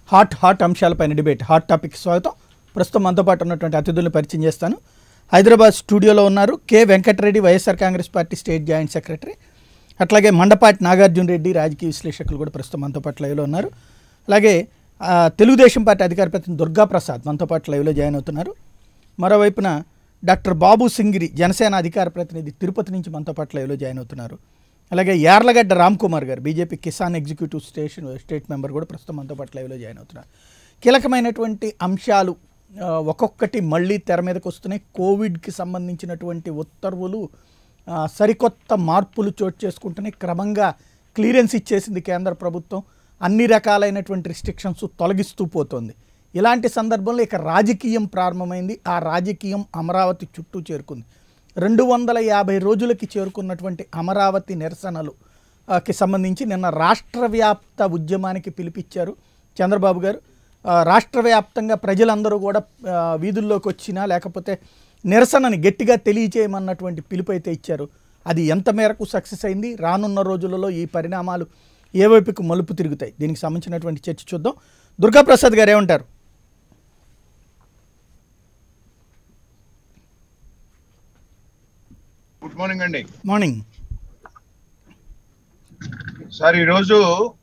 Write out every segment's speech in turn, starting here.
Hot hot అంశాలపైన debate hot topic స్వాగతం ప్రస్తుతం మనతో పాటు ఉన్నటువంటి అతిథులను పరిచయం చేస్తాను హైదరాబాద్ స్టూడియోలో ఉన్నారు K Venkatareddy YSR Congress party state joint secretary అట్లాగే మండపాటి నాగార్జున రెడ్డి రాజకీయ విశ్లేషకులు కూడా ప్రస్తుతం మనతో పాటు లైవ్లో ఉన్నారు అలాగే ఆ, తెలుగుదేశం పార్టీ అధికార ప్రతినిధి దుర్గా ప్రసాద్ మనతో పాటు లైవ్లో జాయిన్ అవుతున్నారు మరోవైపున డాక్టర్ బాబు సింగిరి జనసేన అధికార ప్రతినిధి తిరుపతి నుంచి మనతో పాటు లైవ్లో జాయిన్ అవుతున్నారు అలాగే యార్లగడ్డ రామ్ కుమార్ గారు BJP Kisan executive station state member కూడా ప్రస్తుతం మనతో పాటు లైవ్లో జాయిన్ అవుతున్నారు కీలకమైనటువంటి అంశాలు ఆ, ఒక్కొక్కటి మళ్ళీ తెర మీదకి వస్తున్నాయి కోవిడ్కి సంబంధించినటువంటి ఉత్తర్వులు ఆ, సరికొత్త మార్పులు చోటు చేసుకుంటున్నాయి క్రమంగా క్లియరెన్స్ ఇచ్చేసింది కేంద్ర ప్రభుత్వం అన్ని రకాలైనటువంటి రిస్ట్రిక్షన్స్ తొలగిస్తూ పోతోంది ఇలాంటి సందర్భంలో ఇక రాజకీయం ప్రారంభమైంది ఆ రాజకీయం అమరావతి చుట్టూ చేరుకుంది రెండు వందల యాభై రోజులకి చేరుకున్నటువంటి అమరావతి నిరసనలు ఆ, కి సంబంధించి నిన్న రాష్ట్ర వ్యాప్త ఉద్యమానికి పిలిపిచ్చారు చంద్రబాబు గారు ఆ, రాష్ట్ర వ్యాప్తంగా ప్రజలందరూ కూడా ఆ, వీధుల్లోకి వచ్చినా లేకపోతే నిరసనని గట్టిగా తెలియచేయమన్నటువంటి పిలుపు అయితే ఇచ్చారు అది ఎంత మేరకు సక్సెస్ అయింది రానున్న రోజులలో ఈ పరిణామాలు ఏ వైపుకు మలుపు తిరుగుతాయి దీనికి సంబంధించినటువంటి చర్చ చూద్దాం దుర్గాప్రసాద్ గారు ఏమంటారు గుడ్ మార్నింగ్ అండి మార్నింగ్ సార్ ఈరోజు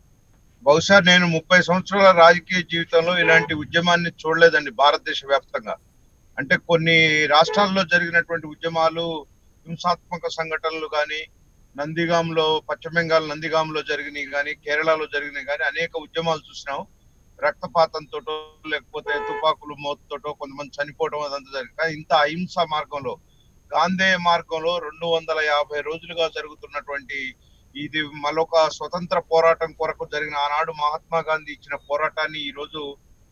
బహుశా నేను ముప్పై సంవత్సరాల రాజకీయ జీవితంలో ఇలాంటి ఉద్యమాన్ని చూడలేదండి భారతదేశ వ్యాప్తంగా అంటే కొన్ని రాష్ట్రాల్లో జరిగినటువంటి ఉద్యమాలు హింసాత్మక సంఘటనలు కానీ నందిగాంలో పశ్చిమ బెంగాల్ నందిగాంలో జరిగినాయి కానీ కేరళలో జరిగినాయి కానీ అనేక ఉద్యమాలు చూసినాం రక్తపాతంతోటో లేకపోతే తుపాకులు మోతుతోటో కొంతమంది చనిపోవడం అదంతా జరిగింది కానీ ఇంత అహింస మార్గంలో గాంధేయ మార్గంలో రెండు వందల యాభై రోజులుగా జరుగుతున్నటువంటి ఇది మరొక స్వతంత్ర పోరాటం కొరకు జరిగిన ఆనాడు మహాత్మా గాంధీ ఇచ్చిన పోరాటాన్ని ఈ రోజు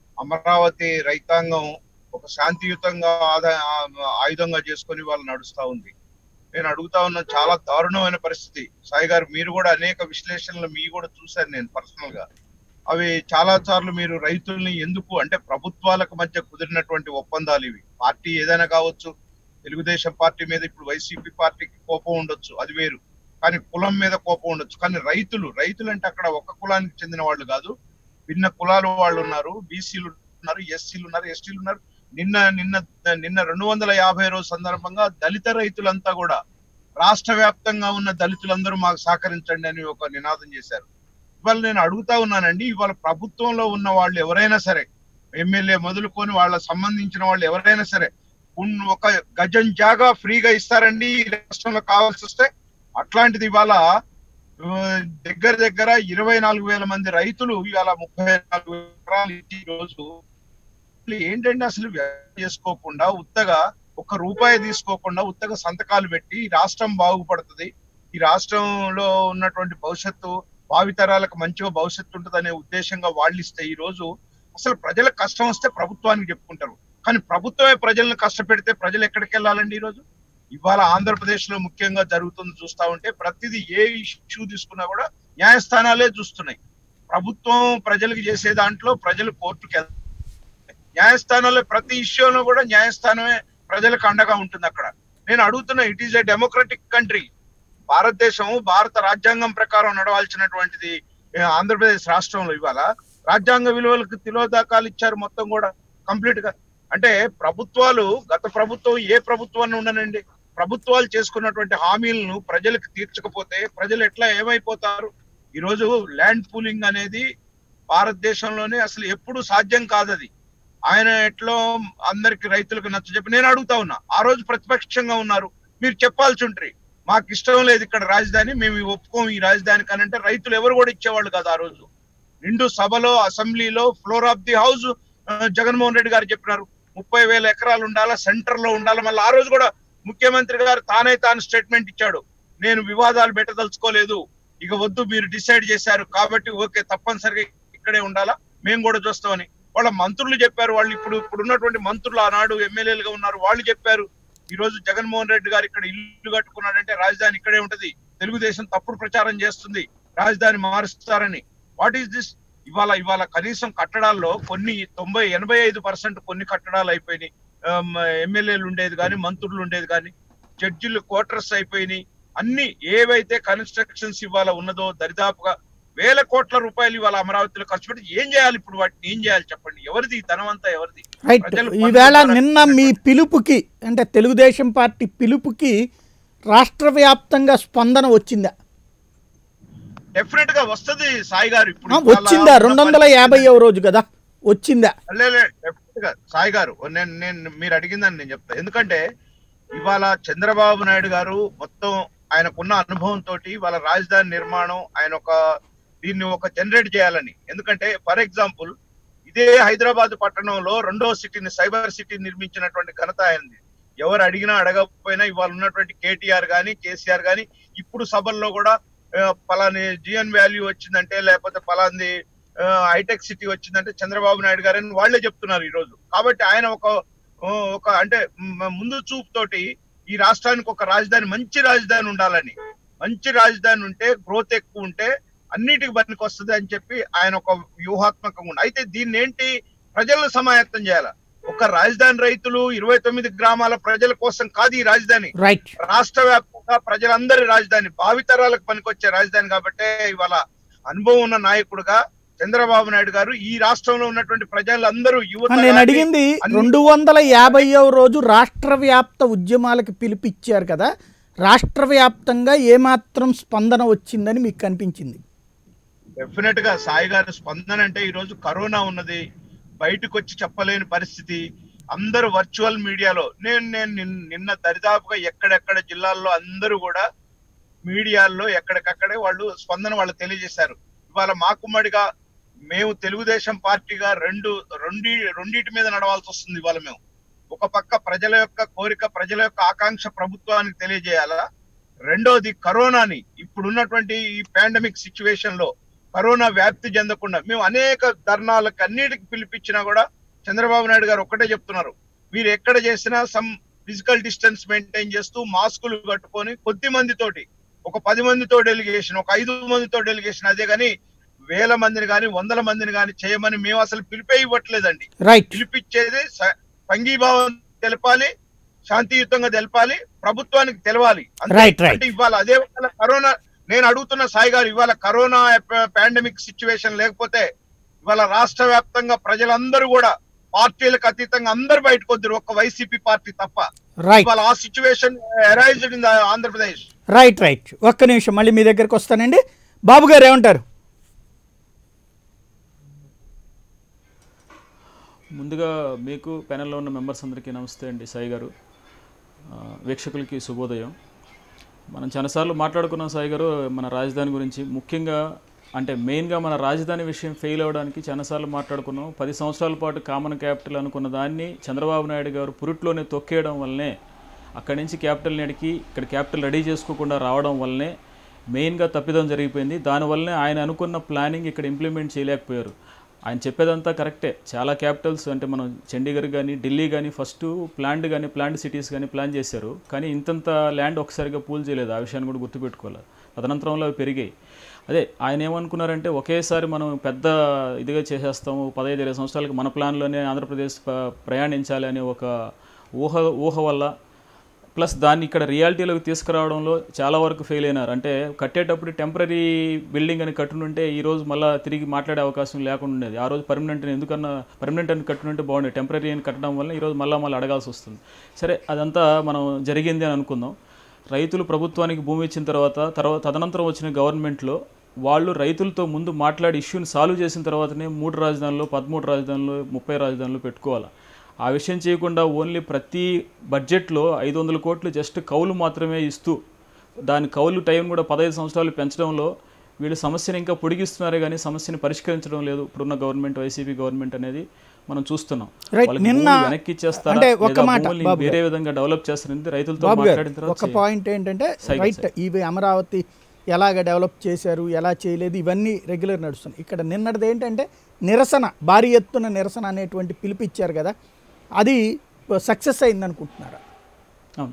అమరావతి రైతాంగం ఒక శాంతియుతంగా ఆదా- ఆ- ఆయుధంగా చేసుకొని వాళ్ళు నడుస్తా ఉంది నేను అడుగుతా ఉన్న చాలా దారుణమైన పరిస్థితి సాయి గారు మీరు కూడా అనేక విశ్లేషణలు మీ కూడా చూశాను నేను పర్సనల్ గా అవి చాలా సార్లు మీరు రైతుల్ని ఎందుకు అంటే ప్రభుత్వాలకు మధ్య కుదిరినటువంటి ఒప్పందాలు ఇవి పార్టీ ఏదైనా కావచ్చు తెలుగుదేశం పార్టీ మీద ఇప్పుడు వైసీపీ పార్టీకి కోపం ఉండొచ్చు అది వేరు కానీ కులం మీద కోపం ఉండొచ్చు కానీ రైతులు రైతులు అంటే అక్కడ ఒక కులానికి చెందిన వాళ్ళు కాదు భిన్న కులాల వాళ్ళు ఉన్నారు బీసీలు ఉన్నారు ఎస్సీలు ఉన్నారు ఎస్టీలు ఉన్నారు నిన్న నిన్న నిన్న రెండు వందల యాభై రోజు సందర్భంగా దళిత రైతులంతా కూడా రాష్ట్ర వ్యాప్తంగా ఉన్న దళితులందరూ మాకు సహకరించండి అని ఒక నినాదం చేశారు ఇవాళ నేను అడుగుతా ఉన్నానండి ఇవాళ ప్రభుత్వంలో ఉన్న వాళ్ళు ఎవరైనా సరే ఎమ్మెల్యే మొదలుకొని వాళ్ళ సంబంధించిన వాళ్ళు ఎవరైనా సరే ఉన్- ఒక గజం జాగా ఫ్రీగా ఇస్తారండి ఈ రాష్ట్రంలో కావాల్సి వస్తే అట్లాంటిది ఇవాళ ఆ, దగ్గర దగ్గర ఇరవై నాలుగు వేల మంది రైతులు ఇవాళ ముప్పై నాలుగు వేల ఎకరాలు ఇచ్చి ఈ రోజు అసలు ఏంటంటే అసలు వ్యవసాయం చేసుకోకుండా ఉత్తగా ఒక్క రూపాయి తీసుకోకుండా ఉత్తగా సంతకాలు పెట్టి ఈ రాష్ట్రం బాగుపడుతుంది ఈ రాష్ట్రంలో ఉన్నటువంటి భవిష్యత్తు భావితరాలకు మంచిగా భవిష్యత్తు ఉంటుందనే ఉద్దేశంగా వాళ్ళు ఇస్తే ఈ రోజు అసలు ప్రజలకు కష్టం వస్తే ప్రభుత్వానికి చెప్పుకుంటారు కానీ ప్రభుత్వమే ప్రజలను కష్టపెడితే ప్రజలు ఎక్కడికి వెళ్ళాలండి ఈ రోజు ఇవాళ ఆంధ్రప్రదేశ్ లో ముఖ్యంగా జరుగుతుంది చూస్తా ఉంటే ప్రతిదీ ఏ ఇష్యూ తీసుకున్నా కూడా న్యాయస్థానాలే చూస్తున్నాయి ప్రభుత్వం ప్రజలకు చేసే దాంట్లో ప్రజలు కోర్టుకు వెళ్తారు న్యాయస్థానంలో ప్రతి ఇష్యూలో కూడా న్యాయస్థానమే ప్రజలకు అండగా ఉంటుంది అక్కడ నేను అడుగుతున్నా it is a democratic country భారతదేశం భారత రాజ్యాంగం ప్రకారం నడవాల్సినటువంటిది ఏ, ఆంధ్రప్రదేశ్ రాష్ట్రంలో ఇవాళ రాజ్యాంగ విలువలకు తిలోదాకాలు ఇచ్చారు మొత్తం కూడా కంప్లీట్ గా అంటే ప్రభుత్వాలు గత ప్రభుత్వం ఏ ప్రభుత్వాన్ని ఉండనండి ప్రభుత్వాలు చేసుకున్నటువంటి హామీలను ప్రజలకు తీర్చకపోతే ప్రజలు ఎట్లా ఏమైపోతారు ఈ రోజు ల్యాండ్ పూలింగ్ అనేది భారతదేశంలోనే అసలు ఎప్పుడు సాధ్యం కాదు అది ఆయన ఎట్లో అందరికి రైతులకు నచ్చ చెప్పి నేను అడుగుతా ఉన్నా ఆ రోజు ప్రతిపక్షంగా ఉన్నారు మీరు చెప్పాల్సి ఉంటుంది మాకు ఇష్టం లేదు ఇక్కడ రాజధాని మేము ఇవి ఒప్పుకోం ఈ రాజధాని కానీ అంటే రైతులు ఎవరు కూడా ఇచ్చేవాళ్ళు కాదు ఆ రోజు నిండు సభలో అసెంబ్లీలో floor of the house Jaganmohan Reddy గారు చెప్పినారు ముప్పై వేల ఎకరాలు ఉండాలా సెంటర్ లో ఉండాలి మళ్ళీ ఆ రోజు కూడా ముఖ్యమంత్రి గారు తానే తాను స్టేట్మెంట్ ఇచ్చాడు నేను వివాదాలు పెట్టదలుచుకోలేదు ఇక వద్దు మీరు డిసైడ్ చేశారు కాబట్టి ఓకే తప్పనిసరిగా ఇక్కడే ఉండాలా మేము కూడా చూస్తామని వాళ్ళ మంత్రులు చెప్పారు వాళ్ళు ఇప్పుడు ఇప్పుడు ఉన్నటువంటి మంత్రులు ఆనాడు ఎమ్మెల్యేలుగా ఉన్నారు వాళ్ళు చెప్పారు ఈ రోజు జగన్మోహన్ రెడ్డి గారు ఇక్కడ ఇల్లు కట్టుకున్నాడంటే రాజధాని ఇక్కడే ఉంటది తెలుగుదేశం తప్పుడు ప్రచారం చేస్తుంది రాజధాని మారుస్తారని వాట్ ఈస్ దిస్ ఇవాళ ఇవాళ కనీసం కట్టడాల్లో కొన్ని తొంభై ఎనభై ఐదు పర్సెంట్ కొన్ని కట్టడాలు అయిపోయినాయి ఎమ్మెల్యేలు ఉండేది కానీ మంత్రులు ఉండేది కానీ జడ్జిలు క్వార్టర్స్ అయిపోయినాయి అన్ని ఏవైతే కన్స్ట్రక్షన్స్ ఇవాళ ఉన్నదో దరిదాపుగా వేల కోట్ల రూపాయలు ఇవాళ అమరావతిలో ఖర్చు పెట్టి ఏం చేయాలి ఇప్పుడు వాటిని ఏం చేయాలి చెప్పండి ఎవరిది ఈ ధనం అంతా ఎవరిది రైట్ ప్రజలు ఈవేళ పన్నుల నిన్న మీ పిలుపుకి అంటే తెలుగుదేశం పార్టీ పిలుపుకి రాష్ట్ర వ్యాప్తంగా స్పందన వచ్చిందా డెఫినెట్ గా వస్తది సాయి గారు ఇప్పుడు ఆ, ఇవాళ వచ్చిందా ఉన్న రెండు వందల పరిస్థితి- యాభైవ రోజు కదా వచ్చిందా లే, లే, డెఫినెట్ గా సాయి గారు నేను నేను మీరు అడిగిందని నేను చెప్తా ఎందుకంటే ఇవాళ చంద్రబాబు నాయుడు గారు మొత్తం ఆయనకున్న అనుభవంతో వాళ్ళ రాజధాని నిర్మాణం ఆయన ఒక దీన్ని ఒక జనరేట్ చేయాలని ఎందుకంటే ఫర్ ఎగ్జాంపుల్ ఇదే హైదరాబాద్ పట్టణంలో రెండో సిటీని సైబర్ సిటీ నిర్మించినటువంటి ఘనత ఆయనది ఎవరు అడిగినా అడగకపోయినా ఇవాళ ఉన్నటువంటి కేటీఆర్ గాని కేసీఆర్ గాని ఇప్పుడు సభల్లో కూడా ఆ, పలాని జిఎన్ వాల్యూ వచ్చిందంటే లేకపోతే పలాంది ఆ, హైటెక్ సిటీ వచ్చిందంటే చంద్రబాబు నాయుడు గారు అని వాళ్ళే చెప్తున్నారు ఈ రోజు కాబట్టి ఆయన ఒక ఆ, ఒక అంటే మ్, ముందు చూపు తోటి ఈ రాష్ట్రానికి ఒక రాజధాని మంచి రాజధాని ఉండాలని మంచి రాజధాని ఉంటే గ్రోత్ ఎక్కువ ఉంటే అన్నిటికి పనికి వస్తుంది అని చెప్పి ఆయన ఒక వ్యూహాత్మకంగా ఉంది అయితే దీన్ని ఏంటి ప్రజలను సమాయత్తం చేయాలి ఒక రాజధాని రైతులు ఇరవై తొమ్మిది గ్రామాల ప్రజల కోసం కాదు ఈ రాజధాని రైట్ రాష్ట్ర వ్యాప్తంగా ప్రజలందరి రాజధాని భావితరాలకు పనికొచ్చే రాజధాని కాబట్టే ఇవాళ అనుభవం ఉన్న నాయకుడుగా చంద్రబాబు నాయుడు గారు ఈ రాష్ట్రంలో ఉన్నటువంటి ప్రజలందరూ యువత నేను కానీ అడిగింది అన్ని- రెండు వందల యాభైవ రోజు రాష్ట్ర వ్యాప్త ఉద్యమాలకు పిలిపిచ్చారు కదా రాష్ట్ర వ్యాప్తంగా ఏమాత్రం స్పందన వచ్చిందని మీకు కనిపించింది డెఫినెట్ గా సాయి గారి స్పందన అంటే ఈ రోజు కరోనా ఉన్నది బయటకు వచ్చి చెప్పలేని పరిస్థితి అందరూ వర్చువల్ మీడియాలో నేను నేను నిన్- నిన్న దరిదాపుగా ఎక్కడెక్కడ జిల్లాల్లో అందరూ కూడా మీడియాల్లో ఎక్కడికక్కడే వాళ్ళు స్పందన వాళ్ళు తెలియజేశారు ఇవాళ మాకుమ్మడిగా మేము తెలుగుదేశం పార్టీగా రెండు రెండి రెండిటి మీద నడవాల్సి వస్తుంది ఇవాళ మేము ఒక పక్క ప్రజల యొక్క కోరిక ప్రజల యొక్క ఆకాంక్ష ప్రభుత్వానికి తెలియజేయాలా రెండోది కరోనాని ఇప్పుడున్నటువంటి ఈ పాండమిక్ సిచ్యువేషన్ లో కరోనా వ్యాప్తి చెందకుండా మేము అనేక ధర్నాలకు అన్నిటికి పిలిపించినా కూడా చంద్రబాబు నాయుడు గారు ఒక్కటే చెప్తున్నారు మీరు ఎక్కడ చేసినా సమ్ ఫిజికల్ డిస్టెన్స్ మెయింటైన్ చేస్తూ మాస్కులు కట్టుకొని కొద్ది మందితోటి ఒక పది మందితో డెలిగేషన్ ఒక ఐదు మందితో డెలిగేషన్ అదే కానీ వేల మందిని కానీ వందల మందిని కానీ చేయమని మేము అసలు పిలిపే ఇవ్వట్లేదండి రైట్ పిలిపించేది స- సంఘీభావం తెలపాలి శాంతియుతంగా తెలపాలి ప్రభుత్వానికి తెలవాలి అంతే. రైట్ రైట్ అంటే ఇవాళ అదే వాళ్ళ కరోనా నేను అడుగుతున్న సాయి గారు ఇవాళ కరోనా పాండమిక్ సిచ్యువేషన్ లేకపోతే ఇవాళ రాష్ట్ర వ్యాప్తంగా ప్రజలందరూ కూడా పార్టీలకు అతీతంగా అందరు బయటకు వద్దరు ఒక్క వైసీపీ పార్టీ తప్ప రైట్ ఇవాళ ఆ situation arised in Andhra Pradesh right right ఒక్క నిమిషం మళ్ళీ మీ దగ్గరకు వస్తానండి బాబు గారు ఏమంటారు ముందుగా మీకు ప్యానెల్లో ఉన్న మెంబర్స్ అందరికీ నమస్తే అండి సాయి గారు ఆ, వీక్షకులకి శుభోదయం మనం చాలాసార్లు మాట్లాడుకున్నాం సాయి గారు మన రాజధాని గురించి ముఖ్యంగా అంటే మెయిన్గా మన రాజధాని విషయం ఫెయిల్ అవ్వడానికి చాలాసార్లు మాట్లాడుకున్నాం పది సంవత్సరాల పాటు కామన్ క్యాపిటల్ అనుకున్న దాన్ని చంద్రబాబు నాయుడు గారు పురిట్లోనే తొక్కేయడం వల్లనే అక్కడి నుంచి క్యాపిటల్ నడికి ఇక్కడ క్యాపిటల్ రెడీ చేసుకోకుండా రావడం వల్లనే మెయిన్గా తప్పిదం జరిగిపోయింది దానివల్లనే ఆయన అనుకున్న ప్లానింగ్ ఇక్కడ ఇంప్లిమెంట్ చేయలేకపోయారు ఆయన చెప్పేదంతా కరెక్టే చాలా క్యాపిటల్స్ అంటే మనం చండీగఢ్ కానీ ఢిల్లీ కానీ ఫస్ట్ ప్లాంట్ కానీ ప్లాంట్ సిటీస్ కానీ ప్లాన్ చేశారు కానీ ఇంతంత ల్యాండ్ ఒకసారిగా పూల్ చేయలేదు ఆ విషయాన్ని కూడా గుర్తుపెట్టుకోవాలి తదనంతరంలో అవి పెరిగాయి అదే ఆయన ఏమనుకున్నారంటే ఒకేసారి మనం పెద్ద ఇదిగా చేసేస్తాము పదహైదు ఇరవై సంవత్సరాలకి మన ప్లాన్లోనే ఆంధ్రప్రదేశ్ ప- ప్రయాణించాలి అనే ఒక ఊహ ఊహ వల్ల ప్లస్ దాన్ని ఇక్కడ రియాలిటీలోకి తీసుకురావడంలో చాలా వరకు ఫెయిల్ అయినారు అంటే కట్టేటప్పుడు టెంపరీ బిల్డింగ్ అని కట్టునుంటే ఈ రోజు మళ్ళీ తిరిగి మాట్లాడే అవకాశం లేకుండా ఉండేది ఆ రోజు పర్మనెంట్ ఎందుకన్నా పర్మనెంట్ అని కట్టునుంటే బాగుండేది టెంపరీ అని కట్టడం వల్ల ఈరోజు మళ్ళీ మళ్ళీ అడగాల్సి వస్తుంది సరే అదంతా మనం జరిగింది అని అనుకుందాం రైతులు ప్రభుత్వానికి భూమి ఇచ్చిన తర్వాత తర్వాత తదనంతరం వచ్చిన గవర్నమెంట్లో వాళ్ళు రైతులతో ముందు మాట్లాడి ఇష్యూని సాల్వ్ చేసిన తర్వాతనే మూడు రాజధానులు పదమూడు రాజధానులు ముప్పై రాజధానులు పెట్టుకోవాలి ఆ విషయం చేయకుండా ఓన్లీ ప్రతి బడ్జెట్లో ఐదు వందల కోట్లు జస్ట్ కౌలు మాత్రమే ఇస్తూ దాని కౌలు టైం కూడా పదహైదు సంవత్సరాలు పెంచడంలో వీళ్ళు సమస్యను ఇంకా పొడిగిస్తున్నారే కానీ సమస్యని పరిష్కరించడం లేదు ఇప్పుడున్న గవర్నమెంట్ వైసీపీ గవర్నమెంట్ అనేది మనం చూస్తున్నాం Right. వాళ్ళకి నిన్న- భూములు వెనక్కి ఇచ్చేస్తారా అంటే ఒక్క లేదా మాట, భూముల్ని బాబు వేరే విధంగా డెవలప్ చేస్తారని రైతులతో బాబు గారు మాట్లాడిన తర్వాత ఒక చేయాలి. పాయింట్ ఏంటంటే సైకిల్ రైట్ ఇవి అమరావతి ఎలాగ డెవలప్ చేశారు ఎలా చేయలేదు ఇవన్నీ రెగ్యులర్ నడుస్తున్నాయి ఇక్కడ నిన్నటిది ఏంటంటే నిరసన భారీ ఎత్తున నిరసన అనేటువంటి పిలుపు ఇచ్చారు కదా అది సక్సెస్ అయింది అనుకుంటున్నారా అవును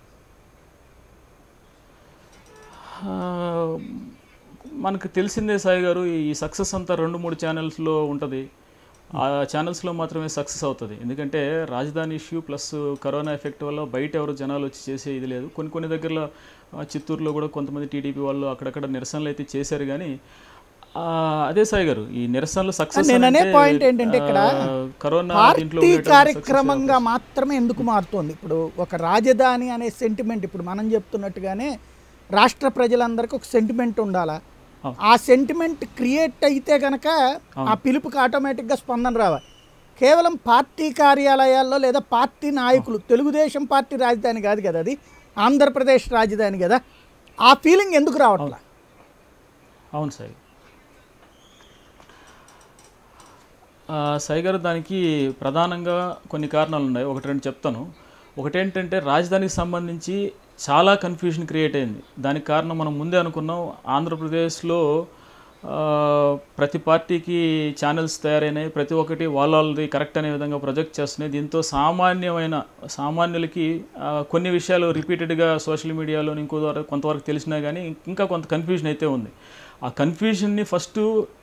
ఆ, మనకు తెలిసిందే సాయి గారు ఈ సక్సెస్ అంతా రెండు మూడు ఛానల్స్లో ఉంటుంది ఆ ఛానల్స్లో మాత్రమే సక్సెస్ అవుతుంది ఎందుకంటే రాజధాని ఇష్యూ ప్లస్ కరోనా ఎఫెక్ట్ వల్ల బయట ఎవరు జనాలు వచ్చి చేసే ఇది లేదు కొన్ని కొన్ని దగ్గరలో ఆ, చిత్తూరులో కూడా కొంతమంది టీడీపీ వాళ్ళు అక్కడక్కడ నిరసనలు అయితే చేశారు కానీ ఆ, అదే సాయి గారు ఈ నిరసనలు సక్సెస్ నేను అనే point ఏంటంటే ఇక్కడ కరోనా దీంట్లో పార్టీ ఉండేటువంటి success కార్యక్రమంగా మాత్రమే ఎందుకు మారుతోంది ఇప్పుడు ఒక రాజధాని అనే సెంటిమెంట్ ఇప్పుడు మనం చెప్తున్నట్టుగానే రాష్ట్ర ప్రజలందరికీ ఒక సెంటిమెంట్ ఉండాలా అవును. ఆ సెంటిమెంట్ క్రియేట్ అయితే కనుక ఆ పిలుపుకి ఆటోమేటిక్గా స్పందన రావాలి కేవలం పార్టీ కార్యాలయాల్లో లేదా పార్టీ నాయకులు తెలుగుదేశం పార్టీ రాజధాని కాదు కదా అది ఆంధ్రప్రదేశ్ రాజధాని కదా ఆ ఫీలింగ్ ఎందుకు రావట్లా అవును సాయి ఆ, సాయి గారు దానికి ప్రధానంగా కొన్ని కారణాలు ఉన్నాయి ఒకటి రెండు చెప్తాను ఒకటేంటంటే రాజధానికి సంబంధించి చాలా కన్ఫ్యూజన్ క్రియేట్ అయింది దానికి కారణం మనం ముందే అనుకున్నాం ఆంధ్రప్రదేశ్లో ఆ, ప్రతి పార్టీకి ఛానల్స్ తయారైనాయి ప్రతి ఒక్కటి వాళ్ళ వాళ్ళది కరెక్ట్ అనే విధంగా ప్రొజెక్ట్ చేస్తున్నాయి దీంతో సామాన్యమైన సామాన్యులకి ఆ, కొన్ని విషయాలు రిపీటెడ్గా సోషల్ మీడియాలో ఇంకో ద్వారా కొంతవరకు తెలిసినా కానీ ఇంకా కొంత కన్ఫ్యూజన్ అయితే ఉంది ఆ కన్ఫ్యూజన్ని ఫస్ట్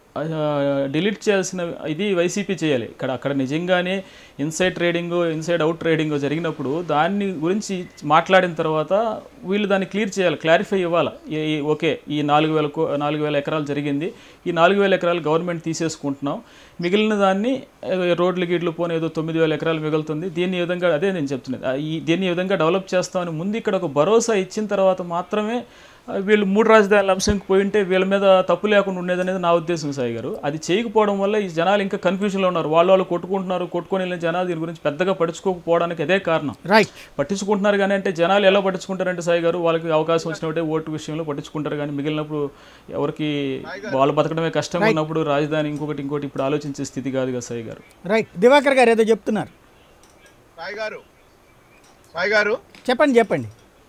డిలీట్ చేయాల్సిన ఇది వైసీపీ చేయాలి ఇక్కడ అక్కడ నిజంగానే inside trading inside out trading జరిగినప్పుడు దాన్ని గురించి మాట్లాడిన తర్వాత వీళ్ళు దాన్ని క్లియర్ చేయాలి క్లారిఫై ఇవ్వాలి ఈ- ఈ- ఓకే ఈ నాలుగు వేల కో- నాలుగు వేల ఎకరాలు జరిగింది ఈ నాలుగు వేల ఎకరాలు గవర్నమెంట్ తీసేసుకుంటున్నాం మిగిలిన దాన్ని ఏ, రోడ్లు గీట్లు పోనీ ఏదో తొమ్మిది వేల ఎకరాలు మిగులుతుంది దీన్ని ఈ విధంగా అదే నేను చెప్తున్నది ఆ, ఈ దీన్ని ఈ విధంగా డెవలప్ చేస్తామని ముందు ఇక్కడ ఒక భరోసా ఇచ్చిన తర్వాత మాత్రమే ఆ, వీళ్ళు మూడు రాజధానుల అంశంకి పోయి ఉంటే వీళ్ళ మీద తప్పు లేకుండా ఉండేది అనేది నా ఉద్దేశం సాయి గారు అది చేయకపోవడం వల్ల ఈ జనాలు ఇంకా కన్ఫ్యూజన్లో ఉన్నారు వాళ్ళు వాళ్ళు కొట్టుకుంటున్నారు కొట్టుకొని వెళ్ళిన జనాలు దీని గురించి పెద్దగా పట్టించుకోకపోవడానికి అదే కారణం రైట్ పట్టించుకుంటున్నారు కానీ అంటే జనాలు ఎలా పట్టించుకుంటారంటే సాయి గారు వాళ్ళకి అవకాశం వచ్చినప్పుడే ఓటు విషయంలో పట్టించుకుంటారు కానీ మిగిలినప్పుడు ఎవరికి వాళ్ళు బతకడమే కష్టంగా ఉన్నప్పుడు రాజధాని ఇంకొకటి ఇంకోటి ఇప్పుడు ఆలోచించే స్థితి కాదు కదా సాయి గారు రైట్ దివాకర్ గారు ఏదో చెప్తున్నారు సాయి గారు సాయి గారు చెప్పండి చెప్పండి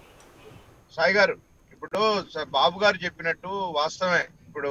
సాయి గారు ఇప్పుడు స- బాబు గారు చెప్పినట్టు వాస్తవమే ఇప్పుడు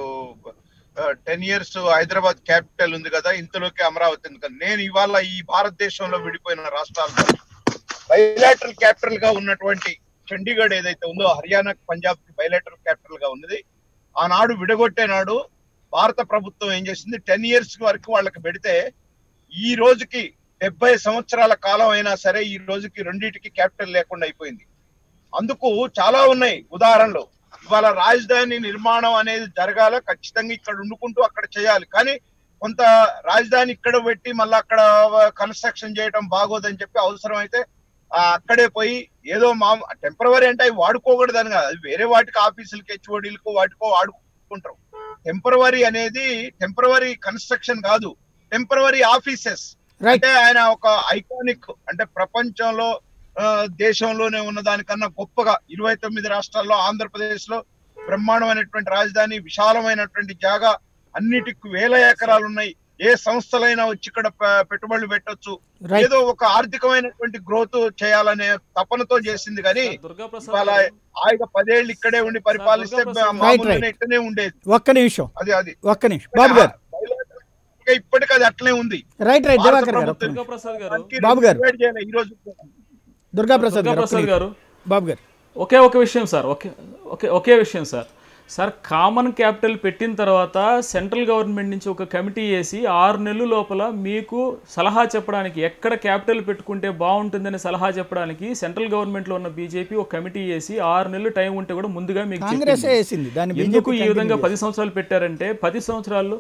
టెన్ ఇయర్స్ హైదరాబాద్ క్యాపిటల్ ఉంది కదా ఇంతలోకి అమరావతి ఉంది కదా నేను ఇవాళ ఈ భారతదేశంలో విడిపోయిన రాష్ట్రాల్లో బైలాటరల్ క్యాపిటల్ గా ఉన్నటువంటి చండీగఢ్ ఏదైతే ఉందో హర్యానా పంజాబ్ కి బైలాటరల్ క్యాపిటల్ గా ఉన్నది ఆనాడు విడగొట్టే నాడు భారత ప్రభుత్వం ఏం చేసింది టెన్ ఇయర్స్ వరకు వాళ్ళకి పెడితే ఈ రోజుకి డెబ్బై సంవత్సరాల కాలం అయినా సరే ఈ రోజుకి రెండింటికి క్యాపిటల్ లేకుండా అయిపోయింది అందుకు చాలా ఉన్నాయి ఉదాహరణలు ఇవాళ రాజధాని నిర్మాణం అనేది జరగాల ఖచ్చితంగా ఇక్కడ ఉండుకుంటూ అక్కడ చేయాలి కానీ కొంత రాజధాని ఇక్కడ పెట్టి మళ్ళీ అక్కడ కన్స్ట్రక్షన్ చేయడం బాగోదని చెప్పి అవసరం అయితే ఆ, అక్కడే పోయి ఏదో మా టెంపరవరీ అంటే అవి వాడుకోకూడదని కాదు అది వేరే వాటికి ఆఫీసులకి హెచ్ఓడీలకు వాటికో వాడుకుంటారు టెంపరవరీ అనేది టెంపరవరీ కన్స్ట్రక్షన్ కాదు టెంపరవరీ ఆఫీసెస్ రైట్ అంటే ఆయన ఒక ఐకానిక్ అంటే ప్రపంచంలో ఆ, దేశంలోనే ఉన్న దానికన్నా గొప్పగా ఇరవై తొమ్మిది రాష్ట్రాల్లో ఆంధ్రప్రదేశ్ లో బ్రహ్మాండమైనటువంటి రాజధాని విశాలమైనటువంటి జాగా అన్నిటికి వేల ఎకరాలు ఉన్నాయి ఏ సంస్థలైనా వచ్చి ఇక్కడ పె- పెట్టుబడులు పెట్టొచ్చు రైట్ ఏదో ఒక ఆర్థికమైనటువంటి గ్రోత్ చేయాలనే తపనతో చేసింది కానీ దుర్గా ప్రసాద్ ఇవాళ ఆయన పదేళ్ళు ఇక్కడే ఉండి పరిపాలిస్తే దుర్గా ప్రసాద్ మామూలుగానే రైట్, ఇట్టనే ఉండేది ఒక్క నిమిషం అది అది ఒక్క నిమిషం బాబు గారు ఇంకా ఇప్పటికీ అది అట్లే ఉంది రైట్ రైట్ భారత దివాకర్ గారు ఒక్క దుర్గా నిమిషం. ప్రసాద్ గారు దానికి బాబు గారు. divide చేయాలి ఈ రోజు దుర్గా ప్రసాద్ దుర్గా గారు ఒక్క ప్రసాద్ నిమిషం. గారు బాబు గారు ఒకే ఒక విషయం సార్ ఒకే ఒకే ఒకే విషయం సార్ సార్ కామన్ క్యాపిటల్ పెట్టిన తర్వాత సెంట్రల్ గవర్నమెంట్ నుంచి ఒక కమిటీ వేసి ఆరు నెలల లోపల మీకు సలహా చెప్పడానికి ఎక్కడ క్యాపిటల్ పెట్టుకుంటే బాగుంటుందని సలహా చెప్పడానికి సెంట్రల్ గవర్నమెంట్లో ఉన్న బీజేపీ ఒక కమిటీ వేసి ఆరు నెలలు టైం ఉంటే కూడా ముందుగా మీకు కాంగ్రెస్ చెప్పింది. వేసింది దాన్ని ఎందుకు బీజేపీ ఈ విధంగా పది సంవత్సరాలు పెట్టారంటే పది సంవత్సరాల్లో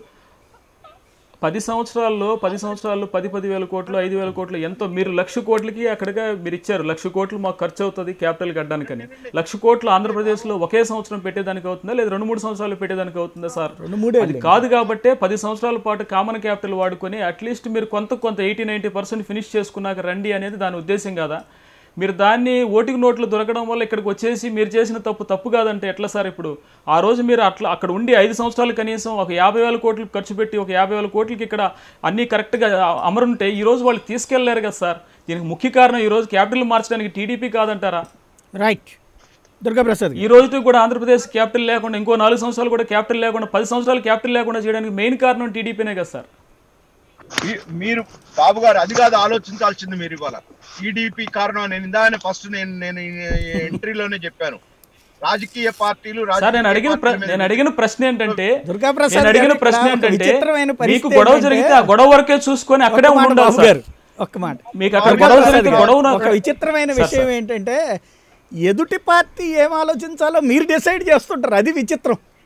పది సంవత్సరాల్లో పది సంవత్సరాల్లో పది పది వేల కోట్లు ఐదు వేల కోట్లు ఎంతో మీరు లక్ష కోట్లకి అక్కడగా మీరు ఇచ్చారు లక్ష కోట్లు మాకు ఖర్చు అవుతుంది క్యాపిటల్ కట్టడానికని లక్ష కోట్లు ఆంధ్రప్రదేశ్లో ఒకే సంవత్సరం పెట్టేదానికి అవుతుందా లేదా రెండు మూడు సంవత్సరాలు పెట్టేదానికి అవుతుందా సార్ రెండు మూడే అది కాదు కాబట్టే పది సంవత్సరాల పాటు కామన్ క్యాపిటల్ వాడుకొని అట్లీస్ట్ మీరు కొంత కొంత ఎయిటీ నైంటీ పర్సెంట్ ఫినిష్ చేసుకున్నాక రండి అనేది దాని ఉద్దేశం కదా మీరు దాన్ని ఓటికి నోట్లు దొరకడం వల్ల ఇక్కడికి వచ్చేసి మీరు చేసిన తప్పు తప్పు కాదంటే ఎట్లా సార్ ఇప్పుడు ఆ రోజు మీరు అట్లా అక్కడ ఉండి ఐదు సంవత్సరాలు కనీసం ఒక యాభై వేల కోట్లు ఖర్చు పెట్టి ఒక యాభై వేల కోట్లకి ఇక్కడ అన్నీ కరెక్ట్గా అమరుంటే ఈ రోజు వాళ్ళు తీసుకెళ్లారు కదా సార్ దీనికి ముఖ్య కారణం ఈ రోజు క్యాపిటల్ మార్చడానికి టీడీపీ కాదంటారా రైట్ దుర్గా ప్రసాద్ ఈ రోజుతో కూడా ఆంధ్రప్రదేశ్ క్యాపిటల్ లేకుండా ఇంకో నాలుగు సంవత్సరాలు కూడా క్యాపిటల్ లేకుండా పది సంవత్సరాలు క్యాపిటల్ లేకుండా చేయడానికి మెయిన్ కారణం టీడీపీనే కదా సార్ మీ- మీరు బాబు గారు అది కాదు ఆలోచించాల్సింది మీరు ఇవాళ టీడీపీ కారణం నేను ఇందానే ఫస్ట్ నేను నేను ఎంట్రీలోనే చెప్పాను రాజకీయ పార్టీలు సార్ నేను రాజకీయ అడిగిన ప్ర- పార్టీల మీద నేను అడిగిన ప్రశ్న ఏంటంటే దుర్గా ప్రసాద్ నేను అడిగిన గారు ప్రశ్న ఇక్కడ ఒక ఏంటంటే విచిత్రమైన మీకు పరిస్థితి గొడవ ఏంటంటే- జరిగితే ఆ గొడవ వరకే చూసుకొని అక్కడే ఒక్క మాట ఉండాలి బాబు సార్ గారు ఒక్క మాట మీకు అక్కడ దుర్గా గొడవ ప్రసాద్ జరిగితే గారు, గొడవ ఒక విచిత్రమైన విషయం ఏంటంటే ఎదుటి పార్టీ ఏం ఆలోచించాలో మీరు డిసైడ్ చేస్తుంటారు అది విచిత్రం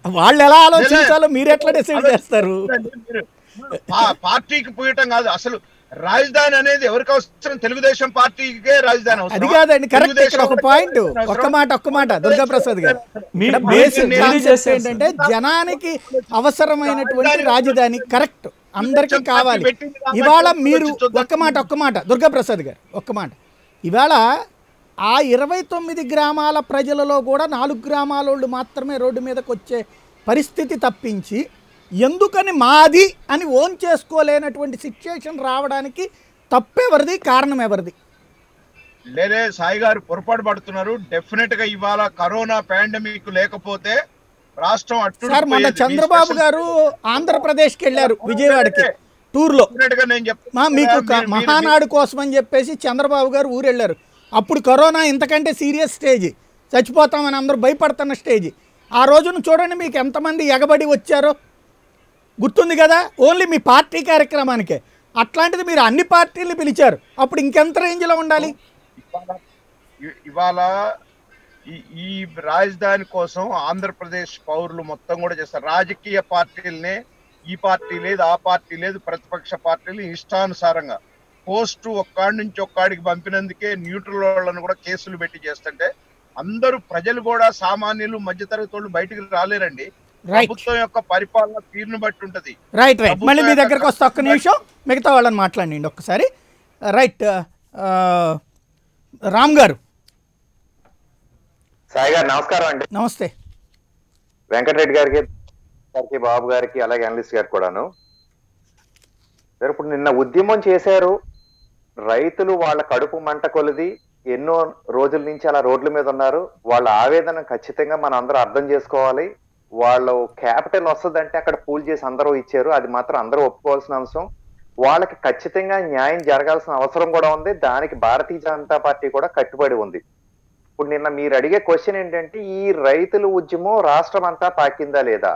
వాళ్ళు ఎలా ఆలోచించాలో మీరు ఎట్లా డిసైడ్ చేస్తారు మీరు పా- పార్టీకి పోయటం కాదు అసలు రాజధాని అనేది ఎవరికి అవసరం తెలుగుదేశం పార్టీకే రాజధాని అవసరం అది కాదండి కరెక్ట్ ఇక్కడ ఒక పాయింట్ ఒక్క మాట ఒక్క మాట దుర్గా ప్రసాద్ గారు మీ- ఇక్కడ మీ- బేసిక్ మీరు కాన్సెప్ట్ చేశారు ఏంటంటే జనానికి అవసరమైనటువంటి రాజధాని కరెక్ట్ అందరికీ కావాలి ఇవాళ మీరు ఒక్క మాట ఒక్క మాట దుర్గా ప్రసాద్ గారు ఒక్క మాట ఇవాళ ఆ ఇరవై తొమ్మిది గ్రామాల ప్రజలలో కూడా నాలుగు గ్రామాల వాళ్ళు మాత్రమే రోడ్డు మీదకి వచ్చే పరిస్థితి తప్పించి ఎందుకని మాది అని ఓన్ చేసుకోలేనటువంటి సిచ్యుయేషన్ రావడానికి తప్పెవరిది కారణం ఎవరిది లేదే సాయి గారు పొరపాటు పడుతున్నారు డెఫినెట్ గా ఇవాళ కరోనా పాండమిక్ లేకపోతే రాష్ట్రం అట్టు సార్ మొన్న చంద్రబాబు గారు ఆంధ్రప్రదేశ్కి వెళ్ళారు విజయవాడకి టూర్లో డెఫినెట్ గా నేను మా చెప్తున్నా, మీకు క- మీరు- మీరు- మహానాడు కోసం అని చెప్పేసి చంద్రబాబు గారు ఊరు వెళ్ళారు అప్పుడు కరోనా ఇంతకంటే సీరియస్ స్టేజ్ చచ్చిపోతామని అందరూ భయపడుతున్న స్టేజ్ ఆ రోజున చూడండి మీకు ఎంతమంది ఎగబడి వచ్చారో గుర్తుంది కదా ఓన్లీ మీ పార్టీ కార్యక్రమానికే అట్లాంటిది మీరు అన్ని పార్టీలు పిలిచారు అప్పుడు ఇంకెంత రేంజ్లో ఉండాలి ఇవాళ- ఇ- ఇవాళ ఈ ఈ రాజధాని కోసం ఆంధ్రప్రదేశ్ పౌరులు మొత్తం కూడా చేస్తారు రాజకీయ పార్టీలనే ఈ పార్టీ లేదు ఆ పార్టీ లేదు ప్రతిపక్ష పార్టీలు ఇష్టానుసారంగా పోస్టు ఒక్కాడి నుంచి ఒక్కాడికి పంపినందుకే న్యూట్రల్ వాళ్ళని కూడా కేసులు పెట్టి చేస్తుంటే అందరూ ప్రజలు కూడా సామాన్యులు మధ్యతరగతి వాళ్ళు బయటికి రాలేరండి రైట్ ప్రభుత్వం యొక్క పరిపాలన తీరును బట్టి ఉంటది రైట్ రైట్ మళ్ళీ మీ దగ్గరకు వస్తే ఒక్క నిమిషం మిగతా వాళ్ళని మాట్లాడండి ఒక్కసారి రైట్ ఆ, రామ్ గారు సాయి గారు నమస్కారం అండి నమస్తే వెంకటరెడ్డి గారికి గారికి బాబు గారికి అలాగే అనలిస్ట్ గారికి కూడాను సార్ ఇప్పుడు నిన్న ఉద్యమం చేశారు రైతులు వాళ్ళ కడుపు మంట కొలిది ఎన్నో రోజుల నుంచి అలా రోడ్ల మీద ఉన్నారు వాళ్ళ ఆవేదన ఖచ్చితంగా మనం అందరూ అర్థం చేసుకోవాలి వాళ్ళు క్యాపిటల్ వస్తుందంటే అక్కడ పూల్ చేసి అందరూ ఇచ్చారు అది మాత్రం అందరూ ఒప్పుకోవాల్సిన అంశం వాళ్ళకి ఖచ్చితంగా న్యాయం జరగాల్సిన అవసరం కూడా ఉంది దానికి భారతీయ జనతా పార్టీ కూడా కట్టుబడి ఉంది ఇప్పుడు నిన్న మీరు అడిగే క్వశ్చన్ ఏంటంటే ఈ రైతుల ఉద్యమం రాష్ట్రం అంతా పాకిందా లేదా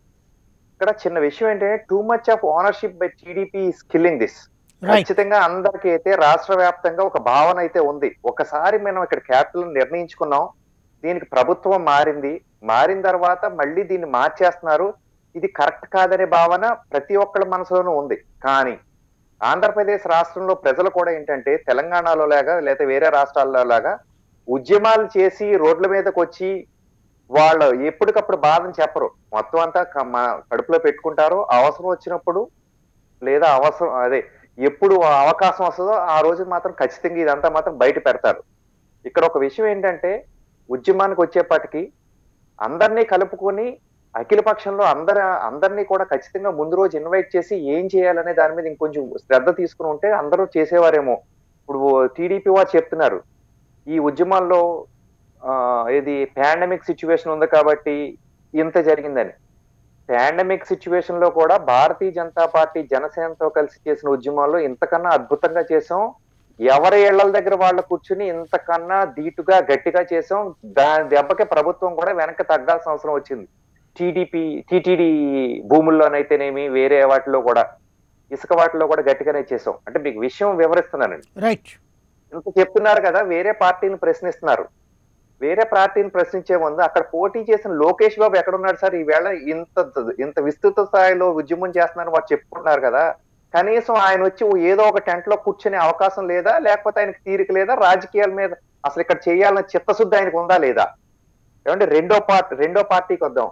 ఇక్కడ చిన్న విషయం ఏంటంటే too much of ownership by TDP killing this right ఖచ్చితంగా అందరికీ అయితే రాష్ట్ర వ్యాప్తంగా ఒక భావన అయితే ఉంది ఒకసారి మనం ఇక్కడ క్యాపిటల్ నిర్ణయించుకున్నాం దీనికి ప్రభుత్వం మారింది మారిన తర్వాత మళ్ళీ దీన్ని మార్చేస్తున్నారు ఇది కరెక్ట్ కాదనే భావన ప్రతి ఒక్కళ్ళ మనసులోనూ ఉంది కానీ ఆంధ్రప్రదేశ్ రాష్ట్రంలో ప్రజలు కూడా ఏంటంటే తెలంగాణలో లాగా లేదా వేరే రాష్ట్రాల్లో లాగా ఉద్యమాలు చేసి రోడ్ల మీదకి వచ్చి వాళ్ళు ఎప్పటికప్పుడు బాధని చెప్పరు మొత్తం అంతా క- మా- కడుపులో పెట్టుకుంటారు అవసరం వచ్చినప్పుడు లేదా అవసరం అదే ఎప్పుడు ఆ అవకాశం వస్తుందో ఆ రోజు మాత్రం ఖచ్చితంగా ఇదంతా మాత్రం బయట పెడతారు ఇక్కడ ఒక విషయం ఏంటంటే ఉద్యమానికి వచ్చేప్పటికి అందరినీ కలుపుకొని అఖిల పక్షంలో అందర అందరినీ కూడా ఖచ్చితంగా ముందు రోజు ఇన్వైట్ చేసి ఏం చేయాలనే దాని మీద ఇంకొంచెం శ్రద్ధ తీసుకుని ఉంటే అందరూ చేసేవారేమో ఇప్పుడు టీడీపీ వారు చెప్తున్నారు ఈ ఉద్యమాల్లో ఆ, ఇది పాండమిక్ సిచ్యువేషన్ ఉంది కాబట్టి ఇంత జరిగిందని పాండమిక్ సిచ్యువేషన్ లో కూడా భారతీయ జనతా పార్టీ జనసేనతో కలిసి చేసిన ఉద్యమాల్లో ఇంతకన్నా అద్భుతంగా చేసాం ఎవరి ఇళ్ల దగ్గర వాళ్ళ కూర్చుని ఇంతకన్నా ధీటుగా గట్టిగా చేసాం దాని దెబ్బకి ప్రభుత్వం కూడా వెనక్కి తగ్గాల్సిన అవసరం వచ్చింది టీడీపీ టీటీడీ భూముల్లోనైతేనేమి వేరే వాటిలో కూడా ఇసుక వాటిలో కూడా గట్టిగానే చేసాం అంటే మీకు విషయం వివరిస్తున్నానండి రైట్ ఇంత చెప్తున్నారు కదా వేరే పార్టీని ప్రశ్నిస్తున్నారు వేరే పార్టీని ప్రశ్నించే ముందు అక్కడ పోటీ చేసిన లోకేష్ బాబు ఎక్కడ ఉన్నాడు సార్ ఈవేళ ఇంత ఇంత విస్తృత స్థాయిలో ఉద్యమం చేస్తున్నారని వారు చెప్పుకుంటున్నారు కదా కనీసం ఆయన వచ్చి ఏదో ఒక టెంట్ లో కూర్చునే అవకాశం లేదా లేకపోతే ఆయనకి తీరిక లేదా రాజకీయాల మీద అసలు ఇక్కడ చేయాలన్న చిత్తశుద్ధి ఆయనకు ఉందా లేదా ఏమంటే రెండో పార్టీ రెండో పార్టీకి వద్దాం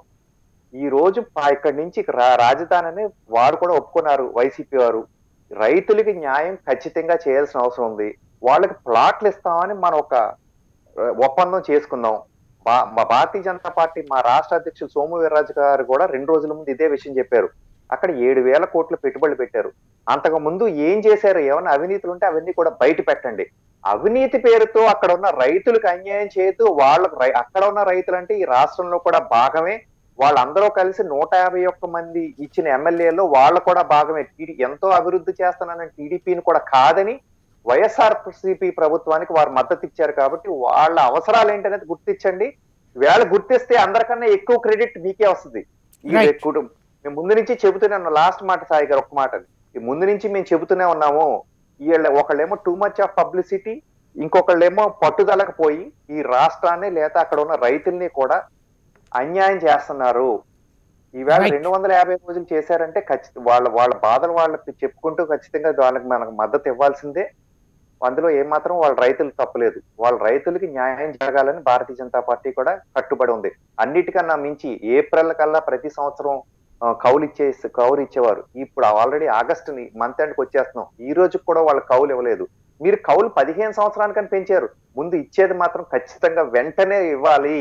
ఈ రోజు పా- ఇక్కడి నుంచి రా- రాజధాని అని వారు కూడా ఒప్పుకున్నారు వైసీపీ వారు రైతులకి న్యాయం ఖచ్చితంగా చేయాల్సిన అవసరం ఉంది వాళ్ళకి ప్లాట్లు ఇస్తామని మనం ఒక ఆ, ఒప్పందం చేసుకుందాం బా- మా భారతీయ జనతా పార్టీ మా రాష్ట్ర అధ్యక్షులు సోము వీర్రాజు గారు కూడా రెండు రోజుల ముందు ఇదే విషయం చెప్పారు అక్కడ ఏడు వేల కోట్ల పెట్టుబడులు పెట్టారు అంతకు ముందు ఏం చేశారు ఏమైనా అవినీతులు ఉంటే అవన్నీ కూడా బయట పెట్టండి అవినీతి పేరుతో అక్కడ ఉన్న రైతులకు అన్యాయం చేస్తూ వాళ్ళకు రై- అక్కడ ఉన్న రైతులు అంటే ఈ రాష్ట్రంలో కూడా భాగమే వాళ్ళందరూ కలిసి నూట యాభై ఒక్క మంది ఇచ్చిన ఎమ్మెల్యేలో వాళ్ళు కూడా భాగమే టీడీ ఎంతో అభివృద్ధి చేస్తున్నానని టీడీపీని కూడా కాదని వైఎస్ఆర్ సిపి ప్రభుత్వానికి వారు మద్దతు ఇచ్చారు కాబట్టి వాళ్ళ అవసరాలు ఏంటనేది గుర్తించండి వేళ గుర్తిస్తే అందరికన్నా ఎక్కువ క్రెడిట్ మీకే వస్తుంది ఈ Right. కుటుంబం మేము ముందు నుంచి చెబుతూనే ఉన్నాం లాస్ట్ మాట సాయి గారు ఒక మాట ఈ ముందు నుంచి మేము చెబుతూనే ఉన్నాము వీళ్ళ ఒకళ్ళేమో టూ మచ్ ఆఫ్ పబ్లిసిటీ ఇంకొకళ్ళేమో పట్టుదలకు పోయి ఈ రాష్ట్రాన్ని లేదా అక్కడ ఉన్న రైతుల్ని కూడా అన్యాయం చేస్తున్నారు ఈవేళ Right. రెండు వందల యాభై రోజులు చేశారంటే ఖచ్చిత వాళ్ళ వాళ్ళ బాధలు వాళ్ళకి చెప్పుకుంటూ ఖచ్చితంగా వాళ్ళకి మనకు మద్దతు ఇవ్వాల్సిందే అందులో ఏమాత్రం వాళ్ళ రైతులు తప్పలేదు వాళ్ళ రైతులకి న్యాయం జరగాలని భారతీయ జనతా పార్టీ కూడా కట్టుబడి ఉంది అన్నిటికన్నా మించి ఏప్రిల్ కల్లా ప్రతి సంవత్సరం ఆ, కౌలు ఇచ్చే కౌలు ఇచ్చేవారు ఇప్పుడు ఆల్రెడీ ఆగస్టు మంత్ ఎండ్కి వచ్చేస్తున్నాం ఈ రోజు కూడా వాళ్ళ కౌలు ఇవ్వలేదు మీరు కౌలు పదిహేను సంవత్సరానికని పెంచారు ముందు ఇచ్చేది మాత్రం ఖచ్చితంగా వెంటనే ఇవ్వాలి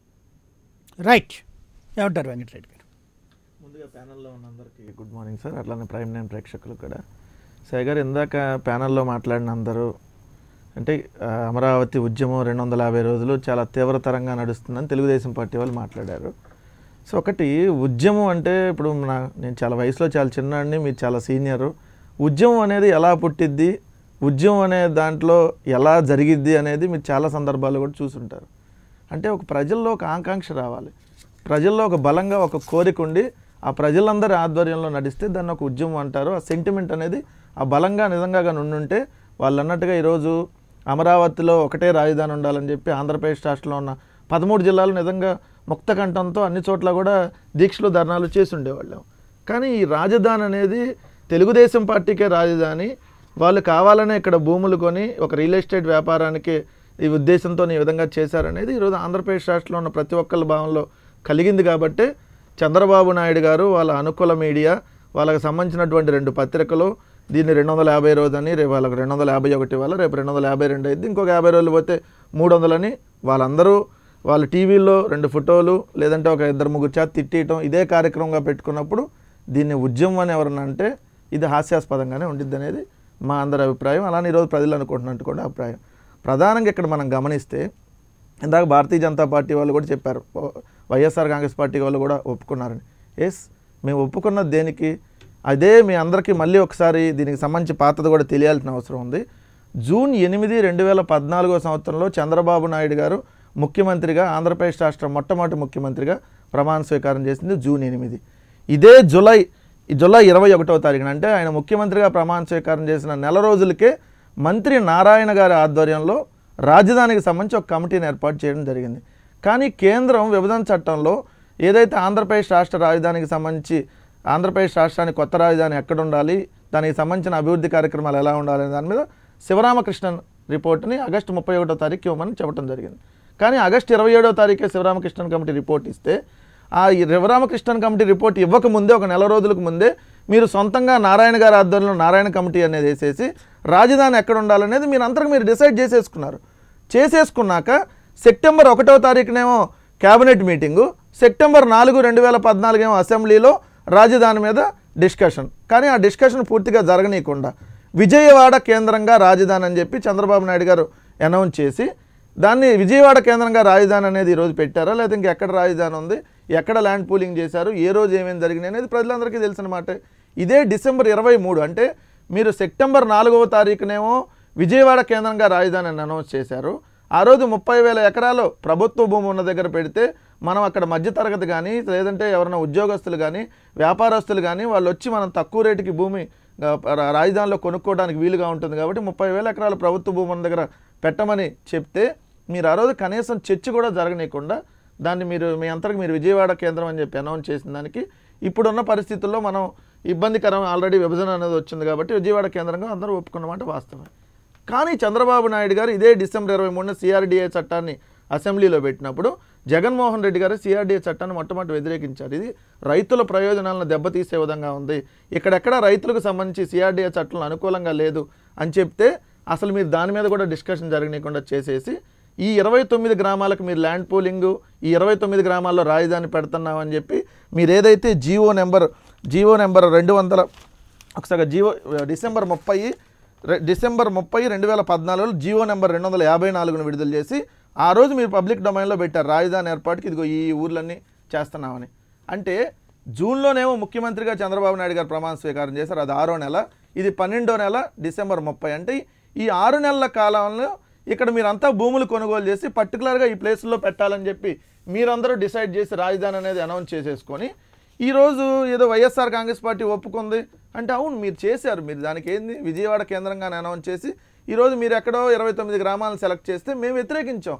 రైట్ ఏమంటారు వెంకటరెడ్డి గారు ముందుగా ప్యానల్లో ఉన్న అందరికీ గుడ్ మార్నింగ్ సార్ అట్లానే ప్రైమ్ నైన్ ప్రేక్షకులు కూడా సాయి గారు ఇందాక ప్యానల్లో మాట్లాడిన అందరూ అంటే ఆ, అమరావతి ఉద్యమం రెండు వందల యాభై రోజులు చాలా తీవ్రతరంగా నడుస్తుందని తెలుగుదేశం పార్టీ వాళ్ళు మాట్లాడారు సో ఒకటి ఉద్యమం అంటే ఇప్పుడు నా నేను చాలా వయసులో చాలా చిన్నాడిని మీరు చాలా సీనియరు ఉద్యమం అనేది ఎలా పుట్టిద్ది ఉద్యమం అనే దాంట్లో ఎలా జరిగిద్ది అనేది మీరు చాలా సందర్భాల్లో కూడా చూసుంటారు అంటే ఒక ప్రజల్లో ఒక ఆకాంక్ష రావాలి ప్రజల్లో ఒక బలంగా ఒక కోరిక ఉండి ఆ ప్రజలందరి ఆధ్వర్యంలో నడిస్తే దాన్ని ఒక ఉద్యమం అంటారు ఆ సెంటిమెంట్ అనేది ఆ బలంగా నిజంగా నుండుంటే వాళ్ళు అన్నట్టుగా ఈరోజు అమరావతిలో ఒకటే రాజధాని ఉండాలని చెప్పి ఆంధ్రప్రదేశ్ రాష్ట్రంలో ఉన్న పదమూడు జిల్లాలు నిజంగా ముక్త కంఠంతో అన్ని చోట్ల కూడా దీక్షలు ధర్నాలు చేసి ఉండేవాళ్ళం కానీ ఈ రాజధాని అనేది తెలుగుదేశం పార్టీకే రాజధాని వాళ్ళు కావాలనే ఇక్కడ భూములు కొని ఒక రియల్ ఎస్టేట్ వ్యాపారానికి ఈ ఉద్దేశంతో ఈ విధంగా చేశారనేది ఈరోజు ఆంధ్రప్రదేశ్ రాష్ట్రంలో ఉన్న ప్రతి ఒక్కళ్ళ భావంలో కలిగింది కాబట్టి చంద్రబాబు నాయుడు గారు వాళ్ళ అనుకూల మీడియా వాళ్ళకి సంబంధించినటువంటి రెండు పత్రికలు దీన్ని రెండు వందల యాభై రోజు అని రేపు వాళ్ళకి రెండు వందల యాభై ఒకటి వల్ల రేపు రెండు వందల యాభై రెండు అయింది ఇంకొక యాభై రోజులు పోతే మూడు వందలని వాళ్ళందరూ వాళ్ళ టీవీల్లో రెండు ఫోటోలు లేదంటే ఒక ఇద్దరు ముగ్గురు చేత తిట్టేయటం ఇదే కార్యక్రమంగా పెట్టుకున్నప్పుడు దీన్ని ఉద్యమం అని ఎవరన్నా అంటే ఇది హాస్యాస్పదంగానే ఉండిద్ది అనేది మా అందరి అభిప్రాయం అలానే ఈరోజు ప్రజలు అనుకుంటున్నట్టు కూడా అభిప్రాయం ప్రధానంగా ఇక్కడ మనం గమనిస్తే ఇందాక భారతీయ జనతా పార్టీ వాళ్ళు కూడా చెప్పారు ఓ- వైఎస్ఆర్ కాంగ్రెస్ పార్టీ వాళ్ళు కూడా ఒప్పుకున్నారని ఎస్ మేము ఒప్పుకున్నది దేనికి అదే మీ అందరికీ మళ్ళీ ఒకసారి దీనికి సంబంధించి పాతది కూడా తెలియాల్సిన అవసరం ఉంది జూన్ ఎనిమిది రెండు వేల పద్నాలుగో సంవత్సరంలో చంద్రబాబు నాయుడు గారు ముఖ్యమంత్రిగా ఆంధ్రప్రదేశ్ రాష్ట్ర మొట్టమొదటి ముఖ్యమంత్రిగా ప్రమాణ స్వీకారం చేసింది జూన్ ఎనిమిది ఇదే జులై ఈ జులై ఇరవై ఒకటో తారీఖున అంటే ఆయన ముఖ్యమంత్రిగా ప్రమాణ స్వీకారం చేసిన నెల రోజులకే మంత్రి నారాయణ గారి ఆధ్వర్యంలో రాజధానికి సంబంధించి ఒక కమిటీని ఏర్పాటు చేయడం జరిగింది కానీ కేంద్రం విభజన చట్టంలో ఏదైతే ఆంధ్రప్రదేశ్ రాష్ట్ర రాజధానికి సంబంధించి ఆంధ్రప్రదేశ్ రాష్ట్రానికి కొత్త రాజధాని ఎక్కడ ఉండాలి దానికి సంబంధించిన అభివృద్ధి కార్యక్రమాలు ఎలా ఉండాలి అనే దాని మీద శివరామకృష్ణన్ రిపోర్ట్ని ఆగస్టు ముప్పై ఒకటో తారీఖు ఇవ్వమని చెప్పడం జరిగింది కానీ ఆగస్టు ఇరవై ఏడో తారీఖే శివరామకృష్ణన్ కమిటీ రిపోర్ట్ ఇస్తే ఆ ఈ శివరామకృష్ణన్ కమిటీ రిపోర్ట్ ఇవ్వకముందే ఒక నెల రోజులకు ముందే మీరు సొంతంగా నారాయణ గారి ఆధ్వర్యంలో నారాయణ కమిటీ అనేది వేసేసి రాజధాని ఎక్కడ ఉండాలనేది మీరు అంతకు మీరు డిసైడ్ చేసేసుకున్నారు చేసేసుకున్నాక సెప్టెంబర్ ఒకటో తారీఖునేమో క్యాబినెట్ మీటింగు సెప్టెంబర్ నాలుగు రెండు వేల పద్నాలుగేమో అసెంబ్లీలో రాజధాని మీద డిస్కషన్ కానీ ఆ డిస్కషన్ పూర్తిగా జరగనీయకుండా విజయవాడ కేంద్రంగా రాజధాని అని చెప్పి చంద్రబాబు నాయుడు గారు అనౌన్స్ చేసి దాన్ని విజయవాడ కేంద్రంగా రాజధాని అనేది ఈరోజు పెట్టారా లేదా ఇంకా ఎక్కడ రాజధాని ఉంది ఎక్కడ ల్యాండ్ పూలింగ్ చేశారు ఏ రోజు ఏమేమి జరిగినాయి అనేది ప్రజలందరికీ తెలిసిన మాట ఇదే డిసెంబర్ ఇరవై మూడు అంటే మీరు సెప్టెంబర్ నాలుగవ తారీఖునేమో విజయవాడ కేంద్రంగా రాజధాని అని అనౌన్స్ చేశారు ఆ రోజు ముప్పై వేల ఎకరాలు ప్రభుత్వ భూమి ఉన్న దగ్గర పెడితే మనం అక్కడ మధ్యతరగతి కానీ లేదంటే ఎవరైనా ఉద్యోగస్తులు కానీ వ్యాపారస్తులు కానీ వాళ్ళు వచ్చి మనం తక్కువ రేటుకి భూమి ఆ, రా- రాజధానిలో కొనుక్కోవడానికి వీలుగా ఉంటుంది కాబట్టి ముప్పై వేల ఎకరాలు ప్రభుత్వ భూమి ఉన్న దగ్గర పెట్టమని చెప్తే మీరు ఆ రోజు కనీసం చర్చ కూడా జరగనీయకుండా దాన్ని మీరు మీ అంతరకు మీరు విజయవాడ కేంద్రం అని చెప్పి అనౌన్స్ చేసిన దానికి ఇప్పుడున్న పరిస్థితుల్లో మనం ఇబ్బందికరం ఆల్రెడీ విభజన అనేది వచ్చింది కాబట్టి విజయవాడ కేంద్రంగా అందరూ ఒప్పుకున్నమాట వాస్తవం కానీ చంద్రబాబు నాయుడు గారు ఇదే డిసెంబర్ ఇరవై మూడున సిఆర్డీఏ చట్టాన్ని అసెంబ్లీలో పెట్టినప్పుడు జగన్మోహన్ రెడ్డి గారు సిఆర్డీఏ చట్టాన్ని మొట్టమొదటి వ్యతిరేకించారు ఇది రైతుల ప్రయోజనాలను దెబ్బతీసే విధంగా ఉంది ఇక్కడెక్కడ రైతులకు సంబంధించి సిఆర్డీఏ చట్టం అనుకూలంగా లేదు అని చెప్తే అసలు మీరు దాని మీద కూడా డిస్కషన్ జరగనీయకుండా చేసేసి ఈ ఇరవై తొమ్మిది గ్రామాలకు మీరు ల్యాండ్ పూలింగు ఈ ఇరవై తొమ్మిది గ్రామాల్లో రాజధాని పెడుతున్నామని చెప్పి మీరు ఏదైతే జీవో నెంబర్ జీవో నెంబర్ రెండు వందల ఒకసారి జీవో డిసెంబర్ ముప్పై రె- డిసెంబర్ ముప్పై రెండు వేల పద్నాలుగులో జీవో నెంబర్ రెండు వందల యాభై నాలుగును విడుదల చేసి ఆ రోజు మీరు పబ్లిక్ డొమైన్లో పెట్టారు రాజధాని ఏర్పాటుకి ఇదిగో ఈ ఊర్లన్నీ చేస్తున్నామని అంటే జూన్లోనేమో ముఖ్యమంత్రిగా చంద్రబాబు నాయుడు గారు ప్రమాణ స్వీకారం చేశారు అది ఆరో నెల ఇది పన్నెండో నెల డిసెంబర్ ముప్పై అంటే ఈ ఆరు నెలల కాలంలో ఇక్కడ మీరంతా భూములు కొనుగోలు చేసి పర్టికులర్గా ఈ ప్లేస్లో పెట్టాలని చెప్పి మీరందరూ డిసైడ్ చేసి రాజధాని అనేది అనౌన్స్ చేసేసుకొని ఈరోజు ఏదో వైఎస్ఆర్ కాంగ్రెస్ పార్టీ ఒప్పుకుంది అంటే అవును మీరు చేశారు మీరు దానికి ఏంది విజయవాడ కేంద్రంగానే అనౌన్స్ చేసి ఈరోజు మీరు ఎక్కడో ఇరవై తొమ్మిది గ్రామాలను సెలెక్ట్ చేస్తే మేము వ్యతిరేకించాం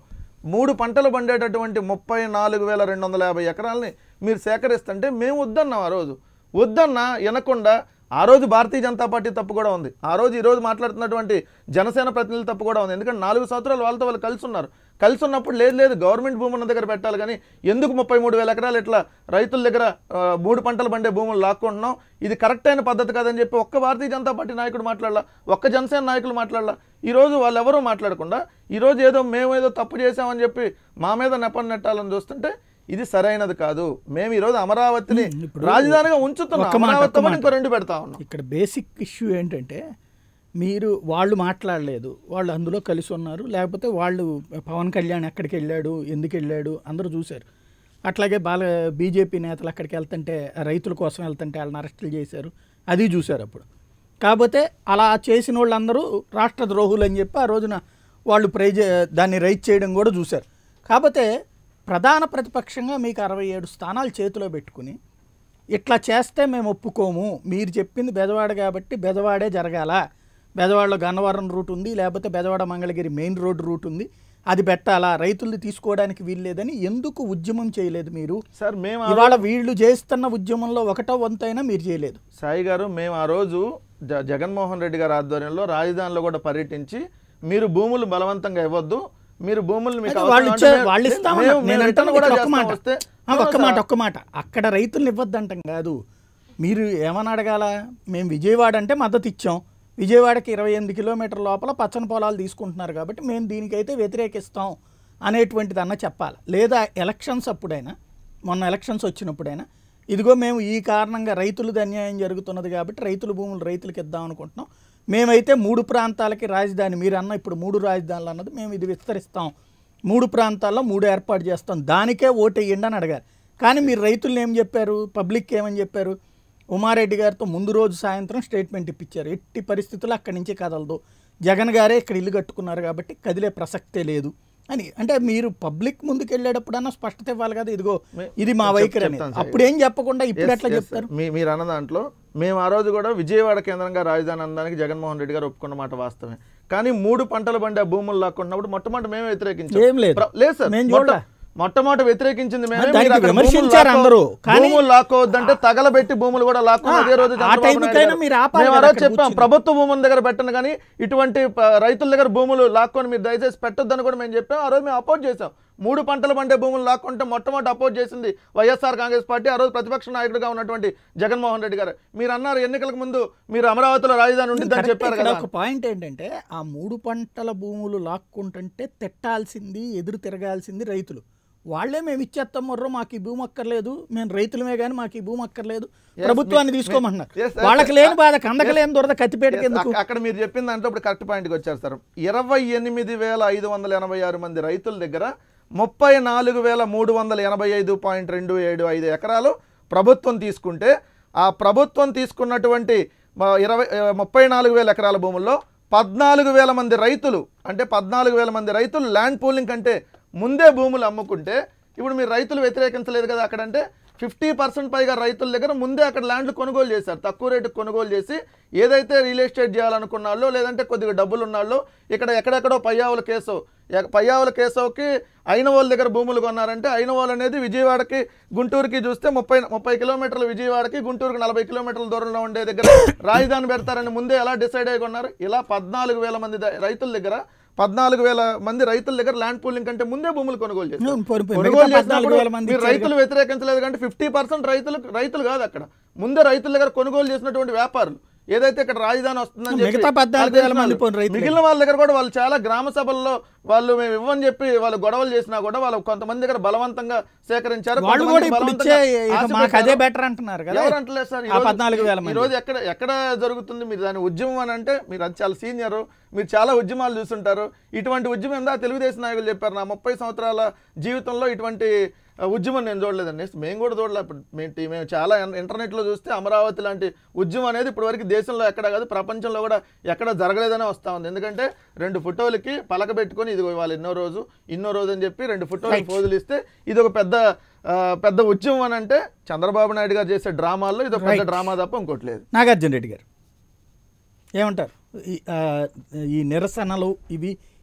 మూడు పంటలు పండేటటువంటి ముప్పై నాలుగు వేల రెండు వందల యాభై ఎకరాలని మీరు సేకరిస్తుంటే మేము వద్దన్నాం ఆ రోజు వద్దన్నా వినకుండా ఆ రోజు భారతీయ జనతా పార్టీ తప్పు కూడా ఉంది ఆ రోజు ఈ రోజు మాట్లాడుతున్నటువంటి జనసేన ప్రతినిధులు తప్పు కూడా ఉంది ఎందుకంటే నాలుగు సంవత్సరాలు వాళ్ళతో వాళ్ళు కలిసి ఉన్నారు కలిసి ఉన్నప్పుడు లేదు లేదు గవర్నమెంట్ భూమి ఉన్న దగ్గర పెట్టాలి కానీ ఎందుకు ముప్పై మూడు వేల ఎకరాలు ఇట్లా రైతుల దగ్గర ఆ, మూడు పంటలు పండే భూములు లాక్కుంటున్నాం ఇది కరెక్ట్ అయిన పద్ధతి కాదని చెప్పి ఒక్క భారతీయ జనతా పార్టీ నాయకుడు మాట్లాడాల ఒక్క జనసేన నాయకులు మాట్లాడాల ఈ రోజు వాళ్ళు ఎవరూ మాట్లాడకుండా ఈ రోజు ఏదో మేము ఏదో తప్పు చేసామని చెప్పి మా మీద నెపం నెట్టాలని చూస్తుంటే ఇది సరైనది కాదు మేము ఈ రోజు అమరావతిని ఇప్పుడు రాజధానిగా ఉంచుతున్నాం ఒక్క మాట, అమరావతితో ఒక్క పాటు మాట. ఇంకో రెండు పెడతా ఉన్నాం ఇక్కడ బేసిక్ ఇష్యూ ఏంటంటే మీరు వాళ్ళు మాట్లాడలేదు వాళ్ళు అందులో కలిసి ఉన్నారు లేకపోతే వాళ్ళు పవన్ కళ్యాణ్ ఎక్కడికి వెళ్ళాడు ఎందుకు వెళ్ళాడు అందరూ చూశారు అట్లాగే బాల బీజేపీ నేతలు అక్కడికి వెళ్తుంటే రైతుల కోసం వెళ్తుంటే వాళ్ళని అరెస్టులు చేశారు అది చూశారు అప్పుడు కాకపోతే అలా చేసిన వాళ్ళందరూ రాష్ట్ర ద్రోహులు అని చెప్పి ఆ రోజున వాళ్ళు ప్రైజ్ దాన్ని రైట్ చేయడం కూడా చూశారు కాకపోతే ప్రధాన ప్రతిపక్షంగా మీకు అరవై ఏడు స్థానాలు చేతిలో పెట్టుకుని ఇట్లా చేస్తే మేము ఒప్పుకోము మీరు చెప్పింది బెదవాడ కాబట్టి బెదవాడే జరగాల బెదవాడలో గన్నవరం రూట్ ఉంది లేకపోతే Bezawada Mangalagiri main road route ఉంది అది పెట్టాలా రైతుల్ని తీసుకోవడానికి వీల్లేదని ఎందుకు ఉద్యమం చేయలేదు మీరు సార్ మేము ఆ ఇవాళ వీళ్ళు చేస్తున్న ఉద్యమంలో ఒకటో వంతైనా మీరు చేయలేదు సాయి గారు మేము ఆ రోజు జ జగన్మోహన్ రెడ్డి గారి ఆధ్వర్యంలో రాజధానిలో కూడా పర్యటించి మీరు భూములు బలవంతంగా ఇవ్వద్దు మీరు భూములు మీకు అది అవసరం వాళ్ళు అంటే ఇచ్చే మేము- వాళ్ళు మేము- ఇస్తామన్నారు మేము నేను return అంటాను కూడా ఇక్కడ ఒక్క చేస్తాం మాట వస్తే ఆ, ఒక్క అవును మాట సార్. ఒక్క మాట అక్కడ రైతుల్ని ఇవ్వద్దంటాం కాదు మీరు ఏమని అడగాల మేము విజయవాడ అంటే మద్దతు ఇచ్చాం విజయవాడకి ఇరవై ఎనిమిది కిలోమీటర్ లోపల పచ్చని పొలాలు తీసుకుంటున్నారు కాబట్టి మేము దీనికైతే వ్యతిరేకిస్తాం అనేటువంటిది అన్న చెప్పాలి లేదా ఎలక్షన్స్ అప్పుడైనా మొన్న ఎలక్షన్స్ వచ్చినప్పుడైనా ఇదిగో మేము ఈ కారణంగా రైతులది అన్యాయం జరుగుతున్నది కాబట్టి రైతుల భూములు రైతులకు ఇద్దాం అనుకుంటున్నాం మేమైతే మూడు ప్రాంతాలకి రాజధాని మీరు అన్న ఇప్పుడు మూడు రాజధానులు అన్నది మేము ఇది విస్తరిస్తాం మూడు ప్రాంతాల్లో మూడు ఏర్పాటు చేస్తాం దానికే ఓటు వేయండి అని అడిగారు కానీ మీరు రైతులను ఏం చెప్పారు పబ్లిక్ ఏమని చెప్పారు ఉమారెడ్డి గారితో ముందు రోజు సాయంత్రం స్టేట్మెంట్ ఇప్పించారు ఎట్టి పరిస్థితుల్లో అక్కడి నుంచి కదలదు జగన్ గారే ఇక్కడ ఇల్లు కట్టుకున్నారు కాబట్టి కదిలే ప్రసక్తే లేదు అని అంటే మీరు పబ్లిక్ ముందుకు వెళ్ళేటప్పుడన్నా స్పష్టత ఇవ్వాలి కదా ఇదిగో మే- ఇది మా చెప్- వైఖరి అని చెప్తాను సార్. అప్పుడు ఏం చెప్పకుండా ఇప్పుడు Yes, ఎట్లా yes, చెప్తారు sir. మీ మీరు అన్న దాంట్లో మేము ఆ రోజు కూడా విజయవాడ కేంద్రంగా రాజధాని అనడానికి జగన్మోహన్ రెడ్డి గారు ఒప్పుకున్న మాట వాస్తవమే కానీ మూడు పంటలు పండే భూములు లాక్కున్నప్పుడు మొట్టమొదటి మేమే వ్యతిరేకించాం ఏం లేదు. ప్ర- లేదు సార్ మేము మొట్ట- చూడలే. మొట్టమొదటి వ్యతిరేకించింది మేమే. దానికి మీరు అక్కడ విమర్శించారు భూములు లాక్కో- అందరూ. కానీ- భూములు లాక్కోవద్దంటే తగలబెట్టి భూములు కూడా లాక్కుని ఆ, అదే రోజు ఆ చంద్రబాబు నాయుడు టైంకైనా గారు- మీరు ఆపాలి మేము ఆ కదా రోజు అక్కడ చెప్పాం కూర్చుని. ప్రభుత్వ భూముల దగ్గర పెట్టండి కానీ ఇటువంటి ప- రైతుల దగ్గర భూములు లాక్కొని మీరు దయచేసి పెట్టొద్దని కూడా మేము చెప్పాం ఆ రోజు మేము అపోజ్ చేసాం మూడు పంటలు పండే భూములు లాక్కుంటే మొట్టమొదటి అపోజ్ చేసింది వైఎస్ఆర్ కాంగ్రెస్ పార్టీ ఆ రోజు ప్రతిపక్ష నాయకుడిగా ఉన్నటువంటి జగన్మోహన్ రెడ్డి గారు మీరు అన్నారు ఎన్నికలకు ముందు మీరు అమరావతిలో రాజధాని ఉంటుందని కరెక్ట్. చెప్పారు ఇక్కడ కదా ఒక పాయింట్ ఏంటంటే ఆ మూడు పంటల భూములు లాక్కుంటుంటే తిట్టాల్సింది ఎదురు తిరగాల్సింది రైతులు వాళ్ళే మేము ఇచ్చేస్తాం మొర్రో మాకు ఈ భూమి అక్కర్లేదు మేము రైతులమే కానీ మాకు ఈ భూమి అక్కర్లేదు Yes, ప్రభుత్వాన్ని మీ- తీసుకోమంటున్నారు Yes, sir. వాళ్ళకి లేని బాధ Yes. కందక లేని దొరద కత్తిపేటకి Yes, ఎందుకు అక్క- అక్కడ మీరు చెప్పిన దాంట్లో ఇప్పుడు కరెక్ట్ పాయింట్కి వచ్చారు సార్ ఇరవై ఎనిమిది వేల ఐదు వందల ఎనభై ఆరు మంది రైతుల దగ్గర ముప్పై నాలుగు వేల మూడు వందల ఎనభై ఐదు పాయింట్ రెండు ఏడు ఐదు ఎకరాలు ప్రభుత్వం తీసుకుంటే ఆ ప్రభుత్వం తీసుకున్నటువంటి మ- ఇరవై ఆ, ముప్పై నాలుగు వేల ఎకరాల భూముల్లో పద్నాలుగు వేల మంది రైతులు అంటే పద్నాలుగు వేల మంది రైతులు ల్యాండ్ పూలింగ్ కంటే ముందే భూములు అమ్ముకుంటే ఇప్పుడు మీరు రైతులు వ్యతిరేకించలేదు కదా అక్కడంటే ఫిఫ్టీ పర్సెంట్ పైగా రైతుల దగ్గర ముందే అక్కడ ల్యాండ్లు కొనుగోలు చేశారు తక్కువ రేటుకు కొనుగోలు చేసి ఏదైతే రియల్ ఎస్టేట్ చేయాలనుకున్న వాళ్ళు లేదంటే కొద్దిగా డబ్బులు ఉన్న వాళ్ళు ఇక్కడ ఎక్కడెక్కడో పయ్యావుల కేసు ఎ- పయ్యావుల కేశవ్కి అయిన వాళ్ళ దగ్గర భూములు కొన్నారంటే అయిన వాళ్ళు అనేది విజయవాడకి గుంటూరుకి చూస్తే ముప్పై ముప్పై కిలోమీటర్లు విజయవాడకి గుంటూరుకి నలభై కిలోమీటర్ల దూరంలో ఉండే దగ్గర రాజధాని పెడతారని ముందే ఎలా డిసైడ్ అయ్యి కొన్నారు ఇలా పద్నాలుగు వేల మంది ద- రైతుల దగ్గర పద్నాలుగు వేల మంది రైతుల దగ్గర ల్యాండ్ పూలింగ్ కంటే ముందే భూములు కొనుగోలు చేశారు అవును, పోనీ, పోనీ. కొనుగోలు మిగతా చేసినప్పుడు 14,000 మంది మీరు ఇచ్చారు రైతులు వ్యతిరేకించలేదు కంటే ఫిఫ్టీ పర్సెంట్ రైతులు రైతులు కాదు అక్కడ ముందే రైతుల దగ్గర కొనుగోలు చేసినటువంటి వ్యాపారులు ఏదైతే ఇక్కడ రాజధాని వస్తుందని చెప్పి మిగతా 14,000 వాళ్ళకి తెలిసిన మంది వాళ్ళు. పోనీ రైతులే. మిగిలిన వాళ్ళ దగ్గర కూడా వాళ్ళు చాలా గ్రామ సభల్లో వాళ్ళు మేము ఇవ్వని చెప్పి వాళ్ళు గొడవలు చేసినా కూడా వాళ్ళు కొంతమంది దగ్గర బలవంతంగా సేకరించారు వాళ్ళు కొంతమంది కూడా ఇప్పుడు బలవంతంగా ఇచ్చే ఇక ఆశ మాకు అదే పెట్టారు. బెటర్ అంటున్నారు కదా ఎవరు అంటలేదు సార్ ఈ ఆ రోజు- పద్నాలుగు వేల ఈ మంది రోజు ఎక్కడ ఎక్కడ జరుగుతుంది మీరు దాని ఉద్యమం అని అంటే మీరు అది చాలా సీనియర్ మీరు చాలా ఉద్యమాలు చూస్తుంటారు ఇటువంటి ఉద్యమం ఏందా తెలుగుదేశం నాయకులు చెప్పారు నా ముప్పై సంవత్సరాల జీవితంలో ఇటువంటి ఆ, ఉద్యమం నేను చూడలేదండి మేము కూడా చూడలే ఇప్పుడు మేము టీ- మేము చాలా ఇన్- ఇంటర్నెట్లో చూస్తే అమరావతి లాంటి ఉద్యమం అనేది ఇప్పటివరకు దేశంలో ఎక్కడ కాదు ప్రపంచంలో కూడా ఎక్కడ జరగలేదనే వస్తా ఉంది ఎందుకంటే రెండు ఫోటోలకి పలక పెట్టుకొని ఇది ఇవాళ ఎన్నో రోజు ఇన్నో రోజు అని చెప్పి రెండు ఫోటోలు Right. పోజులు ఇస్తే ఇది ఒక పెద్ద ఆ, పెద్ద ఉద్యమం అని అంటే చంద్రబాబు నాయుడు గారు చేసే డ్రామాల్లో ఇది ఒక పెద్ద Right. డ్రామా తప్ప ఇంకోటి లేదు నాగార్జున రెడ్డి గారు ఏమంటారు ఈ, ఆ, ఈ నిరసనలు ఇవి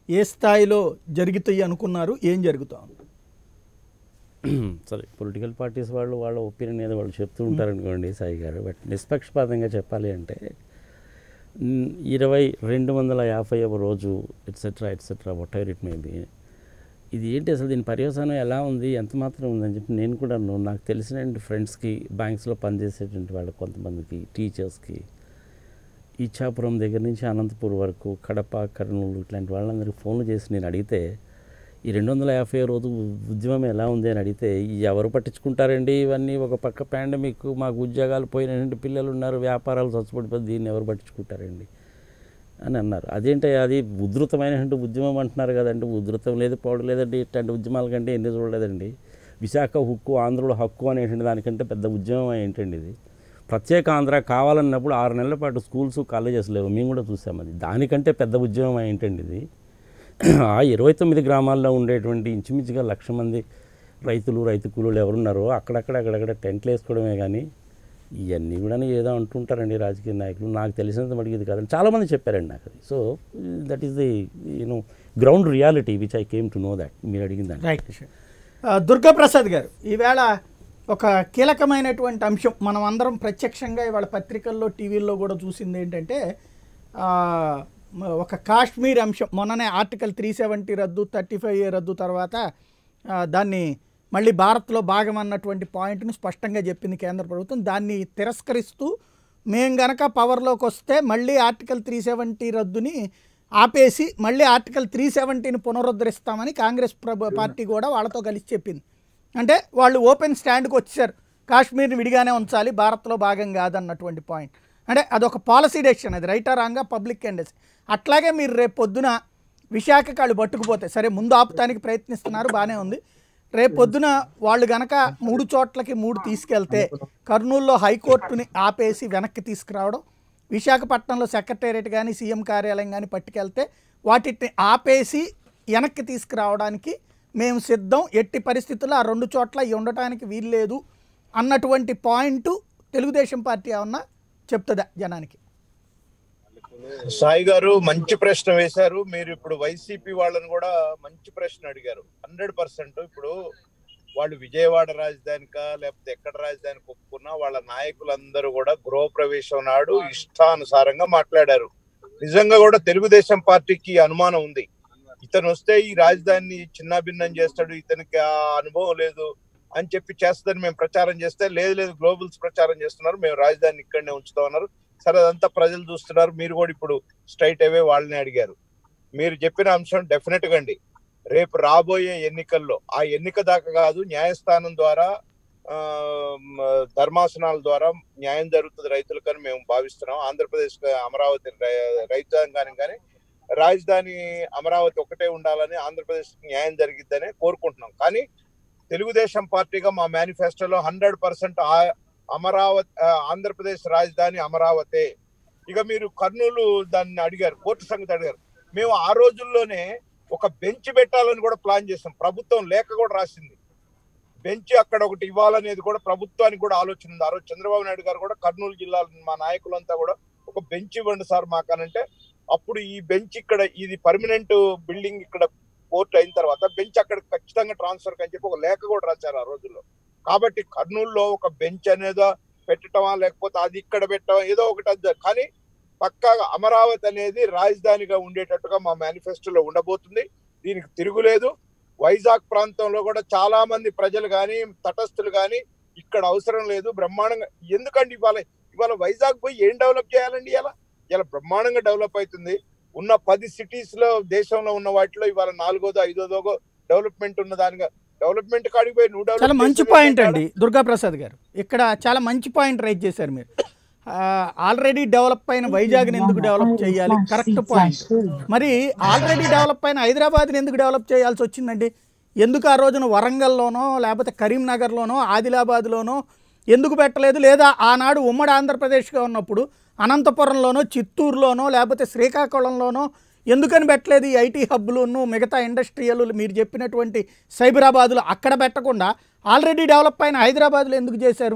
ఏ స్థాయిలో జరుగుతాయి అనుకున్నారు ఏం జరుగుతా ఉంది సరే పొలిటికల్ పార్టీస్ వాళ్ళు వాళ్ళ ఒపీనియన్ ఏదో వాళ్ళు చెప్తూ ఉంటారు అనుకోండి సాయి గారు బట్ నిష్పక్షపాతంగా చెప్పాలి అంటే మ్, ఇరవై రెండు వందల యాభైవ రోజు etcetera etcetera whatever it may be ఇది ఏంటి అసలు దీని పర్యవసానం ఎలా ఉంది ఎంత మాత్రం ఉందని చెప్పి నేను కూడా నాకు తెలిసిన ఫ్రెండ్స్కి బ్యాంక్స్లో పనిచేసేటువంటి వాళ్ళ కొంతమందికి టీచర్స్కి ఇచ్చాపురం దగ్గర నుంచి అనంతపూర్ వరకు కడప కర్నూలు ఇట్లాంటి వాళ్ళందరికీ ఫోన్లు చేసి నేను అడిగితే ఈ రెండు వందల యాభై రోజు ఉద్యమం ఎలా ఉంది అని అడిగితే "ఈ ఎవరు పట్టించుకుంటారండి ఇవన్నీ ఒక పక్క పాండమిక్ మాకు ఉద్యోగాలు పోయినటువంటి పిల్లలు ఉన్నారు వ్యాపారాలు చచ్చిపడిపోయి దీన్ని ఎవరు పట్టించుకుంటారండి అని అన్నారు అదేంటి అది ఉధృతమైనటువంటి ఉద్యమం అంటున్నారు కదండి ఉధృతం లేదు పోవడం లేదండి ఇట్లాంటి ఉద్యమాల కంటే ఎన్ని చూడలేదండి విశాఖ హక్కు ఆంధ్రుల హక్కు అనేటువంటి దానికంటే పెద్ద ఉద్యమం ఏంటండి ఇది ప్రత్యేక ఆంధ్ర కావాలన్నప్పుడు ఆరు నెలల పాటు స్కూల్స్ కాలేజెస్ లేవు మేము కూడా చూసాం అది దానికంటే పెద్ద ఉద్యమం ఏంటండి ఇది ఆ ఇరవై తొమ్మిది గ్రామాల్లో ఉండేటువంటి ఇంచుమించుగా లక్ష మంది రైతులు రైతు కూలీలు ఎవరున్నారో అక్కడక్కడ అక్కడక్కడ టెంట్లు వేసుకోవడమే కానీ ఇవన్నీ కూడా ఏదో అంటుంటారండి రాజకీయ నాయకులు నాకు తెలిసినంత మటుకు ఇది కాదండి చాలామంది చెప్పారండి నాకు అది so that is the you know ground reality which I came to know that మీరు అడిగిందండి రైట్ దుర్గాప్రసాద్ గారు ఈవేళ ఒక కీలకమైనటువంటి అంశం మనం అందరం ప్రత్యక్షంగా ఇవాళ పత్రికల్లో టీవీల్లో కూడా చూసింది ఏంటంటే ఆ, మ- ఒక కాశ్మీర్ అంశం మొన్ననే ఆర్టికల్ త్రీ సెవెంటీ రద్దు థర్టీ ఫైవ్ ఏ రద్దు తర్వాత ఆ, దాన్ని మళ్ళీ భారత్లో భాగం అన్నటువంటి పాయింట్ని స్పష్టంగా చెప్పింది కేంద్ర ప్రభుత్వం దాన్ని తిరస్కరిస్తూ మేము గనక పవర్లోకి వస్తే మళ్ళీ ఆర్టికల్ త్రీ సెవెంటీ రద్దుని ఆపేసి మళ్ళీ ఆర్టికల్ త్రీ సెవెంటీని పునరుద్ధరిస్తామని కాంగ్రెస్ ప్రభు పార్టీ కూడా వాళ్ళతో కలిసి చెప్పింది అంటే వాళ్ళు ఓపెన్ స్టాండ్కి వచ్చారు కాశ్మీర్ని విడిగానే ఉంచాలి భారత్లో భాగం కాదన్నటువంటి పాయింట్ అంటే అదొక పాలసీ డెసిషన్ అది రైటా రాంగా పబ్లిక్ ఎండెస్ అట్లాగే మీరు రేపు పొద్దున విశాఖ కాళ్ళు పట్టుకుపోతే సరే ముందు ఆపుతానికి ప్రయత్నిస్తున్నారు బాగానే ఉంది రేపు పొద్దున వాళ్ళు గనక మూడు చోట్లకి మూడు తీసుకెళ్తే కర్నూలులో హైకోర్టుని ఆపేసి వెనక్కి తీసుకురావడం విశాఖపట్నంలో సెక్రటేరియట్ కానీ సీఎం కార్యాలయం కానీ పట్టుకెళ్తే వాటిని ఆపేసి వెనక్కి తీసుకురావడానికి మేము సిద్ధం ఎట్టి పరిస్థితుల్లో ఆ రెండు చోట్ల ఇవి ఉండటానికి వీల్లేదు అన్నటువంటి పాయింట్ తెలుగుదేశం పార్టీ ఏమన్నా చెప్తుందా జనానికి సాయి గారు మంచి ప్రశ్న వేశారు మీరు ఇప్పుడు వైసీపీ వాళ్ళని కూడా మంచి ప్రశ్న అడిగారు హండ్రెడ్ పర్సెంట్ ఇప్పుడు వాళ్ళు విజయవాడ రాజధానికా లేకపోతే ఎక్కడ రాజధానికి ఒప్పుకున్నా వాళ్ళ నాయకులందరూ కూడా గృహప్రవేశం నాడు ఇష్టానుసారంగా మాట్లాడారు నిజంగా కూడా తెలుగుదేశం పార్టీకి అనుమానం ఉంది ఇతను వస్తే ఈ రాజధానిని చిన్నాభిన్నం చేస్తాడు ఇతనికి ఆ అనుభవం లేదు అని చెప్పి చేస్తుందని మేము ప్రచారం చేస్తే లేదు లేదు గ్లోబల్స్ ప్రచారం చేస్తున్నారు మేము రాజధానిని ఇక్కడనే ఉంచుతా ఉన్నారు సరే అదంతా ప్రజలు చూస్తున్నారు మీరు కూడా ఇప్పుడు స్ట్రైట్ అవే వాళ్ళని అడిగారు మీరు చెప్పిన అంశం డెఫినెట్ గా అండి రేపు రాబోయే ఎన్నికల్లో ఆ ఎన్నిక దాకా కాదు న్యాయస్థానం ద్వారా ఆ, మ, ధర్మాసనాల ద్వారా న్యాయం జరుగుతుంది రైతులకని మేము భావిస్తున్నాం ఆంధ్రప్రదేశ్ అమరావతి రై- రైతాంగానికి కానీ రాజధాని అమరావతి ఒకటే ఉండాలని ఆంధ్రప్రదేశ్ న్యాయం జరిగిద్దని కోరుకుంటున్నాం కానీ తెలుగుదేశం పార్టీగా మా మేనిఫెస్టోలో హండ్రెడ్ పర్సెంట్ అమరావతి ఆ, ఆంధ్రప్రదేశ్ రాజధాని అమరావతే ఇక మీరు కర్నూలు దాన్ని అడిగారు కోర్టు సంగతి అడిగారు మేము ఆ రోజుల్లోనే ఒక బెంచ్ పెట్టాలని కూడా ప్లాన్ చేసాం ప్రభుత్వం లేఖ కూడా రాసింది బెంచ్ అక్కడ ఒకటి ఇవ్వాలనేది కూడా ప్రభుత్వానికి కూడా ఆలోచన ఉంది ఆ రోజు చంద్రబాబు నాయుడు గారు కూడా కర్నూలు జిల్లా మా నాయకులంతా కూడా ఒక బెంచ్ ఇవ్వండి సార్ మాకనంటే అప్పుడు ఈ బెంచ్ ఇక్కడ ఇది పర్మనెంట్ బిల్డింగ్ ఇక్కడ కోర్టు అయిన తర్వాత బెంచ్ అక్కడ ఖచ్చితంగా ట్రాన్స్ఫర్ అని చెప్పి ఒక లేఖ కూడా రాశారు ఆ రోజుల్లో కాబట్టి కర్నూలులో ఒక బెంచ్ అనేదో పెట్టటమా లేకపోతే అది ఇక్కడ పెట్టడం ఏదో ఒకటి అది కానీ పక్కాగా అమరావతి అనేది రాజధానిగా ఉండేటట్టుగా మా మేనిఫెస్టోలో ఉండబోతుంది దీనికి తిరుగులేదు వైజాగ్ ప్రాంతంలో కూడా చాలా మంది ప్రజలు కానీ తటస్థులు కానీ ఇక్కడ అవసరం లేదు బ్రహ్మాండంగా ఎందుకండి ఇవాళ ఇవాళ వైజాగ్ పోయి ఏం డెవలప్ చేయాలండి ఇలా ఇలా బ్రహ్మాండంగా డెవలప్ అవుతుంది ఉన్న పది సిటీస్ లో దేశంలో ఉన్న వాటిలో ఇవాళ నాలుగోదో ఐదోదో డెవలప్మెంట్ ఉన్న దానిగా డెవలప్మెంట్ కాడికి పోయి నువ్వు చాలా డెవలప్ మంచి చేసేది పాయింట్ ఏంటి అండి దుర్గాప్రసాద్ గారు ఇక్కడ చాలా మంచి పాయింట్ రైజ్ చేశారు మీరు ఆల్రెడీ డెవలప్ అయిన వైజాగ్ని ఎందుకు డెవలప్ చేయాలి కరెక్ట్ పాయింట్ మరి ఆల్రెడీ డెవలప్ అయిన హైదరాబాద్ని ఎందుకు డెవలప్ చేయాల్సి వచ్చిందండి ఎందుకు ఆ రోజున వరంగల్లోనో లేకపోతే కరీంనగర్లోనో ఆదిలాబాద్లోనో ఎందుకు పెట్టలేదు లేదా ఆనాడు ఉమ్మడి ఆంధ్రప్రదేశ్గా ఉన్నప్పుడు అనంతపురంలోనో చిత్తూరులోనో లేకపోతే శ్రీకాకుళంలోనో ఎందుకని పెట్టలేదు ఈ ఐటీ హబ్బులను మిగతా ఇండస్ట్రియల్ మీరు చెప్పినటువంటి సైబరాబాదులు అక్కడ పెట్టకుండా ఆల్రెడీ డెవలప్ అయిన హైదరాబాద్లో ఎందుకు చేశారు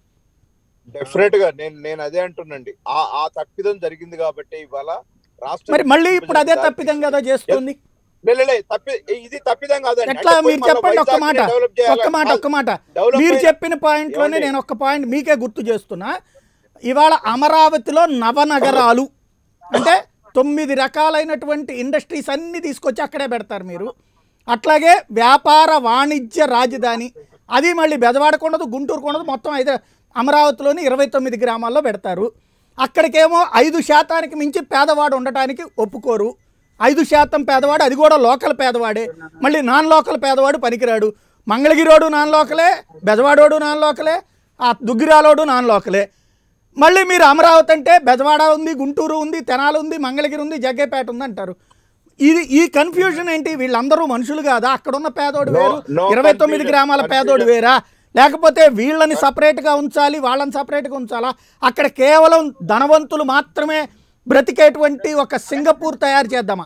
డెఫినెట్ గా నేను నేను అదే అంటున్నాండి ఆ ఆ తప్పిదం జరిగింది కాబట్టి ఇవాళ రాష్ట్ర మరి మళ్ళీ ఇప్పుడు అదే తప్పిదం కదా చేస్తుంది లే తప్పి ఇది తప్పిదం కాదండి ఎట్లా అంటే పోయి మీరు మళ్ళా చెప్పండి ఒక్క వైజాగ్ని మాట డెవలప్ చేయాలి. ఒక్క మాట ఒక్క మాట డెవలప్ మీరు అయ్యి- చెప్పిన పాయింట్లోనే ఏమండి? నేను ఒక్క పాయింట్ మీకే గుర్తు చేస్తున్నా ఇవాళ అమరావతిలో నవనగరాలు అంటే తొమ్మిది రకాలైనటువంటి ఇండస్ట్రీస్ అన్ని తీసుకొచ్చి అక్కడే పెడతారు మీరు అట్లాగే వ్యాపార వాణిజ్య రాజధాని అది మళ్ళీ బెజవాడకుండదు గుంటూరుకుండదు మొత్తం ఐదు అమరావతిలోని ఇరవై తొమ్మిది గ్రామాల్లో పెడతారు అక్కడికేమో ఐదు శాతానికి మించి పేదవాడు ఉండటానికి ఒప్పుకోరు ఐదు శాతం పేదవాడు అది కూడా లోకల్ పేదవాడే మళ్ళీ నాన్ లోకల్ పేదవాడు పనికిరాడు మంగళగిరోడు నాన్ లోకలే బెజవాడోడు నాన్ లోకలే ఆ దుగ్గిరాలోడు నాన్ లోకలే మళ్ళీ మీరు అమరావతి అంటే బెజవాడ ఉంది గుంటూరు ఉంది తెనాలి ఉంది మంగళగిరి ఉంది జగ్గేపేట ఉంది అంటారు ఇది ఈ కన్ఫ్యూజన్ ఏంటి వీళ్ళందరూ మనుషులు కాదా అక్కడ ఉన్న పేదోడు No- వేరు no ఇరవై తొమ్మిది confusion. గ్రామాల పేదోడు Confusion. వేరా లేకపోతే వీళ్ళని సపరేట్గా ఉంచాలి వాళ్ళని సపరేట్గా ఉంచాలా అక్కడ కేవలం ధనవంతులు మాత్రమే బ్రతికేటువంటి ఒక సింగపూర్ తయారు చేద్దామా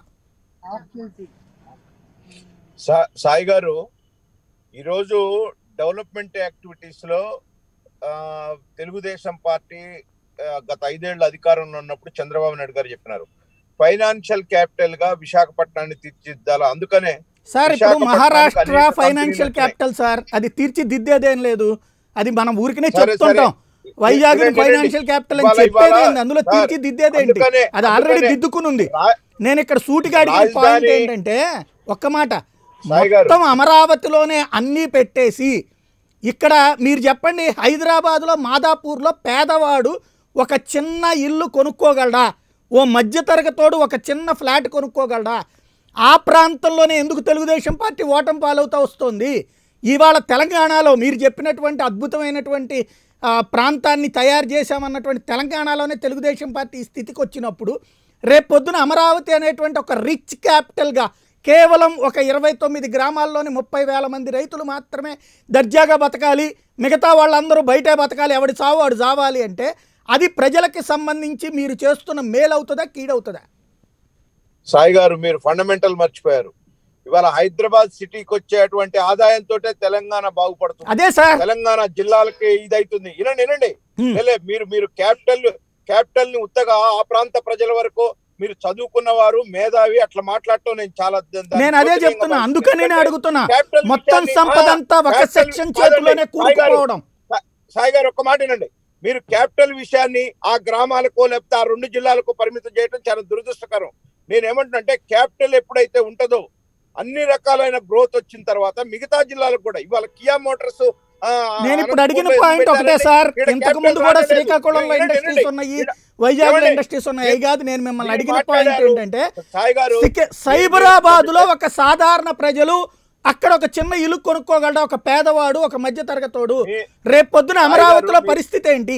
సా- సాయి గారు ఈరోజు డెవలప్మెంట్ యాక్టివిటీస్ లో ఆ, తెలుగుదేశం పార్టీ ఆ, గత ఐదేళ్ల అధికారంలో ఉన్నప్పుడు చంద్రబాబు నాయుడు గారు చెప్పినారు ఫైనాన్షియల్ క్యాపిటల్ గా విశాఖపట్నాన్ని తీర్చిదిద్దాలా అందుకనే సార్ ఇప్పుడు విశాఖపట్నానికి మహారాష్ట్ర అనేక ఫైనాన్షియల్ కంపెనీలు క్యాపిటల్ సార్ అది తీర్చిదిద్దేదేం లేదు అది మనం ఊరికనే సరే, చెప్తుంటాం సరే. వైజాగ్ వినండి, ఫైనాన్షియల్ క్యాపిటల్ అని ఇవాళ- చెప్పేది ఇవాళ- ఏంది? అందులో సార్, తీర్చిదిద్దేదేంటి అందుకనే- అది ఆల్రెడీ అందుకనే దిద్దుకుని ఉంది రా- నేను ఇక్కడ సూటిగా అడిగిన రాజధాని- పాయింట్ ఏంటంటే ఒక్క మాట సాయి గారు. మొత్తం అమరావతిలోనే అన్నీ పెట్టేసి ఇక్కడ మీరు చెప్పండి హైదరాబాద్లో మాదాపూర్లో పేదవాడు ఒక చిన్న ఇల్లు కొనుక్కోగలడా ఓ మధ్యతరగతోడు ఒక చిన్న ఫ్లాట్ కొనుక్కోగలడా ఆ ప్రాంతంలోనే ఎందుకు తెలుగుదేశం పార్టీ ఓటమి పాలవుతా వస్తుంది ఇవాళ తెలంగాణలో మీరు చెప్పినటువంటి అద్భుతమైనటువంటి ఆ, ప్రాంతాన్ని తయారు చేశామన్నటువంటి తెలంగాణలోనే తెలుగుదేశం పార్టీ ఈ స్థితికి వచ్చినప్పుడు రేపొద్దున అమరావతి అనేటువంటి ఒక రిచ్ క్యాపిటల్గా కేవలం ఒక ఇరవై తొమ్మిది గ్రామాల్లోని ముప్పై వేల మంది రైతులు మాత్రమే దర్జాగా బతకాలి మిగతా వాళ్ళందరూ బయటే బతకాలి ఎవడి చావు వాడు చావాలి అంటే అది ప్రజలకి సంబంధించి మీరు చేస్తున్న మేలవుతుందా కీడవుతుందా సాయి గారు మీరు ఫండమెంటల్ మర్చిపోయారు ఇవాళ హైదరాబాద్ సిటీకి వచ్చేటువంటి ఆదాయంతో తెలంగాణ బాగుపడుతుంది అదే సార్ తెలంగాణ జిల్లాలకి ఇదైతుంది వినండి వినండి హ్మ్. లే, మీరు మీరు క్యాపిటల్ క్యాపిటల్ ని ఉత్తగా ఆ ప్రాంత ప్రజల వరకు మీరు చదువుకున్న వారు మేధావి అట్లా మాట్లాడటం నేను చాలా ద- దాన్ని నేను అదే తోటిగా చెప్తున్నా భావిస్తున్నాను. అందుకని నేను ఎందుకంటే అడుగుతున్నా capital మొత్తం విషయాన్ని- సంపద ఆ, అంతా ఒక capital సెక్షన్ కాదండి. చేతిలోనే సాయి గారు, కూరుకుపోవడం సా- సాయి గారు ఒక్క మాట వినండి మీరు క్యాపిటల్ విషయాన్ని ఆ గ్రామాలకు లేకపోతే ఆ రెండు జిల్లాలకు పరిమితం చేయడం చాలా దురదృష్టకరం నేను ఏమంటున్నానంటే క్యాపిటల్ ఎప్పుడైతే ఉంటుందో అన్ని రకాలైన గ్రోత్ వచ్చిన తర్వాత మిగతా జిల్లాలకు కూడా ఇవాళ కియా మోటార్స్ నేను ఇప్పుడు అడిగిన పాయింట్ ఒకటే సార్ ఇంతకు ముందు కూడా శ్రీకాకుళంలో ఇండస్ట్రీస్ ఉన్నాయి వైజాగ్ లో ఏమండి? ఇండస్ట్రీస్ ఉన్నాయి అవి కాదు నేను మిమ్మల్ని మీరు అడిగిన పాయింట్ మాట్లాడారు. ఏంటంటే సాయి గారు సికే- సైబరాబాద్ లో ఒక సాధారణ ప్రజలు అక్కడ ఒక చిన్న ఇల్లు కొనుక్కోగలడా ఒక పేదవాడు ఒక మధ్య తరగతోడు మీ- రేపు పొద్దున సాయి గారు, అమరావతిలో మీ- పరిస్థితి ఏంటి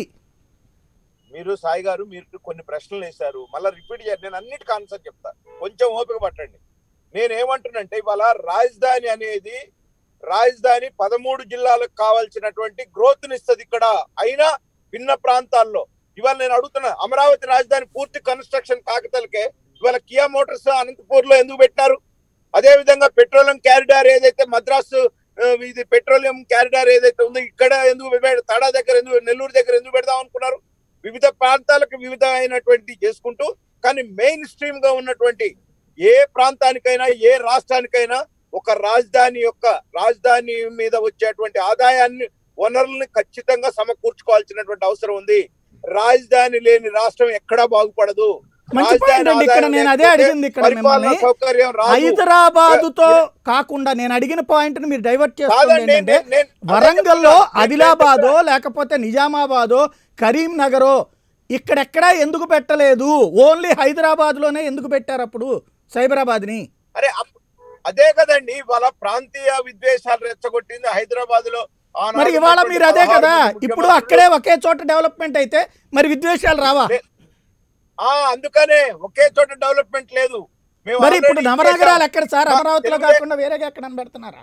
మీరు సాయి గారు మీరు కొన్ని ప్రశ్నలు వేశారు మళ్ళీ రిపీట్ చేయండి నేను అన్నిటికీ ఆన్సర్ చెప్తా కొంచెం ఓపిక పట్టండి నేను ఏమంటున్నంటే ఇవాళ రాజధాని అనేది రాజధాని పదమూడు జిల్లాలకు కావాల్సినటువంటి గ్రోత్ ఇస్తుంది ఇక్కడ అయినా భిన్న ప్రాంతాల్లో ఇవాళ నేను అడుగుతున్నా అమరావతి రాజధాని పూర్తి కన్స్ట్రక్షన్ కాకతలకే ఇవాళ కియా మోటార్స్ అనంతపూర్ లో ఎందుకు పెట్టారు అదే విధంగా పెట్రోలియం క్యారిడార్ ఏదైతే మద్రాసు ఆ, ఇది పెట్రోలియం క్యారిడార్ ఏదైతే ఉందో ఇక్కడ ఎందుకు పె- తడా దగ్గర ఎందుకు నెల్లూరు దగ్గర ఎందుకు పెడదాం అనుకున్నారు వివిధ ప్రాంతాలకు వివిధమైనటువంటి చేసుకుంటూ కానీ మెయిన్ స్ట్రీమ్ గా ఉన్నటువంటి ఏ ప్రాంతానికైనా ఏ రాష్ట్రానికైనా ఒక రాజధాని యొక్క రాజధాని మీద వచ్చేటువంటి ఆదాయాన్ని వనరుల్ని ఖచ్చితంగా సమకూర్చుకోవాల్సినటువంటి అవసరం ఉంది రాజధాని లేని రాష్ట్రం ఎక్కడా బాగుపడదు మంచి రాజధాని పాయింట్ అండి ఇక్కడ ఆదాయం నేను అదే లేకపోతే అడిగింది ఇక్కడ పరిపాలనా మిమ్మల్ని సౌకర్యం రాదు. హైదరాబాద్ తో కాకుండా నేను అడిగిన పాయింట్ ని మీరు డైవర్ట్ చేస్తుంది కాదండి, ఏంటంటే నేను- నేను- అదే వరంగల్లో చెప్తున్నా. ఆదిలాబాదో లేకపోతే నిజామాబాదో కరీంనగరో ఇక్కడెక్కడా ఎందుకు పెట్టలేదు ఓన్లీ హైదరాబాద్ లోనే ఎందుకు పెట్టారు అప్పుడు సైబరాబాద్ ని అరే అప్- అదే కదండి వాళ్ళ ప్రాంతీయ విద్వేషాలు రెచ్చగొట్టింది హైదరాబాద్ లో ఆనాడు మరి ఇవాళ ఉన్నటువంటి మీరు అదే పదహారు కదా మంది ఇప్పుడు ముఖ్యమంత్రులు- అక్కడే ఒకే చోట డెవలప్మెంట్ అయితే మరి విద్వేషాలు రావా లే- ఆ అందుకనే ఒకే చోట డెవలప్మెంట్ లేదు మేము మరి ఇప్పుడు already నవనగరాలు చేశాం. ఎక్కడ సార్ మా అమరావతిలో తెలుగుదే- కాకుండా వేరేగా ఎక్కడ పెడుతున్నారా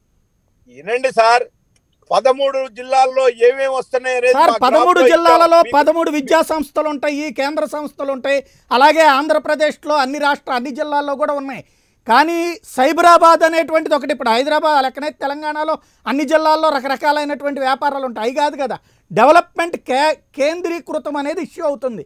వినండి సార్ పదమూడు జిల్లాల్లో ఏమేమి వస్తున్నాయి అనేది సార్ మా పదమూడు గ్రాఫ్లో ఇచ్చాం. జిల్లాలలో మీకు- పదమూడు విద్యా సంస్థలు ఉంటాయి కేంద్ర సంస్థలు ఉంటాయి అలాగే ఆంధ్రప్రదేశ్లో అన్ని రాష్ట్ర అన్ని జిల్లాల్లో కూడా ఉన్నాయి కానీ సైబరాబాద్ అనేటువంటిది ఒకటి ఇప్పుడు హైదరాబాద్ లెక్కనే తెలంగాణలో అన్ని జిల్లాల్లో రకరకాలైనటువంటి వ్యాపారాలు ఉంటాయి అవి కాదు కదా డెవలప్మెంట్ కే కేంద్రీకృతం అనేది ఇష్యూ అవుతుంది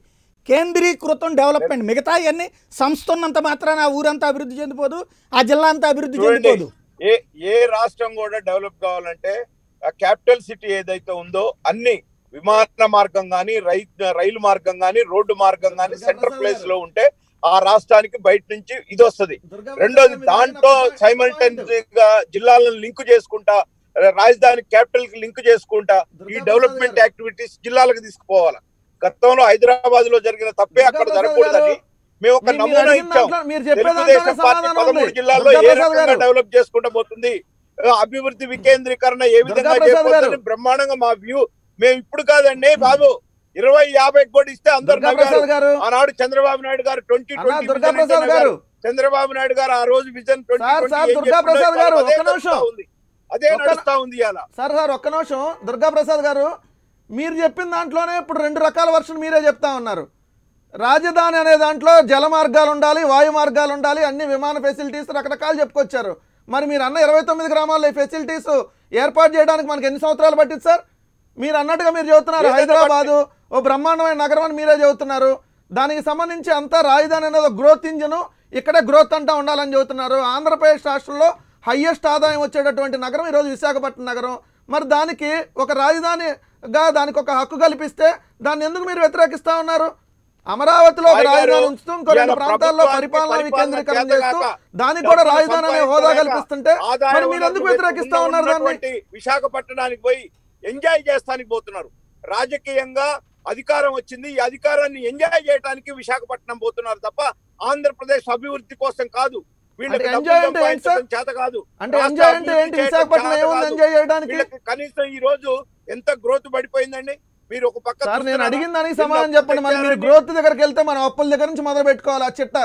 కేంద్రీకృతం డెవలప్మెంట్ మిగతా అన్ని సంస్థ ఉన్నంత మాత్రాన ఆ ఊరంతా అభివృద్ధి చెందిపోదు ఆ జిల్లా అంతా అభివృద్ధి చూడండి చెందిపోదు ఏ ఏ రాష్ట్రం కూడా డెవలప్ కావాలంటే ఆ క్యాపిటల్ సిటీ ఏదైతే ఉందో అన్ని విమాన మార్గం గాని రైలు మార్గం గాని రోడ్డు మార్గం గాని సెంటర్ ప్లేస్ లో ఉంటే ఆ రాష్ట్రానికి బయట నుంచి ఇది వస్తది రెండోది దాంట్లో సైమల్టేనియస్ గా జిల్లాలను లింక్ చేసుకుంటా రాజధాని క్యాపిటల్ కి లింక్ చేసుకుంటా ఈ డెవలప్మెంట్ యాక్టివిటీస్ జిల్లాలకు తీసుకుపోవాలి గతంలో హైదరాబాద్ లో జరిగిన తప్పే అక్కడ జరగకూడదని మేము ఒక మీరు నమూనా అడిగిన ఇచ్చాం దాంట్లో మీరు చెప్పే తెలుగుదేశం దాంట్లోనే పార్టీ సమాధానం పదమూడు ఉంది. జిల్లాల్లో ఏ దుర్గాప్రసాద్ రకంగా గారు. డెవలప్ చేసుకుంటూ పోతుంది ఆ, అభివృద్ధి వికేంద్రీకరణ ఏ విధంగా దుర్గాప్రసాద్ గారు. చేయబోతుందని బ్రహ్మాండంగా మా వ్యూ మేము ఇప్పుడు కాదండి బాబు ఇరవై యాభై కోటి ఇస్తే అందరు దుర్గాప్రసాద్ గారు ఆనాడు చంద్రబాబు నాయుడు గారు ట్వంటీ అన్నా దుర్గాప్రసాద్ గారు చంద్రబాబు నాయుడు గారు ఆ రోజు విజన్ సార్, సార్, దుర్గాప్రసాద్ గారు, ఒక్క నిమిషం. ఉంది అదే ఒక్క- నడుస్తా ఉంది ఇలా సార్ సార్ ఒక్క నిమిషం దుర్గాప్రసాద్ గారు మీరు చెప్పిన దాంట్లోనే ఇప్పుడు రెండు రకాల వర్షన్ మీరే చెప్తా ఉన్నారు రాజధాని అనే దాంట్లో జల మార్గాలు ఉండాలి వాయు మార్గాలు ఉండాలి అన్ని విమాన ఫెసిలిటీస్ రకరకాలు చెప్పుకొచ్చారు మరి మీరు అన్న ఇరవై తొమ్మిది గ్రామాల్లో ఈ ఫెసిలిటీస్ ఏర్పాటు చేయడానికి మనకి ఎన్ని సంవత్సరాలు పట్టింది సార్ మీరు అన్నట్టుగా మీరు చెబుతున్నారు ఏదైనా హైదరాబాదు ఓ బ్రహ్మాండమైన నగరం అని మీరే చెబుతున్నారు దానికి సంబంధించి అంతా రాజధాని అనేది ఒక గ్రోత్ ఇంజను ఇక్కడే గ్రోత్ అంతా ఉండాలని చెబుతున్నారు ఆంధ్రప్రదేశ్ రాష్ట్రంలో హయ్యెస్ట్ ఆదాయం వచ్చేటటువంటి నగరం ఈరోజు విశాఖపట్నం నగరం మరి దానికి ఒక రాజధానిగా దానికి ఒక హక్కు కల్పిస్తే దాన్ని ఎందుకు మీరు వ్యతిరేకిస్తా ఉన్నారు అమరావతిలో ఒక రాయ్ గారు, రాజధాని ఉంచుతూ ఇంకో రెండు ఇవాళ ప్రాంతాల్లో ప్రభుత్వానికి పరిపాలన పరిపాలన వికేంద్రీకరణ చేస్తూ చేతగాక దానికి కూడా డబ్బులు రాజధాని అనే హోదా సంపాదించలేక కల్పిస్తుంటే ఆదాయం మరి మీరు ఎందుకు ఉన్నటువంటి వ్యతిరేకిస్తా ఉన్నారు దాన్ని ఉన్నటువంటి విశాఖపట్నానికి పోయి ఎంజాయ్ చేస్తానికి పోతున్నారు రాజకీయంగా అధికారం వచ్చింది ఈ అధికారాన్ని ఎంజాయ్ చేయడానికి విశాఖపట్నం పోతున్నారు తప్ప ఆంధ్రప్రదేశ్ అభివృద్ధి కోసం కాదు వీళ్ళకి అంటే డబ్బులు ఎంజాయ్ అంటే ఏంటి సార్? సంపాదించడం చేత కాదు అంటే రాష్ట్ర ఎంజాయ్ అంటే అభివృద్ధి ఏంటి చేయడం విశాఖపట్నం చేత ఏముంది కాదు. ఎంజాయ్ చేయడానికి వీళ్ళకి కనీసం ఈ రోజు ఎంత గ్రోత్ పడిపోయిందండి మీరు ఒక పక్క సార్ నేను చూస్తున్నారా? అడిగిన దానికి నిన్న సమాధానం చెప్పండి మళ్ళీ మీరు తెచ్చారండి. గ్రోత్ దగ్గరికి వెళ్తే మనం అప్పుల దగ్గర నుంచి మొదలు పెట్టుకోవాలి ఆ చిట్ట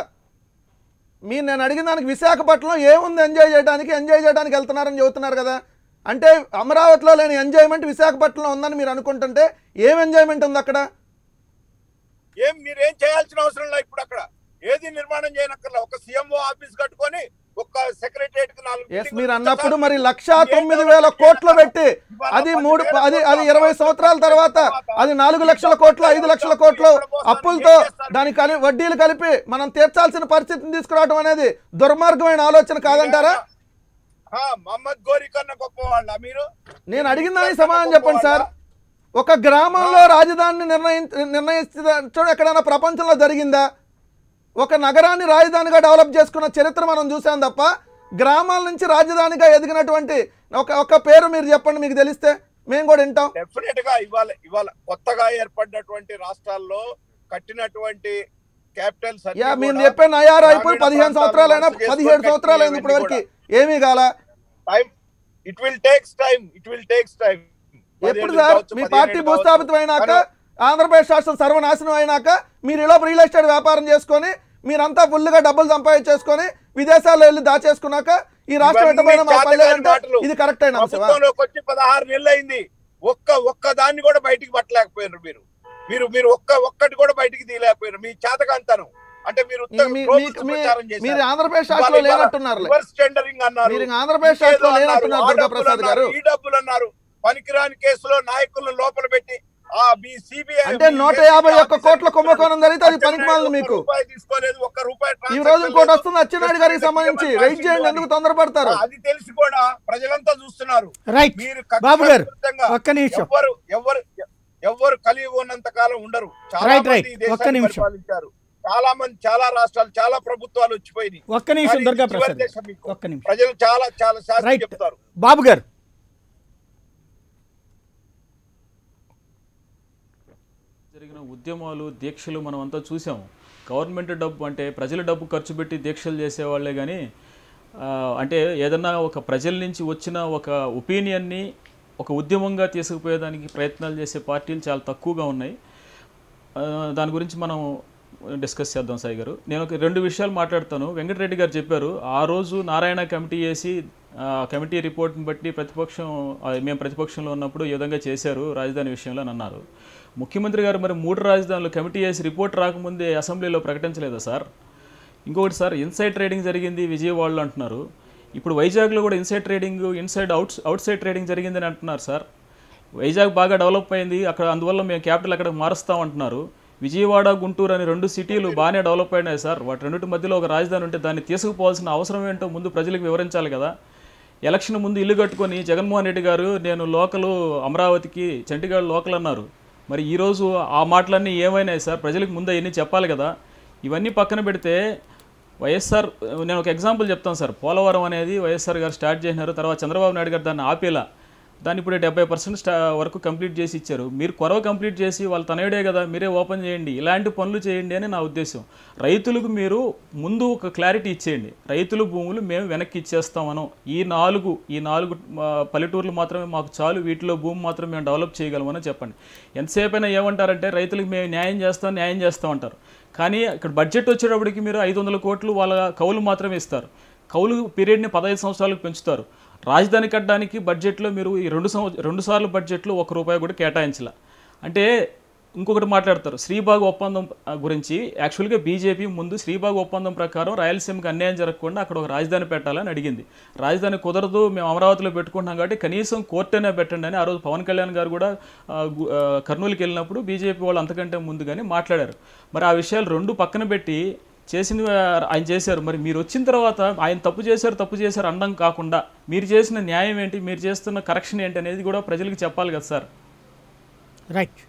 మీరు నేను అడిగిన దానికి విశాఖపట్నం ఏముంది ఎంజాయ్ చేయడానికి ఎంజాయ్ చేయడానికి వెళ్తున్నారని చెబుతున్నారు కదా అంటే అమరావతిలో లేని ఎంజాయ్మెంట్ విశాఖపట్నంలో ఉందని మీరు అనుకుంటుంటే ఏం ఎంజాయ్మెంట్ ఉంది అక్కడ ఏం మీరేం చేయాల్సిన అవసరం లేదు ఇప్పుడు అక్కడ ఏది నిర్మాణం చేయనక్కర్లా ఒక సీఎంఓ ఆఫీస్ కట్టుకొని ఒక సెక్రటరియట్ కి నాలుగు ఎస్ బిల్డింగులు మీరు కట్టాలి. అన్నప్పుడు మరి లక్ష తొమ్మిది వేల కోట్లు పెట్టి అది మూడు అది అది ఇరవై సంవత్సరాల తర్వాత అది నాలుగు లక్షల కోట్లు ఐదు లక్షల కోట్లు అప్పులతో దానికి కలి వడ్డీలు కలిపి మనం తీర్చాల్సిన పరిస్థితిని తీసుకురావడం అనేది దుర్మార్గమైన ఆలోచన కాదంటారా ఆ, మహమ్మద్ గోరి కన్నా గొప్ప వాళ్ళ మీరు నేను అడిగిన దానికి సమాధానం చెప్పండి సార్ ఒక గ్రామంలో రాజధానిని నిర్ణయి నిర్ణయించడం ఎక్కడైనా ప్రపంచంలో జరిగిందా ఒక నగరాన్ని రాజధానిగా డెవలప్ చేసుకున్న చరిత్ర మనం చూసాం తప్ప గ్రామాల నుంచి రాజధానిగా ఎదిగినటువంటి ఒక ఒక పేరు మీరు చెప్పండి మీకు తెలిస్తే మేము కూడా వింటాం డెఫినెట్ గా ఇవాళ ఇవాళ కొత్తగా ఏర్పడినటువంటి రాష్ట్రాల్లో కట్టినటువంటి క్యాపిటల్స్ యా మీరు చెప్పే నయారు అయిపోయి పదిహేను సంవత్సరాలు అయినా పదిహేడు సంవత్సరాలు అయింది ఇప్పటి వరకు ఏమీ కాల time it will takes time it will takes time ఎప్పుడు సార్ మీ పార్టీ భూస్థాపితం అయినాక ఆంధ్రప్రదేశ్ రాష్ట్రం సర్వనాశనం అయినాక మీరు ఇలా రియల్ ఎస్టేట్ వ్యాపారం చేసుకొని మీరంతా ఫుల్గా డబ్బులు సంపాదించేసుకొని విదేశాల్లో వెళ్ళి దాచేసుకున్నాక ఈ రాష్ట్రం ఇవన్నీ ఎట్టపోయినా మా పల్లె చేతకాని అంటే మాటలు. ఇది కరెక్ట్ అయిన అంశమా ప్రభుత్వంలోకి వచ్చి పదహారు నెలలు అయింది ఒక్క ఒక్క దాన్ని కూడా బయటికి పట్టలేకపోయినారు మీరు మీరు మీరు ఒక్క ఒక్కటి కూడా బయటికి తీయలేకపోయినారు మీ చేతకంతనం అంటే మీరు మీ- మీ- మీకు- మీ- మీరు ఆంధ్రప్రదేశ్ రాష్ట్రంలో లేనట్టున్నారు రివర్స్ టెండరింగ్ అన్నారు మీరు ఇంకా ఆంధ్రప్రదేశ్ ఇంకేదో రాష్ట్రంలో అన్నారు, లేనట్టున్నారు ఆ దుర్గా డబ్బులు ప్రసాద్ గారు అన్నారు, ఈ డబ్బులు అన్నారు పనికిరాని కేసులో నాయకులను లోపల పెట్టి ఆ మీ సిబిఐ అంటే నూట యాభై ఒక్క కోట్ల కుంభకోణం జరిగితే అది పనికిమాలింది మీకు రూపాయి తీసుకోలేదు ఒక్క రూపాయి ఈ transaction రోజు ఇంకోటి లేదు. వస్తుంది అచ్చెన్నాయుడు గారికి సంబంధించి వెయిట్ చేయండి ఎందుకు తొందరపడతారు అది తెలిసి కూడా ప్రజలంతా చూస్తున్నారు రైట్ మీరు బాబు గారు కక్షపూరితంగా ఒక్క నిమిషం ఎవ్వరు ఎవ్వరు ఎవ్వరు కలిగి ఉన్నంత కాలం ఉండరు చాలా Right, మంది right. ఈ దేశాన్ని ఒక్క నిమిషం. పరిపాలించారు చాలా మంది చాలా రాష్ట్రాలు చాలా ప్రభుత్వాలు వచ్చిపోయినాయి ఒక్క నిమిషం కానీ దుర్గా ఇది చివరి ప్రసాద్ దేశం మీకు. ఒక్క నిమిషం ప్రజలు చాలా చాలా శాస్త్రం రైట్ చెప్తారు బాబు గారు జరిగిన ఉద్యమాలు దీక్షలు మనం అంతా చూసాం గవర్నమెంట్ డబ్బు అంటే ప్రజల డబ్బు ఖర్చు పెట్టి దీక్షలు చేసేవాళ్లే కానీ ఆ, అంటే ఏదన్నా ఒక ప్రజల నుంచి వచ్చిన ఒక ఒపీనియన్ని ఒక ఉద్యమంగా తీసుకుపోయేదానికి ప్రయత్నాలు చేసే పార్టీలు చాలా తక్కువగా ఉన్నాయి ఆ, దాని గురించి మనం డిస్కస్ చేద్దాం సాయి గారు నేను ఒక రెండు విషయాలు మాట్లాడతాను వెంకటరెడ్డి గారు చెప్పారు ఆ రోజు నారాయణ కమిటీ వేసి ఆ, కమిటీ రిపోర్ట్ని బట్టి ప్రతిపక్షం ఆ, మేము ప్రతిపక్షంలో ఉన్నప్పుడు ఈ విధంగా చేశారు రాజధాని విషయంలో అని అన్నారు ముఖ్యమంత్రి గారు మరి మూడు రాజధానులు కమిటీ వేసి రిపోర్ట్ రాకముందే అసెంబ్లీలో ప్రకటించలేదా సార్ ఇంకొకటి సార్ ఇన్సైడ్ ట్రేడింగ్ జరిగింది విజయవాడలో అంటున్నారు ఇప్పుడు వైజాగ్లో కూడా inside trading inside out outside trading జరిగిందని అంటున్నారు సార్ వైజాగ్ బాగా డెవలప్ అయింది అక్కడ అందువల్ల మేము క్యాపిటల్ అక్కడ మారుస్తాం అంటున్నారు విజయవాడ గుంటూరు అని రెండు సిటీలు బాగానే డెవలప్ అయినాయి సార్ వాటి రెండింటి మధ్యలో ఒక రాజధాని ఉంటే దాన్ని తీసుకుపోవాల్సిన అవసరం ఏంటో ముందు ప్రజలకు వివరించాలి కదా ఎలక్షన్ ముందు ఇల్లు కట్టుకొని జగన్మోహన్ రెడ్డి గారు నేను లోకలు అమరావతికి చండీగఢ్ లోకల్ అన్నారు మరి ఈరోజు ఆ మాటలన్నీ ఏమైనాయి సార్ ప్రజలకు ముందు అవన్నీ చెప్పాలి కదా ఇవన్నీ పక్కన పెడితే వైఎస్ఆర్ నేను ఒక ఎగ్జాంపుల్ చెప్తాను సార్ పోలవరం అనేది వైఎస్ఆర్ గారు స్టార్ట్ చేసినారు తర్వాత చంద్రబాబు నాయుడు గారు దాన్ని ఆపేలా దాన్ని ఇప్పుడు డెబ్బై పర్సెంట్ స్టా వరకు కంప్లీట్ చేసి ఇచ్చారు మీరు కొరవ కంప్లీట్ చేసి వాళ్ళు తనయుడే కదా మీరే ఓపెన్ చేయండి ఇలాంటి పనులు చేయండి అని నా ఉద్దేశం రైతులకు మీరు ముందు ఒక క్లారిటీ ఇచ్చేయండి రైతుల భూములు మేము వెనక్కి ఇచ్చేస్తామను ఈ నాలుగు ఈ నాలుగు ఆ, పల్లెటూర్లు మాత్రమే మాకు చాలు వీటిలో భూమి మాత్రం మేము డెవలప్ చేయగలమని చెప్పండి ఎంతసేపు అయినా ఏమంటారంటే రైతులకు మేము న్యాయం చేస్తాం న్యాయం చేస్తాం అంటారు కానీ ఇక్కడ బడ్జెట్ వచ్చేటప్పటికి మీరు ఐదు వందల కోట్లు వాళ్ళ కౌలు మాత్రమే ఇస్తారు కౌలు పీరియడ్ని పదహైదు సంవత్సరాలకు పెంచుతారు రాజధాని కట్టడానికి బడ్జెట్లో మీరు ఈ రెండు సంవత్సరం రెండు సార్లు బడ్జెట్లో ఒక రూపాయి కూడా కేటాయించాల అంటే ఇంకొకటి మాట్లాడతారు శ్రీబాగ్ ఒప్పందం ఆ, గురించి యాక్చువల్గా బీజేపీ ముందు శ్రీబాగ్ ఒప్పందం ప్రకారం రాయలసీమకు అన్యాయం జరగకుండా అక్కడ ఒక రాజధాని పెట్టాలని అడిగింది రాజధాని కుదరదు మేము అమరావతిలో పెట్టుకుంటున్నాం కాబట్టి కనీసం కోర్టైనా పెట్టండి అని ఆ రోజు పవన్ కళ్యాణ్ గారు కూడా ఆ, గు- ఆ, కర్నూలుకి వెళ్ళినప్పుడు బీజేపీ వాళ్ళు అంతకంటే ముందుగానే మాట్లాడారు మరి ఆ విషయాలు రెండు పక్కన పెట్టి చేసిన ఆయన చేశారు మరి మీరు వచ్చిన తర్వాత ఆయన తప్పు చేశారు తప్పు చేశారు అనడం కాకుండా మీరు చేసిన న్యాయం ఏంటి మీరు చేస్తున్న కరెక్షన్ ఏంటి అనేది కూడా ప్రజలకు చెప్పాలి కదా సార్ రైట్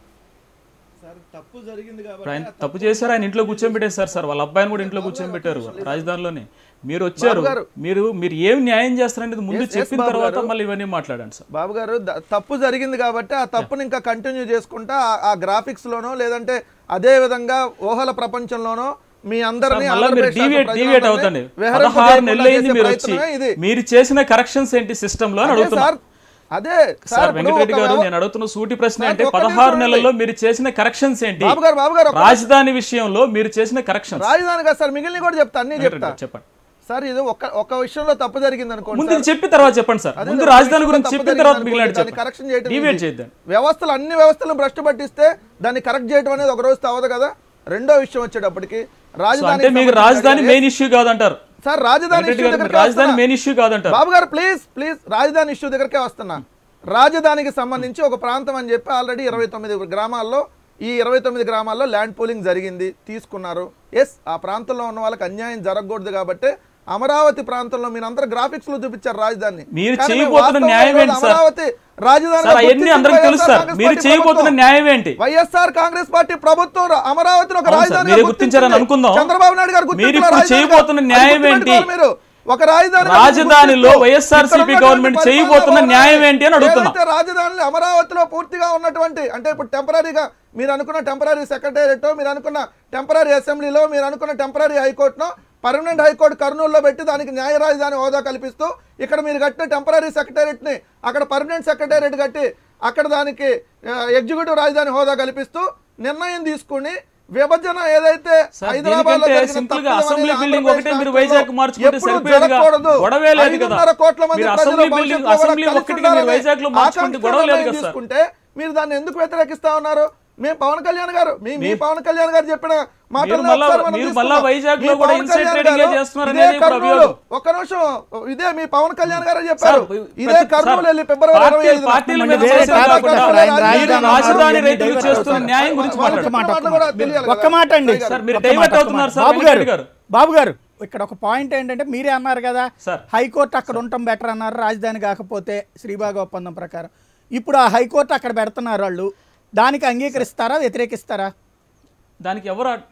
సార్ తప్పు జరిగింది ఇప్పుడు ఆయన తప్పు చేశారు ఆయన ఇంట్లో కూర్చోబెట్టేశారు సార్ వాళ్ళ అబ్బాయిని కూడా ఇంట్లో కూర్చోబెట్టారు రాజధానిలోనే మీరు వచ్చారు బాబు గారు. మీరు మీరు ఏం న్యాయం చేస్తారనేది ముందు Yes, yes, చెప్పిన బాబు తర్వాత గారు. మళ్ళీ ఇవన్నీ మాట్లాడండి సార్ బాబు గారు ద- తప్పు జరిగింది కాబట్టి ఆ తప్పుని ఇంకా కంటిన్యూ చేసుకుంటా ఆ- ఆ గ్రాఫిక్స్ లోనో లేదంటే అదే విధంగా ఊహల ప్రపంచంలోనో మీ అందరినీ మళ్ళీ మీరు ఆంధ్రప్రదేశ్ డివియేట్ రాష్ట్ర డివియేట్ ప్రజలందరినీ అవుతండి విహరింప పదహారు చేయకుండా నెలలు అయింది చేసే మీరు వచ్చి ప్రయత్నమే ఇది మీరు చేసిన కరెక్షన్స్ ఏంటి సిస్టమ్ లో అని అదే అడుగుతున్నా సార్ అదే సార్ సార్ ఇప్పుడు వెంకటరెడ్డి ఒక గారు వ్యవ- నేను అడుగుతున్న సూటి ప్రశ్న సార్, అంటే ఒక్క పదహారు నిమిషం నెలల్లో ఉండండి. మీరు చేసిన కరెక్షన్స్ ఏంటి బాబు గారు బాబు గారు ఒక్క- రాజధాని విషయంలో మీరు చేసిన కరెక్షన్స్ రాజధాని కాదు సార్ మిగిలిన కూడా చెప్తా అన్ని చెప్తా చెప్పండి సార్ ఇది ఒక ఒక విషయంలో తప్పు జరిగింది అనుకోండి ముందు సార్. ఇది చెప్పిన తర్వాత చెప్పండి సార్ అదే ముందు ఒక రాజధాని విషయంలో గురించి తప్పు చెప్పిన జరిగింది తర్వాత అనుకోండి, మిగిలిన దాన్ని కరెక్షన్ చేయడం డివేట్ easy. చేద్దాం వ్యవస్థలు అన్ని వ్యవస్థలను భ్రష్టు పట్టిస్తే దాన్ని కరెక్ట్ చేయడం అనేది ఒక రోజు అవ్వదు కదా రెండో విషయం వచ్చేటప్పటికి సో రాజధాని అంటే మీకు రాజధాని మెయిన్ ఇష్యూ కాదంటారు సార్ రాజధాని వెంకటరెడ్డి issue గారు, దగ్గరికే రాజధాని వస్తున్నా. మెయిన్ ఇష్యూ కాదంటారు బాబు గారు ప్లీజ్ ప్లీజ్ రాజధాని ఇష్యూ దగ్గరకే వస్తున్నా రాజధానికి సంబంధించి ఒక ప్రాంతం అని చెప్పి ఆల్రెడీ ఇరవై తొమ్మిది గ్రామాల్లో ఈ ఇరవై తొమ్మిది గ్రామాల్లో ల్యాండ్ పూలింగ్ జరిగింది తీసుకున్నారు ఎస్ ఆ ప్రాంతంలో ఉన్న వాళ్ళకి అన్యాయం జరగకూడదు కాబట్టి అమరావతి ప్రాంతంలో మీరు అందరూ గ్రాఫిక్స్ లో చూపించారు రాజధాని మీరు కానీ చేయబోతున్న వాస్తవంలో న్యాయం ఈరోజు ఏంటి సార్? అమరావతి రాజధాని సార్ అవన్నీ అందరికీ తెలుసు సార్ మీరు చేయబోతున్న న్యాయం ఏంటి వైఎస్ఆర్ కాంగ్రెస్ పార్టీ ప్రభుత్వం రా- అమరావతిని ఒక అవును సార్, రాజధాని మీరే గుర్తించారని అనుకుందాం. చంద్రబాబు నాయుడు గారు మీరు గుర్తించిన ఇప్పుడు రాజధానిగా. చేయబోతున్న అది న్యాయం గుర్తుపెట్టుకోవాలి ఏంటి? మీరు ఒక రాజధాని రాజధానిలో గుర్తిస్తూ వైఎస్ఆర్సీపీ ఇక్కడ ఉన్నటువంటి గవర్నమెంట్ పరిపాలనా చేయబోతున్న భవనాలు న్యాయం ఏంటి అని అడుగుతున్నా. ఏదైతే రాజధానిలో అమరావతిలో పూర్తిగా ఉన్నటువంటి అంటే ఇప్పుడు టెంపరీగా మీరు అనుకున్న టెంపరీ సెక్రటేరియట్ మీరు అనుకున్న టెంపరీ అసెంబ్లీలో మీరు అనుకున్న టెంపరీ హైకోర్టును పర్మనెంట్ హైకోర్టు కర్నూలులో పెట్టి దానికి న్యాయ రాజధాని హోదా కల్పిస్తూ ఇక్కడ మీరు కట్టిన టెంపరీ సెక్రటేరియట్ ని అక్కడ పర్మనెంట్ సెక్రటేరియట్ కట్టి అక్కడ దానికి ఆ, ఎగ్జిక్యూటివ్ రాజధాని హోదా కల్పిస్తూ నిర్ణయం తీసుకుని విభజన ఏదైతే సార్, హైదరాబాద్ దీనికంటే simple గా అసెంబ్లీ building ఒకటే మీరు వైజాగ్ మార్చుకుంటే సరిపోయేదిగా. గొడవే లేదు కదా. మీరు అసెంబ్లీ building- అసెంబ్లీ ఒక్కటిగా మీరు వైజాగ్లో మార్చుకుంటే గొడవ లేదు కదా సార్. తీసుకుంటే మీరు దాన్ని ఎందుకు వ్యతిరేకిస్తా ఉన్నారు మేము పవన్ కళ్యాణ్ గారు మీ మీ పవన్ కళ్యాణ్ గారు చెప్పిన మాటల్ని మళ్ళా- ఒకసారి మనం మీరు తీసుకుందాం. మళ్ళా వైజాగ్లో మీ కూడా పవన్ inside కళ్యాణ్ trading ఏ గారు చేస్తున్నారు ఇదే అనేది ఇప్పుడు కర్నూలు అభియోగం. ఒక్క నిమిషం ఇదే మీ పవన్ కళ్యాణ్ గారు చెప్పారు సార్, ఇదే ప్రతి- కర్నూలు సార్, వెళ్ళి ఫిబ్రవరి పార్టీ- ఇరవై ఐదున పార్టీల మళ్ళీ మీద వేరే చేసిన టాపిక్ కాకుండా ఉంటారు. ఆయన మీరు రాజధాని రాజధాని అన్నారు, రైతులు డైవర్ట్ చేస్తున్న అవుతారు. న్యాయం గురించి వాళ్ళ మాట్లాడండి మాట, మాటలు ఒక్క కూడా మాట. తెలియాలి ఒక్క కదా. మాట అండి సార్, మీరు ఒక్క డైవర్ట్ మాట, ఒక్క అవుతున్నారు మాట. సార్, బాబు వెంకటరెడ్డి గారు గారు. బాబు గారు ఇక్కడ ఒక పాయింట్ ఏంటంటే మీరే అన్నారు కదా సార్. హైకోర్టు అక్కడ ఉండటం బెటర్ అన్నారు రాజధాని కాకపోతే శ్రీబాగ్ ఒప్పందం ప్రకారం ఇప్పుడు ఆ హైకోర్టు అక్కడ పెడుతున్నారు వాళ్ళు దానికి అంగీకరిస్తారా వ్యతిరేకిస్తారా దానికి ఎవరు అడ్-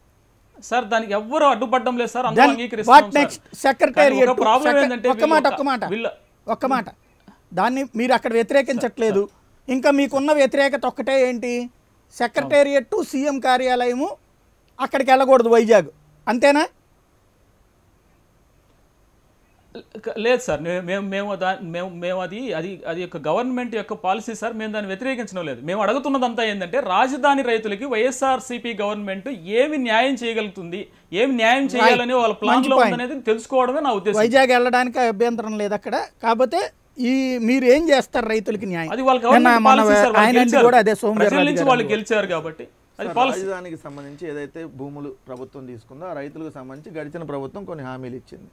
సార్ దానికి ఎవరు అడ్డుపడడం లేదు సార్ అందరూ దెన్ అంగీకరిస్తున్నాం వాట్ సార్. నెక్స్ట్ సెక్రటేరియట్ కానీ ఒక ప్రాబ్లం ఏంటంటే ఒక్క మాట వీళ్ళు ఒక్క మాట వీళ్ళ- ఒక్క మాట దాన్ని మీరు అక్కడ వ్యతిరేకించట్లేదు ఇంకా మీకున్న వ్యతిరేకత ఒక్కటే ఏంటి సెక్రటేరియట్ సీఎం కార్యాలయము అక్కడికి వెళ్ళకూడదు వైజాగ్ అంతేనా లేదు సార్ మే- మేము మేము దా మేము మేము అది అది అది యొక్క గవర్నమెంట్ యొక్క పాలసీ సార్ మేము దాన్ని వ్యతిరేకించడం లేదు మేము అడుగుతున్నదంతా ఏంటంటే రాజధాని రైతులకి వైఎస్ఆర్సీపీ గవర్నమెంట్ ఏమి న్యాయం చేయగలుగుతుంది ఏమి న్యాయం చేయాలని వాళ్ళ ప్లాన్ లో point. ఉందనేది తెలుసుకోవడమే నా ఉద్దేశం వైజాగ్ వెళ్ళడానికి అభ్యంతరం లేదు అక్కడ కాకపోతే ఈ మీరు ఏం చేస్తారు రైతులకి న్యాయం అది వాళ్ళ నిన్న గవర్నమెంట్ మన పాలసీ సార్ వాళ్ళు ఆయన గెలిచారు. కూడా అదే సోమవారం ప్రజల నుంచి గారు వాళ్ళు కూడా. గెలిచారు కాబట్టి అది సార్, పాలసీ రాజధానికి సంబంధించి ఏదైతే భూములు ప్రభుత్వం తీసుకుందో ఆ రైతులకు సంబంధించి గడిచిన ప్రభుత్వం కొన్ని హామీలు ఇచ్చింది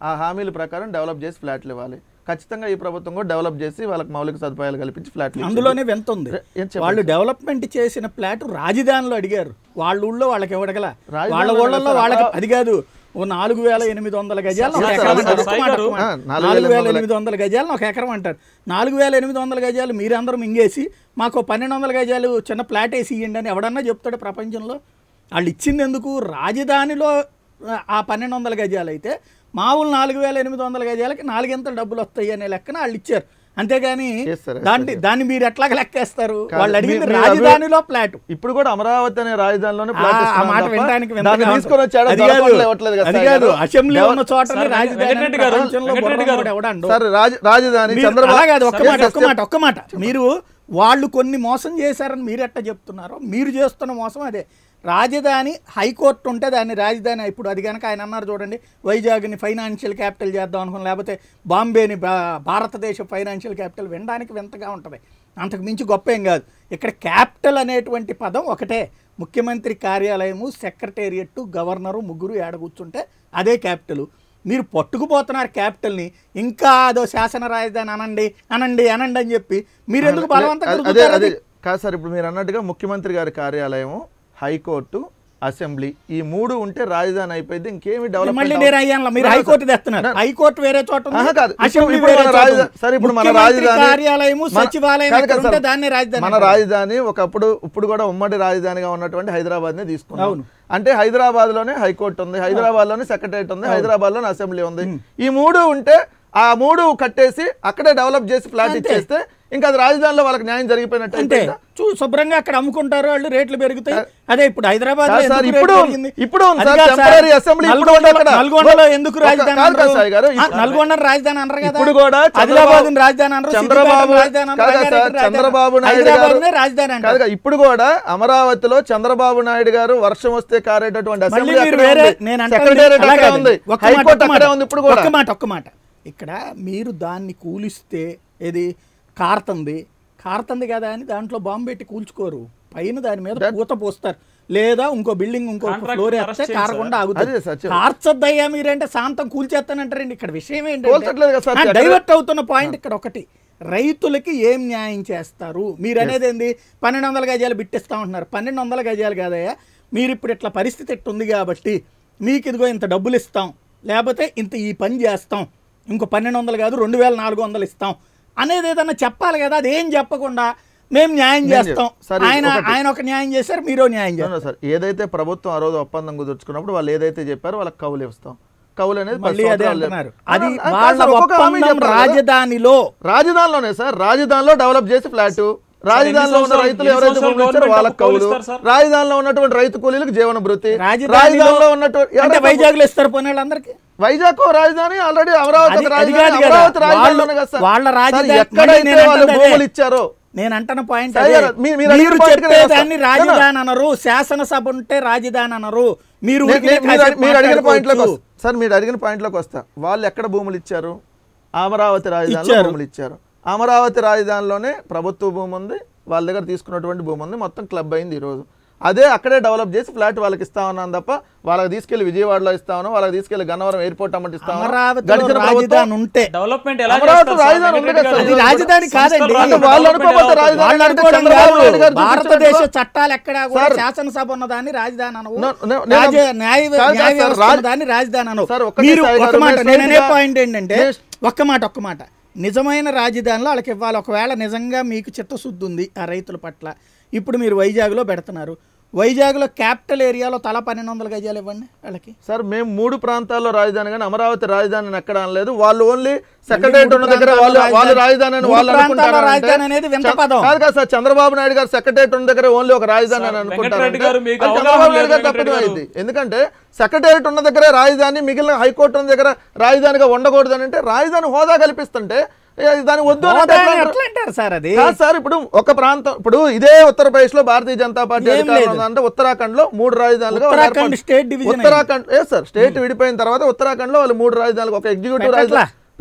ఆ హామీల ప్రకారం డెవలప్ చేసి ఫ్లాట్లు ఇవ్వాలి ఖచ్చితంగా ఈ ప్రభుత్వం కూడా డెవలప్ చేసి వాళ్ళకి మౌలిక సదుపాయాలు కల్పించి ఫ్లాట్లు ఇచ్చింది. అందులోనే వెంత ఉంది రే- ఏం చెప్పండి వాళ్ళు డెవలప్మెంట్ చేసిన ఫ్లాట్ రాజధానిలో అడిగారు వాళ్ళ ఊళ్ళో వాళ్ళకి ఇవ్వడగల రాజధానిలో వాళ్ళ ఊళ్ళలో సార్, వాళ్ళకి అమరా- అది కాదు ఓ నాలుగు వేల ఎనిమిది వందల గజాలు ఒక సార్, ఎకరం అది- అంటారు. సాయి ఒక్క మాట, గారు, ఒక్క మాట. ఆ, నాలుగు నాలుగు వేల వేల ఎనిమిది ఎనిమిది వందల గజాలను ఒక ఎకరం అంటారు నాలుగు వేల ఎనిమిది వందల గజాలు మీరందరూ మింగేసి మాకు ఓ పన్నెండు వందల గజాలు చిన్న ఫ్లాట్ వేసి ఇవ్వండి అని ఎవడన్నా చెప్తాడు ప్రపంచంలో వాళ్ళు ఇచ్చింది ఎందుకు రాజధానిలో ఆ, ఆ పన్నెండు వందల గజాలు అయితే మామూలు నాలుగు వేల ఎనిమిది వందల గజాలకి నాలుగింతలు డబ్బులు వస్తాయి అనే లెక్కన వాళ్ళు ఇచ్చారు అంతేగాని Yes, sir, yes, దాన్ని దాన్ని మీరు ఎట్లాగ లెక్కేస్తారు కాదు, వాళ్ళు మీ- అడిగింది మీరు రాజధానిలో ఫ్లాట్ ఇప్పుడు కూడా అమరావతి అనే రాజధానిలోనే ఆ ఫ్లాట్ ఆ ఇస్తున్నాం మాట తప్ప వినడానికి దాన్ని వింతగా తీసుకొని ఉంది. వచ్చాడు అది కాదు, దొరకకుండా ఇవ్వట్లేదు కదా అది సార్ కాదు గారు. అసెంబ్లీ డెవలప్- ఉన్న చోట సార్, రాజధాని వెంకటరెడ్డి గారు, ప్రపంచంలో వెంకటరెడ్డి బుర్రలో గారు. కూడా ఎవడండు. సార్ రాజ రాజధాని మీరు- చంద్రబాబు అలా కాదు ఒక్క Yes, మాట yes, ఒక్క మాట ఒక్క మాట మీరు వాళ్ళు కొన్ని మోసం చేశారని మీరు ఎట్లా చెప్తున్నారో మీరు చేస్తున్న మోసం అదే రాజధాని హైకోర్టు ఉంటే దాన్ని రాజధాని ఇప్పుడు అది కనుక ఆయన అన్నారు చూడండి వైజాగ్ని ఫైనాన్షియల్ క్యాపిటల్ చేద్దాం అనుకుని లేకపోతే బాంబేని భా- భారతదేశ ఫైనాన్షియల్ క్యాపిటల్ వినడానికి వింతగా ఉంటుంది అంతకు మించి గొప్ప ఏం కాదు ఇక్కడ క్యాపిటల్ అనేటువంటి పదం ఒకటే ముఖ్యమంత్రి కార్యాలయము సెక్రటేరియట్ గవర్నరు ముగ్గురు ఏడ కూర్చుంటే అదే క్యాపిటల్ మీరు పట్టుకుపోతున్నారు క్యాపిటల్ని ఇంకా అదో శాసన రాజధాని అనండి అనండి అనండి అని చెప్పి మీరు ఎందుకు బలవంతంగా అదే రుద్దుతారు అదే అది? కాదు సార్ ఇప్పుడు మీరు అన్నట్టుగా ముఖ్యమంత్రి గారి కార్యాలయం హైకోర్టు అసెంబ్లీ ఈ మూడు ఉంటే రాజధాని అయిపోయింది ఇంకేమి డెవలప్ మళ్ళీ నేను అయ్యాను మీరు హైకోర్టు తెస్తున్నారు హైకోర్టు వేరే చోట ఉంది, ఆహా, కాదు. ఇప్పుడు- అసెంబ్లీ ఇప్పుడు వేరే మన చోట రాజధాని- ఉంది. సరే, ఇప్పుడు మన ముఖ్యమంత్రి రాజధాని- కార్యాలయము మన- సచివాలయం కాదు ఎక్కడ కదా ఉంటే సార్, దాన్ని రాజధాని మన అంటారు. రాజధాని ఒకప్పుడు ఇప్పుడు కూడా ఉమ్మడి రాజధానిగా ఉన్నటువంటి హైదరాబాద్ నే తీసుకున్నాం అవును. అంటే హైదరాబాద్ లోనే హైకోర్టు ఉంది హైదరాబాద్ లోనే సెక్రటరియట్ ఉంది హైదరాబాద్ లోనే అసెంబ్లీ ఉంది ఈ మూడు ఉంటే ఆ మూడు కట్టేసి అక్కడే డెవలప్ చేసి ఫ్లాట్ ఇచ్చేస్తే ఇంకా అది రాజధానిలో వాళ్ళకి న్యాయం జరిగిపోయినట్టు అంతే అయిపోయిందా? చూ శుభ్రంగా అక్కడ అమ్ముకుంటారు వాళ్ళు రేట్లు పెరుగుతాయి అదే ఇప్పుడు హైదరాబాద్ కాదు సార్, ఇప్పుడు ఇప్పుడు ఉంది సార్, temporary assembly ఇప్పుడు ఉంది అక్కడ. నల్గొండలో ఎందుకు ఒక- రాజధాని కాదు కాదు అనరు? సాయి గారు, ఆ, ఇప్పుడు- నల్గొండ రాజధాని అనరు కదా ఇప్పుడు కూడా ఆదిలాబాద్ రాజధాని అనరు చంద్రబాబు సిద్దిపేటను రాజధాని అనరు, కాదు సార్, రంగారెడ్డిని రాజధాని చంద్రబాబు అనరు. నాయుడు గారు హైదరాబాద్నే రాజధాని అంటారు కాదుగా, ఇప్పుడు కూడా అమరావతిలో చంద్రబాబు నాయుడు గారు వర్షం వస్తే కారేటటువంటి మళ్ళీ అసెంబ్లీ మీరు అక్కడే వేరే ఉంది. నేను అంటాను సెక్రటేరియట్ అలా అక్కడే కాదండి. ఉంది ఒక్క మాట, హైకోర్టు ఒక్క అక్కడే మాట. ఉంది ఇప్పుడు కూడా ఒక్క మాట ఒక్క మాట ఇక్కడ మీరు దాన్ని కూలిస్తే ఏది కారుతుంది కారుతుంది కదా అని దాంట్లో బాంబు పెట్టి కూల్చుకోరు పైన దాని మీద పూత పోస్తారు లేదా ఇంకో బిల్డింగ్ ఇంకో Contractor ఫ్లోర్ arrest వేస్తే చేయండి కారకుండా అదే ఆగుతుంది సార్, చెప్పు. కార్చొద్దయ్యా మీరంటే శాంతం కూల్చేస్తానంటారండి ఇక్కడ విషయం కూల్చట్లేదు కదా సార్, ఏంటంటే ఎక్కడ- డైవర్ట్ అవుతున్న పాయింట్ ఇక్కడ ఒకటి రైతులకి ఏం న్యాయం చేస్తారు మీరు అనేది ఏంది పన్నెండు వందల గజాలు బిట్టిస్తా ఉంటున్నారు పన్నెండు వందల గజాలు కాదయ్యా మీరు ఇప్పుడు ఇట్లా పరిస్థితి ఎట్టుంది కాబట్టి మీకు ఇదిగో ఇంత డబ్బులు ఇస్తాం లేకపోతే ఇంత ఈ పని చేస్తాం ఇంకో పన్నెండు వందలు కాదు రెండు వేల నాలుగు వందలు ఇస్తాం అనేది ఏదన్నా చెప్పాలి కదా అదేం చెప్పకుండా మేము న్యాయం నేను చేస్తాం చెప్- సరే, ఆయన ఒకటి. ఆయన ఒక న్యాయం చేశారు మీరు న్యాయం చేస్తారు అవునా సార్ ఏదైతే ప్రభుత్వం ఆ రోజు ఒప్పందం కుదుర్చుకున్నప్పుడు వాళ్ళు ఏదైతే చెప్పారో వాళ్ళకి కౌలు ఇస్తాం కౌలు అనేది పది మళ్ళీ అదే సంవత్సరాలు అంటున్నారు ఆ, అది ఆ, కాదు వాళ్ళ సార్, ఒక్కొక్క హామీ ఒప్పందం చెప్పాలి కదా. రాజధానిలో రాజధానిలోనే సార్ రాజధానిలో డెవలప్ చేసి ఫ్లాట్ రాజధానిలో ఉన్న సంవత్సరాలు- రైతులు ఎన్ని ఎవరైతే సంవత్సరాలు భూములు ఇచ్చారో గవర్నమెంట్ వాళ్ళకి కౌలు కౌలు ఇస్తారు సార్? రాజధానిలో ఉన్నటువంటి రైతు కూలీలకు జీవన భృతి రాజధానిలో రాజధానిలో ఉన్నటువంటి అంటే ఎవరైతే- వైజాగ్ లో ఇస్తారు పోనీ వాళ్ళందరికీ వైజాగ్ ఓ రాజధాని ఆల్రెడీ అమరావతి అది- ఒక అది రాజధాని కాదు కదా. అమరావతి రాజధానిలోనే వాళ్ళు- కదా సార్. వాళ్ళ సార్, రాజధాని- మళ్ళీ ఎక్కడైతే నేను వాళ్ళు అంటున్నది భూములు అదే. ఇచ్చారో నేను అంటున్న పాయింట్ సరే, అదే. మీరు- మీరు అడిగిన మీరు point కి నేను చెప్పేదాన్ని వస్తా. రాజధాని అనరు శాసనసభ ఉంటే రాజధాని అనరు మీరు నే- ఊరికే నే- మీరు కాసేపు మీరు అడిగిన పాయింట్ లోకి మాట్లాడుకోవచ్చు. వస్తా సార్ మీరు అడిగిన పాయింట్ లోకి వస్తా వాళ్ళు ఎక్కడ భూములు ఇచ్చారు అమరావతి రాజధానిలో ఇచ్చారు. భూములు ఇచ్చారు అమరావతి రాజధానిలోనే ప్రభుత్వ భూమి ఉంది వాళ్ళ దగ్గర తీసుకున్నటువంటి భూమి ఉంది మొత్తం క్లబ్ అయింది ఈ రోజు అదే అక్కడే డెవలప్ చేసి ఫ్లాట్ వాళ్ళకి ఇస్తా ఉన్నాను తప్ప వాళ్ళకి తీసుకెళ్లి విజయవాడలో ఇస్తాను వాళ్ళకి తీసుకెళ్లి గన్నవరం ఎయిర్పోర్ట్ అమ్మటి ఇస్తాను అమరావతిలో గడిచిన ప్రభుత్వం రాజధాని ఉంటే డెవలప్మెంట్ ఎలా అమరావతి చేస్తారు సార్? రాజధాని ఉంది వెంకటరెడ్డి కదా గారు? సార్. అది రాజధాని కాదండి. సంస్థలు అంటే రాజధాని వాళ్ళు డెవలప్మెంట్ అనుకోకపోతే ఎలా అవుతుంది? రాజధాని వాళ్ళు అంటే అనుకోవడం చంద్రబాబు కాదు. నాయుడు గారు భారతదేశ చూపించినట్టుగా- చట్టాలు ఎక్కడా కూడా సార్. శాసనసభ ఉన్నదాన్ని రాజధాని అనవు No, no, నేను- రాజ- న్యాయ కాదు, కాదు న్యాయ సార్, వ్యవస్థ రాజ్- ఉన్నదాన్ని రాజధాని అనవు సార్, ఒక్కటే మీరు సాయి ఒక గారు, మాట నేను నేను అనే straight గా- పాయింట్ ఏంటంటే నేను- ఒక్క మాట ఒక్క మాట నిజమైన రాజధానిలో వాళ్ళకి ఇవ్వాలి ఒకవేళ నిజంగా మీకు చిత్తశుద్ధి ఉంది ఆ రైతుల పట్ల ఇప్పుడు మీరు వైజాగ్లో పెడుతున్నారు వైజాగ్లో క్యాపిటల్ ఏరియాలో తల పన్నెండు వందల గజాలు ఇవ్వండి వాళ్ళకి సార్ మేము మూడు ప్రాంతాల్లో రాజధాని కానీ అమరావతి రాజధాని అని ఎక్కడ అనలేదు వాళ్ళు ఓన్లీ సెక్రటరియట్ మూడు ఉన్న దగ్గర ప్రాంతాల్లో వాళ్ళు వాళ్ళు రాజధాని- రాజధాని అని మూడు వాళ్ళు ప్రాంతాల్లో అనుకుంటారు రాజధాని అనేది వింత పదం. కాదు కదా సార్ చంద్రబాబు నాయుడు గారు సెక్రటరియట్ ఉన్న దగ్గర ఓన్లీ ఒక రాజధాని అని సార్, అనుకుంటారు వెంకటరెడ్డి గారు మీకు అది అవగాహన చంద్రబాబు లేదు, నాయుడు గారు వెంకటరెడ్డి తప్పిదం గారు. అయింది ఎందుకంటే సెక్రటరియట్ ఉన్న దగ్గరే రాజధాని మిగిలిన హైకోర్టు ఉన్న దగ్గర రాజధానిగా ఉండకూడదు అని అంటే రాజధాని హోదా కల్పిస్తుంటే ఏ, దాని వద్దు అని అంటే హోదా ఎట్లా ఎట్లా అంటారు సార్ అది కాదు సార్ ఇప్పుడు ఒక ప్రాంతం ఇప్పుడు ఇదే ఉత్తరప్రదేశ్ లో భారతీయ జనతా పార్టీ ఏం అధికారంలో లేదు. ఉందంటే ఉత్తరాఖండ్ లో మూడు రాజధానులుగా వాళ్ళు ఉత్తరాఖండ్ ఏర్పాటు- స్టేట్ డివిజన్ ఉత్తరాఖండ్ ఏ సార్ స్టేట్ విడిపోయిన తర్వాత ఉత్తరాఖండ్ లో వాళ్ళు మూడు రాజధానులు ఒక ఎగ్జిక్యూటివ్ పెట్టట్లా. రాజధాని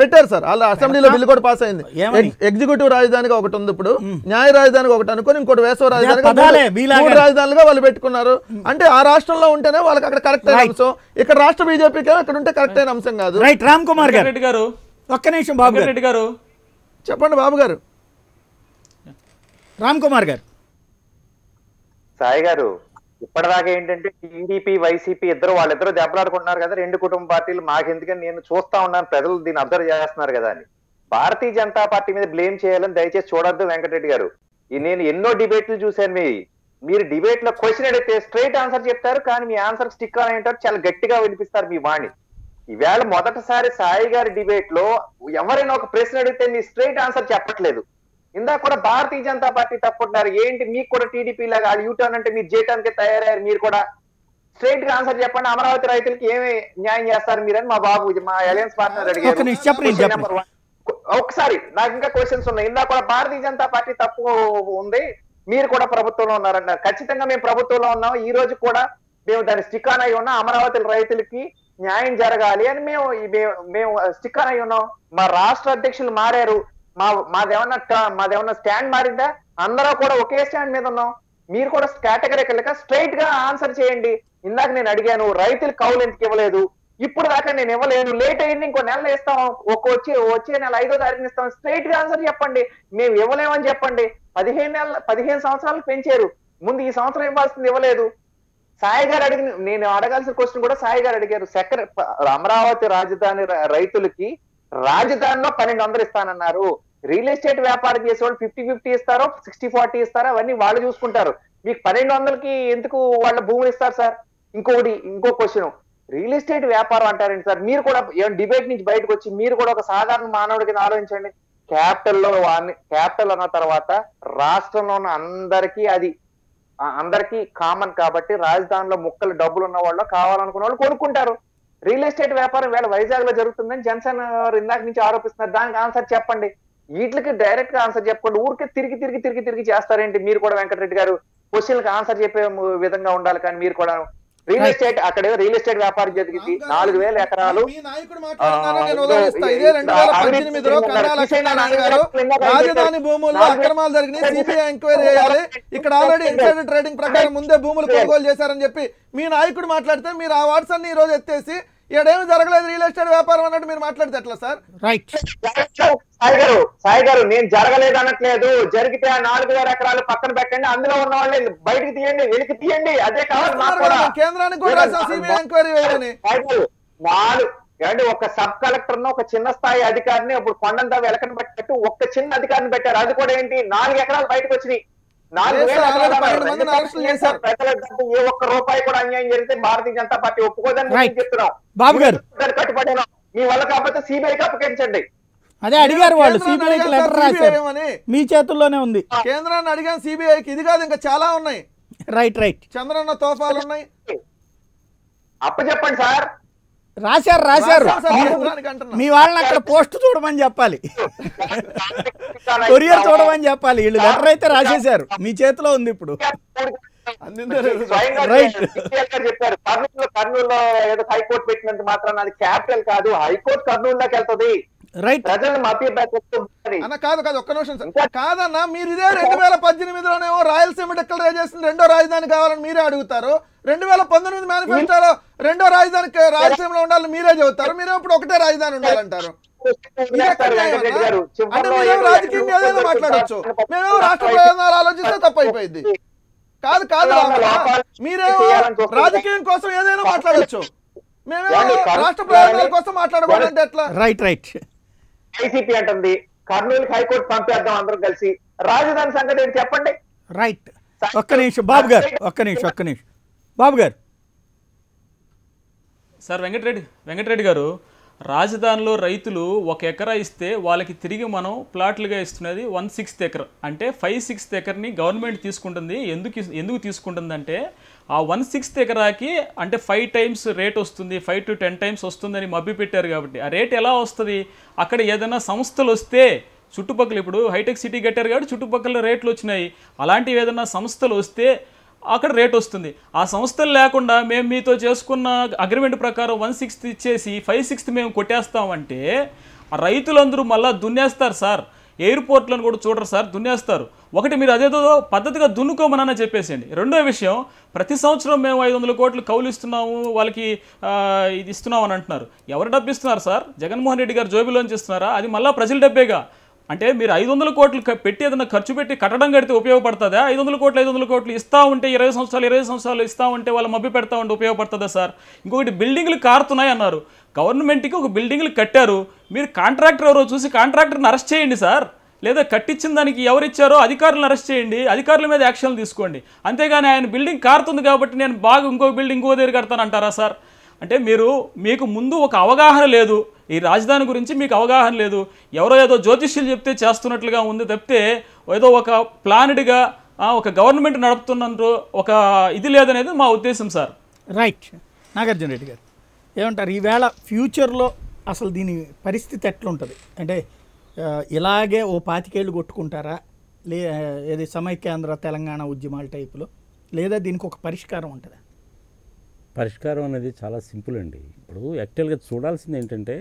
పెట్టారు సార్ వాళ్ళ అసెంబ్లీలో బిల్లు కూడా పాస్ అయింది ఏమని? ఎగ్- ఎగ్జిక్యూటివ్ రాజధానిగా ఒకటి ఉంది ఇప్పుడు న్యాయ రాజధానికి ఒకటి అనుకొని ఇంకోటి వేసవ రాజధానిగా పదాలే, మూడు- మీలాగా. మూడు రాజధానులుగా వాళ్ళు పెట్టుకున్నారు అంటే ఆ రాష్ట్రంలో ఉంటేనే వాళ్ళకి అక్కడ కరెక్ట్ అయిన అంశం ఇక్కడ రాష్ట్ర బీజేపీకి ఇక్కడ ఉంటే కరెక్ట్ అయిన అంశం కాదు రైట్ రామ్ కుమార్ గారు రెడ్డి గారు ఒక్క నిమిషం బాబు గారు రెడ్డి గారు చెప్పండి బాబు గారు రామ్ కుమార్ గారు సాయి గారు ఇప్పటిదాకా ఏంటంటే టీడీపీ వైసీపీ ఇద్దరు వాళ్ళిద్దరు దెబ్బలాడుకుంటున్నారు కదా రెండు కుటుంబ పార్టీలు మాకెందుకని నేను చూస్తా ఉన్నాను ప్రజలు దీన్ని అబ్జర్వ్ చేస్తున్నారు కదా అని భారతీయ జనతా పార్టీ మీద బ్లేమ్ చేయాలని దయచేసి చూడొద్దు వెంకటరెడ్డి గారు ఈ నేను ఎన్నో డిబేట్లు చూశాను మీ మీరు డిబేట్ లో క్వశ్చన్ అడిగితే స్ట్రైట్ ఆన్సర్ చెప్తారు కానీ మీ ఆన్సర్ స్టిక్ అని అంటారు చాలా గట్టిగా వినిపిస్తారు మీ వాణి ఈవేళ మొదటిసారి సాయి గారి డిబేట్ లో ఎవరైనా ఒక ప్రశ్న అడిగితే మీ స్ట్రైట్ ఆన్సర్ చెప్పట్లేదు ఇందాక కూడా భారతీయ జనతా పార్టీ తప్పుంటున్నారు ఏంటి మీకు కూడా టీడీపీ లాగా యూటర్న్ అంటే మీరు చేయడానికి తయారయ్యారు మీరు కూడా స్ట్రైట్ గా ఆన్సర్ చెప్పండి అమరావతి రైతులకి ఏమి న్యాయం చేస్తారు మీరని మా బాబు మా అలయన్స్ పార్ట్నర్ అడిగారు ఒక్క నిమిషం చెప్పండి, Question చెప్పండి. number one. ఒకసారి నాకు ఇంకా క్వశ్చన్స్ ఉన్నాయి ఇందాక కూడా భారతీయ జనతా పార్టీ తప్పు ఉంది మీరు కూడా ప్రభుత్వంలో ఉన్నారన్నారు ఖచ్చితంగా మేము ప్రభుత్వంలో ఉన్నాం ఈ రోజు కూడా మేము దాన్ని స్టిక్ ఆన్ అయి ఉన్నాం అమరావతి రైతులకి న్యాయం జరగాలి అని మేము మేము- మేము స్టిక్ ఆన్ అయి ఉన్నాం మా రాష్ట్ర అధ్యక్షులు మారారు మా మాదేమన్నా ట- మాదేమన్నా స్టాండ్ మారిందా అందరూ కూడా ఒకే స్టాండ్ మీద ఉన్నాం మీరు కూడా కేటగిరికల్ గా స్ట్రైట్ గా ఆన్సర్ చేయండి ఇందాక నేను అడిగాను రైతులు కౌలు ఎందుకు ఇవ్వలేదు ఇప్పుడు దాకా నేను ఇవ్వలేను లేట్ అయింది ఇంకో నెల ఇస్తాం ఒక వచ్చి వచ్చే నెల ఐదో తారీఖున ఇస్తాం స్ట్రైట్ గా ఆన్సర్ చెప్పండి మేము ఇవ్వలేమని చెప్పండి పదిహేను నెలల పదిహేను సంవత్సరాలు పెంచారు ముందు ఈ సంవత్సరం ఇవ్వాల్సింది ఇవ్వలేదు సాయి గారు అడిగిన నేను అడగాల్సిన క్వశ్చన్ కూడా సాయి గారు అడిగారు సెక్ర అమరావతి రాజధాని ర- రైతులకి రాజధానిలో పన్నెండు వందలు ఇస్తానన్నారు రియల్ ఎస్టేట్ వ్యాపారం చేసే వాళ్ళు ఫిఫ్టీ ఫిఫ్టీ ఇస్తారో సిక్స్టీ ఫార్టీ ఇస్తారో అవన్నీ వాళ్ళు చూసుకుంటారు మీకు పన్నెండు వందలకి ఎందుకు వాళ్ళ భూములు ఇస్తారు సార్ ఇంకొకటి ఇంకో క్వశ్చన్ రియల్ ఎస్టేట్ వ్యాపారం అంటారండి సార్ మీరు కూడా డిబేట్ నుంచి బయటకు వచ్చి మీరు కూడా ఒక సాధారణ మానవుడి కింద ఆలోచించండి క్యాపిటల్ లో క్యాపిటల్ అన్న తర్వాత రాష్ట్రంలో ఉన్న అందరికీ అది ఆ అందరికీ కామన్ కాబట్టి రాజధానిలో ముక్కలు డబ్బులు ఉన్న వాళ్ళు కావాలనుకున్న వాళ్ళు కొనుక్కుంటారు రియల్ ఎస్టేట్ వ్యాపారం వేళ వైజాగ్ లో జరుగుతుందని జనసేన వారు ఇందాక నుంచి ఆరోపిస్తున్నారు దానికి ఆన్సర్ చెప్పండి వీటికి డైరెక్ట్ గా ఆన్సర్ చెప్పండి ఊరికే తిరిగి తిరిగి తిరిగి తిరిగి చేస్తారేంటి మీరు కూడా వెంకటరెడ్డి గారు క్వశ్చన్కి ఆన్సర్ చెప్పే ము- విధంగా ఉండాలి కానీ మీరు కూడా రియల్ ఎస్టేట్ అక్కడ రియల్ ఎస్టేట్ వ్యాపారం జరిగింది నాలుగు వేల ఎకరాలు మీ నాయకుడు మాట్లాడుతున్నారని నేను ఉదాహరిస్తా. ఇదే రెండు వేల పద్దెనిమిదిలో కన్నా లక్ష్మీనారాయణ గారు రాజధాని భూముల్లో అక్రమాలు జరిగినాయి సిబిఐ ఎంక్వైరీ చేయాలి ఇక్కడ ఆల్రెడీ ఇన్సైడర్ ట్రేడింగ్ ప్రకారం ముందే భూములు కొనుగోలు చేశారని చెప్పి మీ నాయకుడు మాట్లాడితే మీరు ఆ వాట్స్ అన్ని ఈ రోజు ఎత్తేసి ఈడేమి జరగలేదు రియల్ ఎస్టేట్ వ్యాపారం అన్నట్టు మీరు మాట్లాడితే ఎట్లా సార్ రైట్ సాయి గారు సాయి గారు నేను జరగలేదు అనట్లేదు జరిగితే ఆ నాలుగు వేల ఎకరాలు పక్కన పెట్టండి అందులో ఉన్న వాళ్ళని బయటికి తీయండి వెలికి తీయండి అదే కావాలి మాకు కూడా. కేంద్రానికి కూడా రాశాం సిబిఐ ఎంక్వైరీ వేయాలని సాయి గారు, నాలుగు ఏమండి ఒక సబ్ కలెక్టర్ ఒక చిన్న స్థాయి అధికారిని ఇప్పుడు కొండంతా వెలకని పెట్టినట్టు ఒక్క చిన్న అధికారిని పెట్టారు అది కూడా ఏంటి నాలుగు ఎకరాలు బయటకు వచ్చినాయి నాలుగు లేదు వేల సార్, ఎకరాలు పన్నెండు అన్నారు. మందిని అరెస్టులు చేశారు. ప్రజల డబ్బు ఏ ఒక్క రూపాయి కూడా అన్యాయం జరిగితే భారతీయ జనతా పార్టీ ఒప్పుకోదని మేము Right. చెప్తున్నాం బాబు గారు. దానికి కట్టుబడినాం మీ వల్ల కాకపోతే సిబిఐకి అప్పగించండి అదే అడిగారు వాళ్ళు కేంద్రాన్ని సిబిఐకి అడిగారు లెటర్ సార్, రాశారు CBI ఏమని? మీ చేతుల్లోనే ఉంది కేంద్రాన్ని అడిగాను సిబిఐకి ఇది కాదు ఇంకా చాలా ఉన్నాయి రైట్ రైట్ చంద్రన్న తోఫాలు ఉన్నాయి అప్పు చెప్పండి సార్ రాశారు రాశారు రాశారు సార్, మీరు- కేంద్రానికి అంటున్నా. మీ వాళ్ళని అక్కడ పోస్ట్ చూడమని చెప్పాలి కొరియర్ చూడమని చెప్పాలి వీళ్ళు లెటర్ అయితే రాసేశారు మీ చేతిలో ఉంది ఇప్పుడు అందిందే లేదు. స్వయంగా Right. CPL గారు చెప్పారు కర్నూలు కర్నూలులో ఏదో హైకోర్టు పెట్టినంత మాత్రాన అది క్యాపిటల్ కాదు హైకోర్టు కర్నూలులోకి వెళ్తది రైట్ ప్రజలను మభ్యపెట్టదు అన్న కాదు కాదు ఒక్క నిమిషం సార్ కాదన్న మీరు ఇదే రెండు వేల పద్దెనిమిదిలోనేమో రాయలసీమ డిక్లరేట్ చేసిన రెండో రాజధాని కావాలని మీరే అడుగుతారు రెండు వేల పంతొమ్మిది మేనిఫెస్టోలో రెండో రాజధాని క- రాయలసీమలో ఉండాలని మీరే చెబుతారు మీరు ఇప్పుడు ఒకటే రాజధాని ఉండాలంటారు ఇది ఎక్కడ న్యాయం అన్న? అంటే మీరేమో రాజకీయంగా ఏదైనా మాట్లాడొచ్చు మేమేమో రాష్ట్ర ప్రయోజనాలు ఆలోచిస్తే తప్పైపోయింది కాదు కాదు రామన్న. మీరేమో రాజకీయం కోసం ఏదైనా మాట్లాడొచ్చు మేమేమో రాష్ట్ర ప్రయోజనాల కోసం మాట్లాడకూడదంటే ఎట్లా రైట్ రైట్ ఐసీపీ అంటుంది కర్నూలుకి హైకోర్టు పంపేద్దాం అందరం కలిసి రాజధాని సంగతి ఏంటి చెప్పండి రైట్ ఒక్క నిమిషం బాబు గారు ఒక్క నిమిషం ఒక్క నిమిషం బాబు గారు సార్ వెంకటరెడ్డి వెంకటరెడ్డి గారు రాజధానిలో రైతులు ఒక ఎకరా ఇస్తే వాళ్ళకి తిరిగి మనం ప్లాట్లుగా ఇస్తున్నది వన్ సిక్స్త్ ఎకర్ అంటే ఫైవ్ సిక్స్త్ ఎకర్ని గవర్నమెంట్ తీసుకుంటుంది ఎందుకు ఇస్- ఎందుకు తీసుకుంటుందంటే ఆ వన్ సిక్స్త్ ఎకరాకి అంటే ఫైవ్ టైమ్స్ రేట్ వస్తుంది ఫైవ్ టు టెన్ టైమ్స్ వస్తుందని మభ్య పెట్టారు కాబట్టి ఆ రేట్ ఎలా వస్తుంది అక్కడ ఏదైనా సంస్థలు వస్తే చుట్టుపక్కల ఇప్పుడు హైటెక్ సిటీ కట్టారు కాబట్టి చుట్టుపక్కల రేట్లు వచ్చినాయి అలాంటివి ఏదైనా సంస్థలు వస్తే అక్కడ రేట్ వస్తుంది ఆ సంస్థలు లేకుండా మేము మీతో చేసుకున్న అగ్రిమెంట్ ప్రకారం వన్ సిక్స్త్ ఇచ్చేసి ఫైవ్ సిక్స్త్ మేము కొట్టేస్తామంటే ఆ రైతులందరూ మళ్ళా దున్నేస్తారు సార్ ఎయిర్పోర్ట్లను కూడా చూడరు సార్ దున్నేస్తారు ఒకటి మీరు అదేదో పద్ధతిగా దున్నుకోమనని చెప్పేసేయండి రెండో విషయం ప్రతి సంవత్సరం మేము ఐదు వందల కోట్లు కౌలు ఇస్తున్నాము వాళ్ళకి ఆ, ఇది ఇస్తున్నాం అని అంటున్నారు ఎవరు డబ్బు ఇస్తున్నారు సార్ జగన్మోహన్ రెడ్డి గారు జోబిలోంచి ఇస్తున్నారా అది మళ్ళీ ప్రజల డబ్బేగా అంటే మీరు ఐదు వందల కోట్లు క- పెట్టి ఏదైనా ఖర్చు పెట్టి కట్టడం కడితే ఉపయోగపడుతుందా ఐదు వందల కోట్లు ఐదు వందల కోట్లు ఇస్తా ఉంటే ఇరవై సంవత్సరాలు ఇరవై సంవత్సరాలు ఇస్తా ఉంటే వాళ్ళు మభ్య పెడతా ఉంటే ఉపయోగపడుతుందా సార్ ఇంకొకటి బిల్డింగ్లు కారుతున్నాయి అన్నారు గవర్నమెంట్కి ఒక బిల్డింగ్లు కట్టారు మీరు కాంట్రాక్టర్ ఎవరో చూసి కాంట్రాక్టర్ని అరెస్ట్ చేయండి సార్ లేదా కట్టించిన దానికి ఎవరు ఇచ్చారో అధికారులను అరెస్ట్ చేయండి అధికారుల మీద యాక్షన్లు తీసుకోండి అంతేగాని ఆయన బిల్డింగ్ కారుతుంది కాబట్టి నేను బాగా ఇంకో బిల్డింగ్ ఇంకో దగ్గర కడతాను అంటారా సార్ అంటే మీరు మీకు ముందు ఒక అవగాహన లేదు ఈ రాజధాని గురించి మీకు అవగాహన లేదు ఎవరో ఏదో జ్యోతిష్యులు చెప్తే చేస్తున్నట్లుగా ఉంది తప్పితే ఏదో ఒక ప్లానెడ్గా ఒక గవర్నమెంట్ నడుపుతున్నట్టు ఒక ఇది లేదనేది మా ఉద్దేశం సార్ రైట్ నాగార్జున రెడ్డి గారు ఏమంటారు ఈవేళ ఫ్యూచర్లో అసలు దీని పరిస్థితి ఎట్లుంటుంది అంటే ఆ, ఇలాగే ఓ పాతికేళ్ళు కొట్టుకుంటారా లే ఏది సమైక్యాంధ్ర తెలంగాణ ఉద్యమాల టైపులో లేదా దీనికి ఒక పరిష్కారం ఉంటుందా పరిష్కారం అనేది చాలా సింపుల్ అండి ఇప్పుడు యాక్చువల్గా చూడాల్సింది ఏంటంటే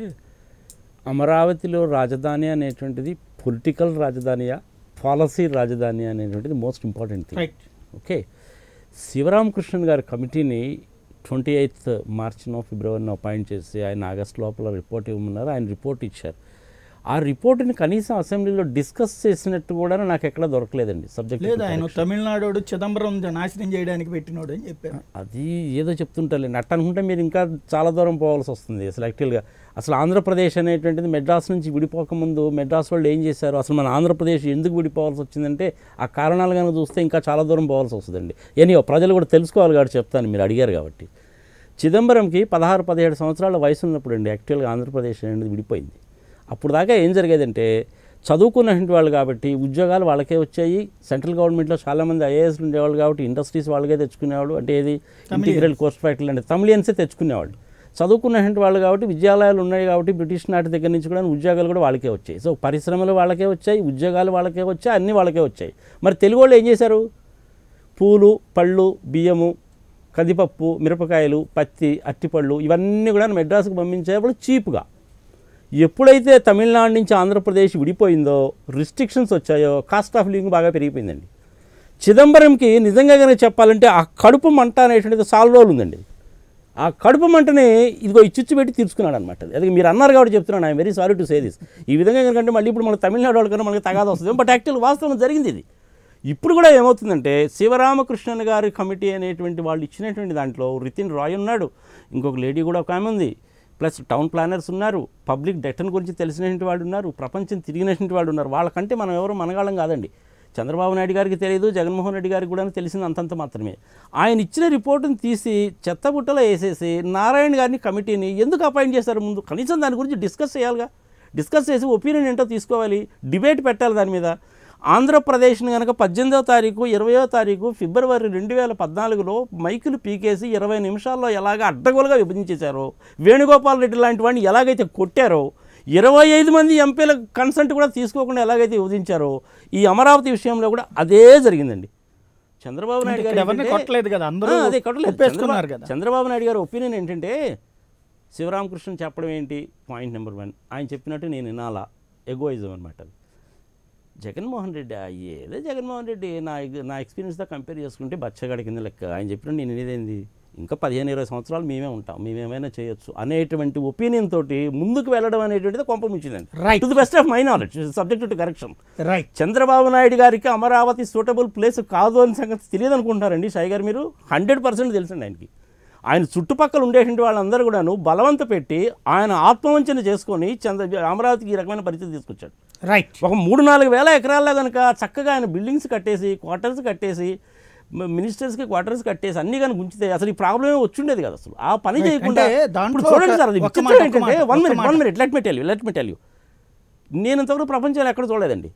అమరావతిలో రాజధాని అనేటువంటిది పొలిటికల్ రాజధానియా పాలసీ రాజధాని అనేటువంటిది most important thing right okay Sivaramakrishnan గారి కమిటీని ట్వంటీ ఎయిత్ మార్చినో ఫిబ్రవరినో అపాయింట్ చేసి ఆయన ఆగస్ట్ లోపల రిపోర్ట్ ఇవ్వమన్నారు ఆయన రిపోర్ట్ ఇచ్చారు ఆ రిపోర్ట్ని కనీసం అసెంబ్లీలో డిస్కస్ చేసినట్టు కూడా నాకు ఎక్కడ దొరకలేదండి సబ్జెక్ట్ లేదు ఆయన తమిళనాడు చిదంబరం నాశనం చేయడానికి పెట్టినోడు అని చెప్పారు అది ఏదో చెప్తుంటారులేండి అట్ట అనుకుంటే మీరు ఇంకా చాలా దూరం పోవాల్సి వస్తుంది అసలు యాక్చువల్గా అసలు ఆంధ్రప్రదేశ్ అనేటువంటిది మెడ్రాస్ నుంచి విడిపోకముందు మెడ్రాస్ వాళ్ళు ఏం చేశారు అసలు మన ఆంధ్రప్రదేశ్ ఎందుకు విడిపోవాల్సి వచ్చిందంటే ఆ కారణాలు కనుక చూస్తే ఇంకా చాలా దూరం పోవాల్సి వస్తుందండి ఎనీయో ప్రజలు కూడా తెలుసుకోవాలి కాబట్టి చెప్తాను మీరు అడిగారు కాబట్టి చిదంబరంకి పదహారు పదిహేడు సంవత్సరాల వయసు ఉన్నప్పుడు అండి యాక్చువల్గా ఆంధ్రప్రదేశ్ అనేది విడిపోయింది అప్పుడు దాకా ఏం జరిగేదంటే చదువుకున్నటువంటి వాళ్ళు కాబట్టి ఉద్యోగాలు వాళ్ళకే వచ్చాయి సెంట్రల్ గవర్నమెంట్లో చాలామంది ఐఏఎస్లు ఉండేవాళ్ళు కాబట్టి ఇండస్ట్రీస్ వాళ్ళకే తెచ్చుకునేవాళ్ళు అంటే ఏది ఇంటిగ్రల్ కోస్ట్ ఫ్యాక్టరీలు అంటే తమిళియన్సే తెచ్చుకునేవాళ్ళు చదువుకున్నటువంటి వాళ్ళు కాబట్టి విద్యాలయాలు ఉన్నాయి కాబట్టి బ్రిటిష్ నాటి దగ్గర నుంచి కూడా ఉద్యోగాలు కూడా వాళ్ళకే వచ్చాయి సో పరిశ్రమలు వాళ్ళకే వచ్చాయి ఉద్యోగాలు వాళ్ళకే వచ్చాయి అన్నీ వాళ్ళకే వచ్చాయి మరి తెలుగు వాళ్ళు ఏం చేశారు పూలు పళ్ళు బియ్యము కందిపప్పు మిరపకాయలు పత్తి అట్టిపళ్ళు ఇవన్నీ కూడా మెడ్రాస్కి పంపించేప్పుడు చీప్గా ఎప్పుడైతే తమిళనాడు నుంచి ఆంధ్రప్రదేశ్ విడిపోయిందో రిస్ట్రిక్షన్స్ వచ్చాయో కాస్ట్ ఆఫ్ లివింగ్ బాగా పెరిగిపోయిందండి చిదంబరంకి నిజంగా కనుక చెప్పాలంటే ఆ కడుపు మంట అనేటువంటిది సాల్వ్ రోజులు ఉందండి ఆ కడుపు మంటని ఇదిగో ఈ చిచ్చు పెట్టి తీర్చుకున్నాడు అనమాట అది మీరు అన్నారు కాబట్టి చెప్తున్నాను I'm very sorry to say this ఈ విధంగా కనుకంటే మళ్ళీ ఇప్పుడు మన తమిళనాడు వాళ్ళకన్నా మనకి తగాద వస్తుంది బట్ యాక్చువల్ వాస్తవం జరిగింది ఇది ఇప్పుడు కూడా ఏమవుతుందంటే శివరామకృష్ణన్ గారి కమిటీ అనేటువంటి వాళ్ళు ఇచ్చినటువంటి దాంట్లో రితిన్ రాయ్ ఉన్నాడు ఇంకొక లేడీ కూడా ఒక ఆమె ఉంది ప్లస్ టౌన్ ప్లానర్స్ ఉన్నారు పబ్లిక్ డెటన్ గురించి తెలిసినటువంటి వాళ్ళు ఉన్నారు ప్రపంచం తిరిగినటువంటి వాళ్ళు ఉన్నారు వాళ్ళకంటే మనం ఎవరు మనగాళ్ళం కాదండి చంద్రబాబు నాయుడు గారికి తెలియదు జగన్మోహన్ రెడ్డి గారికి కూడా తెలిసింది అంతంత మాత్రమే ఆయన ఇచ్చిన రిపోర్టును తీసి చెత్తబుట్టలో వేసేసి నారాయణ గారిని కమిటీని ఎందుకు అపాయింట్ చేశారు ముందు కనీసం దాని గురించి డిస్కస్ చేయాలిగా డిస్కస్ చేసి ఒపీనియన్ ఏంటో తీసుకోవాలి డిబేట్ పెట్టాలి దాని మీద ఆంధ్రప్రదేశ్ని కనుక పద్దెనిమిదవ తారీఖు ఇరవయో తారీఖు ఫిబ్రవరి రెండు వేల పద్నాలుగులో మైకులు పీకేసి ఇరవై నిమిషాల్లో ఎలాగ అడ్డగోలుగా విభజించేశారో వేణుగోపాల్ రెడ్డి లాంటి వాడిని ఎలాగైతే కొట్టారో ఇరవై ఐదు మంది ఎంపీల కన్సెంట్ కూడా తీసుకోకుండా ఎలాగైతే విభజించారో ఈ అమరావతి విషయంలో కూడా అదే జరిగిందండి చంద్రబాబు నాయుడు గారు ఇక్కడ ఎవరిని ఏంటంటే- కొట్టలేదు కదా అందరూ ఆ, అదే కొట్టలేదు ఒప్పేసుకున్నారు చంద్రబాబు- కదా చంద్రబాబు నాయుడు గారి ఒపీనియన్ ఏంటంటే శివరామకృష్ణ చెప్పడం ఏంటి పాయింట్ నెంబర్ వన్ ఆయన చెప్పినట్టు నేను వినాలా ఎగోయిజం అనమాట అది జగన్మోహన్ రెడ్డి ఆ ఏదో జగన్మోహన్ రెడ్డి నా ఎగ్- నా ఎక్స్పీరియన్స్తో కంపేర్ చేసుకుంటే బచ్చగాడి కింద లెక్క ఆయన చెప్పినట్టు నేను వినేదేంది ఇంకా పదిహేను ఇరవై సంవత్సరాలు మేమే ఉంటాం మేమేమైనా చేయొచ్చు అనేటువంటి ఒపీనియన్ తోటి ముందుకు వెళ్ళడం అనేటువంటిది కొంపముంచిందండి Right. To the best of my knowledge subject to correction right Chandrababu Naidu గారికి అమరావతి సూటబుల్ ప్లేస్ కాదు అని సంగతి తెలియదు అనుకుంటున్నారండి సాయి గారు మీరు హండ్రెడ్ పర్సెంట్ తెలుసండి ఆయనకి ఆయన చుట్టుపక్కల ఉండేటువంటి వాళ్ళందరూ కూడాను బలవంత పెట్టి ఆయన ఆత్మవంచన చేసుకొని చంద్ర అమరావతికి ఈ రకమైన పరిస్థితి తీసుకొచ్చాడు రైట్ ఒక మూడు నాలుగు వేల ఎకరాల్లో కనుక చక్కగా ఆయన బిల్డింగ్స్ కట్టేసి క్వార్టర్స్ కట్టేసి మ- మినిస్టర్స్కి క్వార్టర్స్ కట్టేసి అన్ని కనుక ఉంచితే అసలు ఈ ప్రాబ్లమే వచ్చిండేది కదా అసలు ఆ పని Right. చేయకుండా అంటే దాంట్లో ఇప్పుడు చూడండి ఒక- సార్ అది ఒక్క విచిత్రం మాట, ఒక్క ఏంటంటే మాట, వన్ ఒక్క మినిట్ మాట. One minute let me tell you let me tell you నేను ఇంతవరకు ప్రపంచంలో ఎక్కడ చూడలేదండి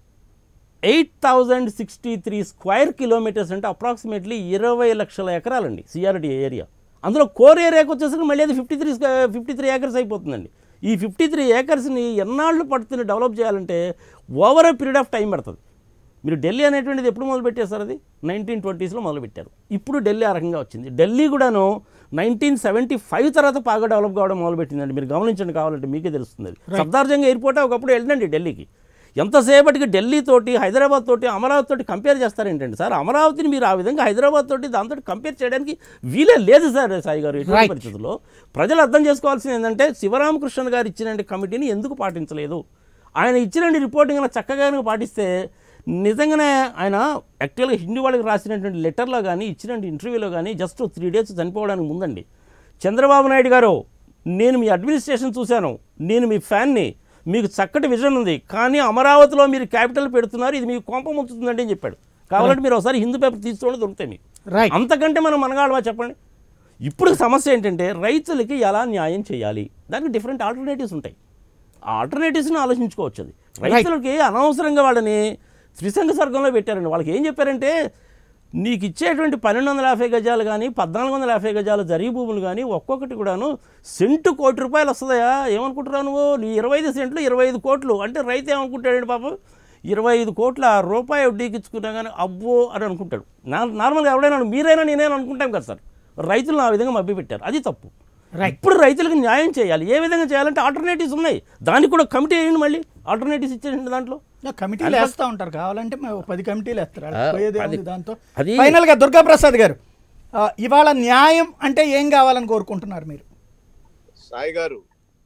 eight thousand sixty three square kilometers అంటే అప్రాక్సిమేట్లీ ఇరవై లక్షల ఎకరాలండి సిఆర్డి ఏరియా అందులో కోర్ ఏరియాకి వచ్చేసరికి మళ్ళీ అది fifty three fifty three acres అయిపోతుందండి ఈ ఫిఫ్టీ త్రీ ఏకర్స్ని ఎన్నాళ్ళు పడుతుంది డెవలప్ చేయాలంటే over a period of time పడుతుంది మీరు ఢిల్లీ అనేటువంటిది ఎప్పుడు మొదలు పెట్టేశారు అది నైన్టీన్ ట్వంటీస్లో మొదలుపెట్టారు ఇప్పుడు ఢిల్లీ ఆ రకంగా వచ్చింది ఢిల్లీ కూడాను నైన్టీన్ సెవెంటీ ఫైవ్ తర్వాత బాగా డెవలప్ కావడం మొదలుపెట్టిందండి మీరు గమనించండి కావాలంటే మీకే తెలుస్తుంది అది సఫ్దార్జంగ్ ఎయిర్పోర్ట్ ఒకప్పుడు వెళ్ళండి ఢిల్లీకి ఎంతసేపటికి ఢిల్లీ తోటి హైదరాబాద్ తోటి అమరావతి తోటి కంపేర్ చేస్తారేంటండి సార్ అమరావతిని మీరు ఆ విధంగా హైదరాబాద్ తోటి దాంతో కంపేర్ చేయడానికి వీలే లేదు సార్ సాయి గారు ఎటువంటి Right. పరిస్థితుల్లో ప్రజలు అర్థం చేసుకోవాల్సింది ఏంటంటే శివరామకృష్ణ గారు ఇచ్చిన కమిటీని ఎందుకు పాటించలేదు ఆయన ఇచ్చిన రిపోర్టింగ్ అలా చక్కగా కనుక పాటిస్తే నిజంగానే ఆయన యాక్చువల్గా హిందీ వాళ్ళకి రాసినటువంటి లెటర్లో కానీ ఇచ్చిన ఇంటర్వ్యూలో కానీ జస్ట్ త్రీ డేస్ చనిపోవడానికి ముందండి చంద్రబాబు నాయుడు గారు నేను మీ అడ్మినిస్ట్రేషన్ చూశాను నేను మీ ఫ్యాన్ని మీకు చక్కటి విజన్ ఉంది కానీ అమరావతిలో మీరు క్యాపిటల్ పెడుతున్నారు ఇది మీకు కోపం ఉంచుతుందండి అని చెప్పాడు కావాలంటే మీరు ఒకసారి హిందూ పేపర్ తీసుకోవడం దొరుకుతాయి మీకు రైట్ అంతకంటే మనం మనగాడవా చెప్పండి ఇప్పుడు సమస్య ఏంటంటే రైతులకి ఎలా న్యాయం చేయాలి దానికి డిఫరెంట్ ఆల్టర్నేటివ్స్ ఉంటాయి ఆ ఆల్టర్నేటివ్స్ని ఆలోచించుకోవచ్చు అది రైతులకి అనవసరంగా వాళ్ళని త్రిసంగ స్వర్గంలో పెట్టారండి వాళ్ళకి ఏం చెప్పారంటే నీకు ఇచ్చేటువంటి పన్నెండు వందల యాభై గజాలు కానీ పద్నాలుగు వందల యాభై గజాలు జరిగి భూములు కానీ ఒక్కొక్కటి కూడాను సెంటు కోటి రూపాయలు వస్తుందయా ఏమనుకుంటున్నావు నువ్వు నీ ఇరవై ఐదు సెంట్లు ఇరవై ఐదు కోట్లు అంటే రైతు ఏమనుకుంటాడండి పాపం ఇరవై ఐదు కోట్ల రూపాయి వడ్డీకి ఇచ్చుకున్నా కానీ అబ్బో అని అనుకుంటాడు నా నార్మల్గా ఎవడైనా మీరైనా నేనైనా అనుకుంటాం కదా సార్ రైతులను ఆ విధంగా మభ్యపెట్టారు అది తప్పు Right. ఇప్పుడు రైతులకు న్యాయం చేయాలి ఏ విధంగా చేయాలంటే ఆల్టర్నేటివ్స్ ఉన్నాయి దానికి కూడా కమిటీ వేయండి మళ్ళీ ఆల్టర్నేటివ్స్ ఇచ్చేయండి దాంట్లో కమిటీలు వేస్తా ఉంటారు కావాలంటే మేము ఒక పది కమిటీలు వేస్తారు ఆ, వాళ్ళకి పోయేదే అది- ఉంది దాంతో అది- ఫైనల్ గా దుర్గా ప్రసాద్ గారు ఆ, ఇవాళ న్యాయం అంటే ఏం కావాలని కోరుకుంటున్నారు మీరు సాయి గారు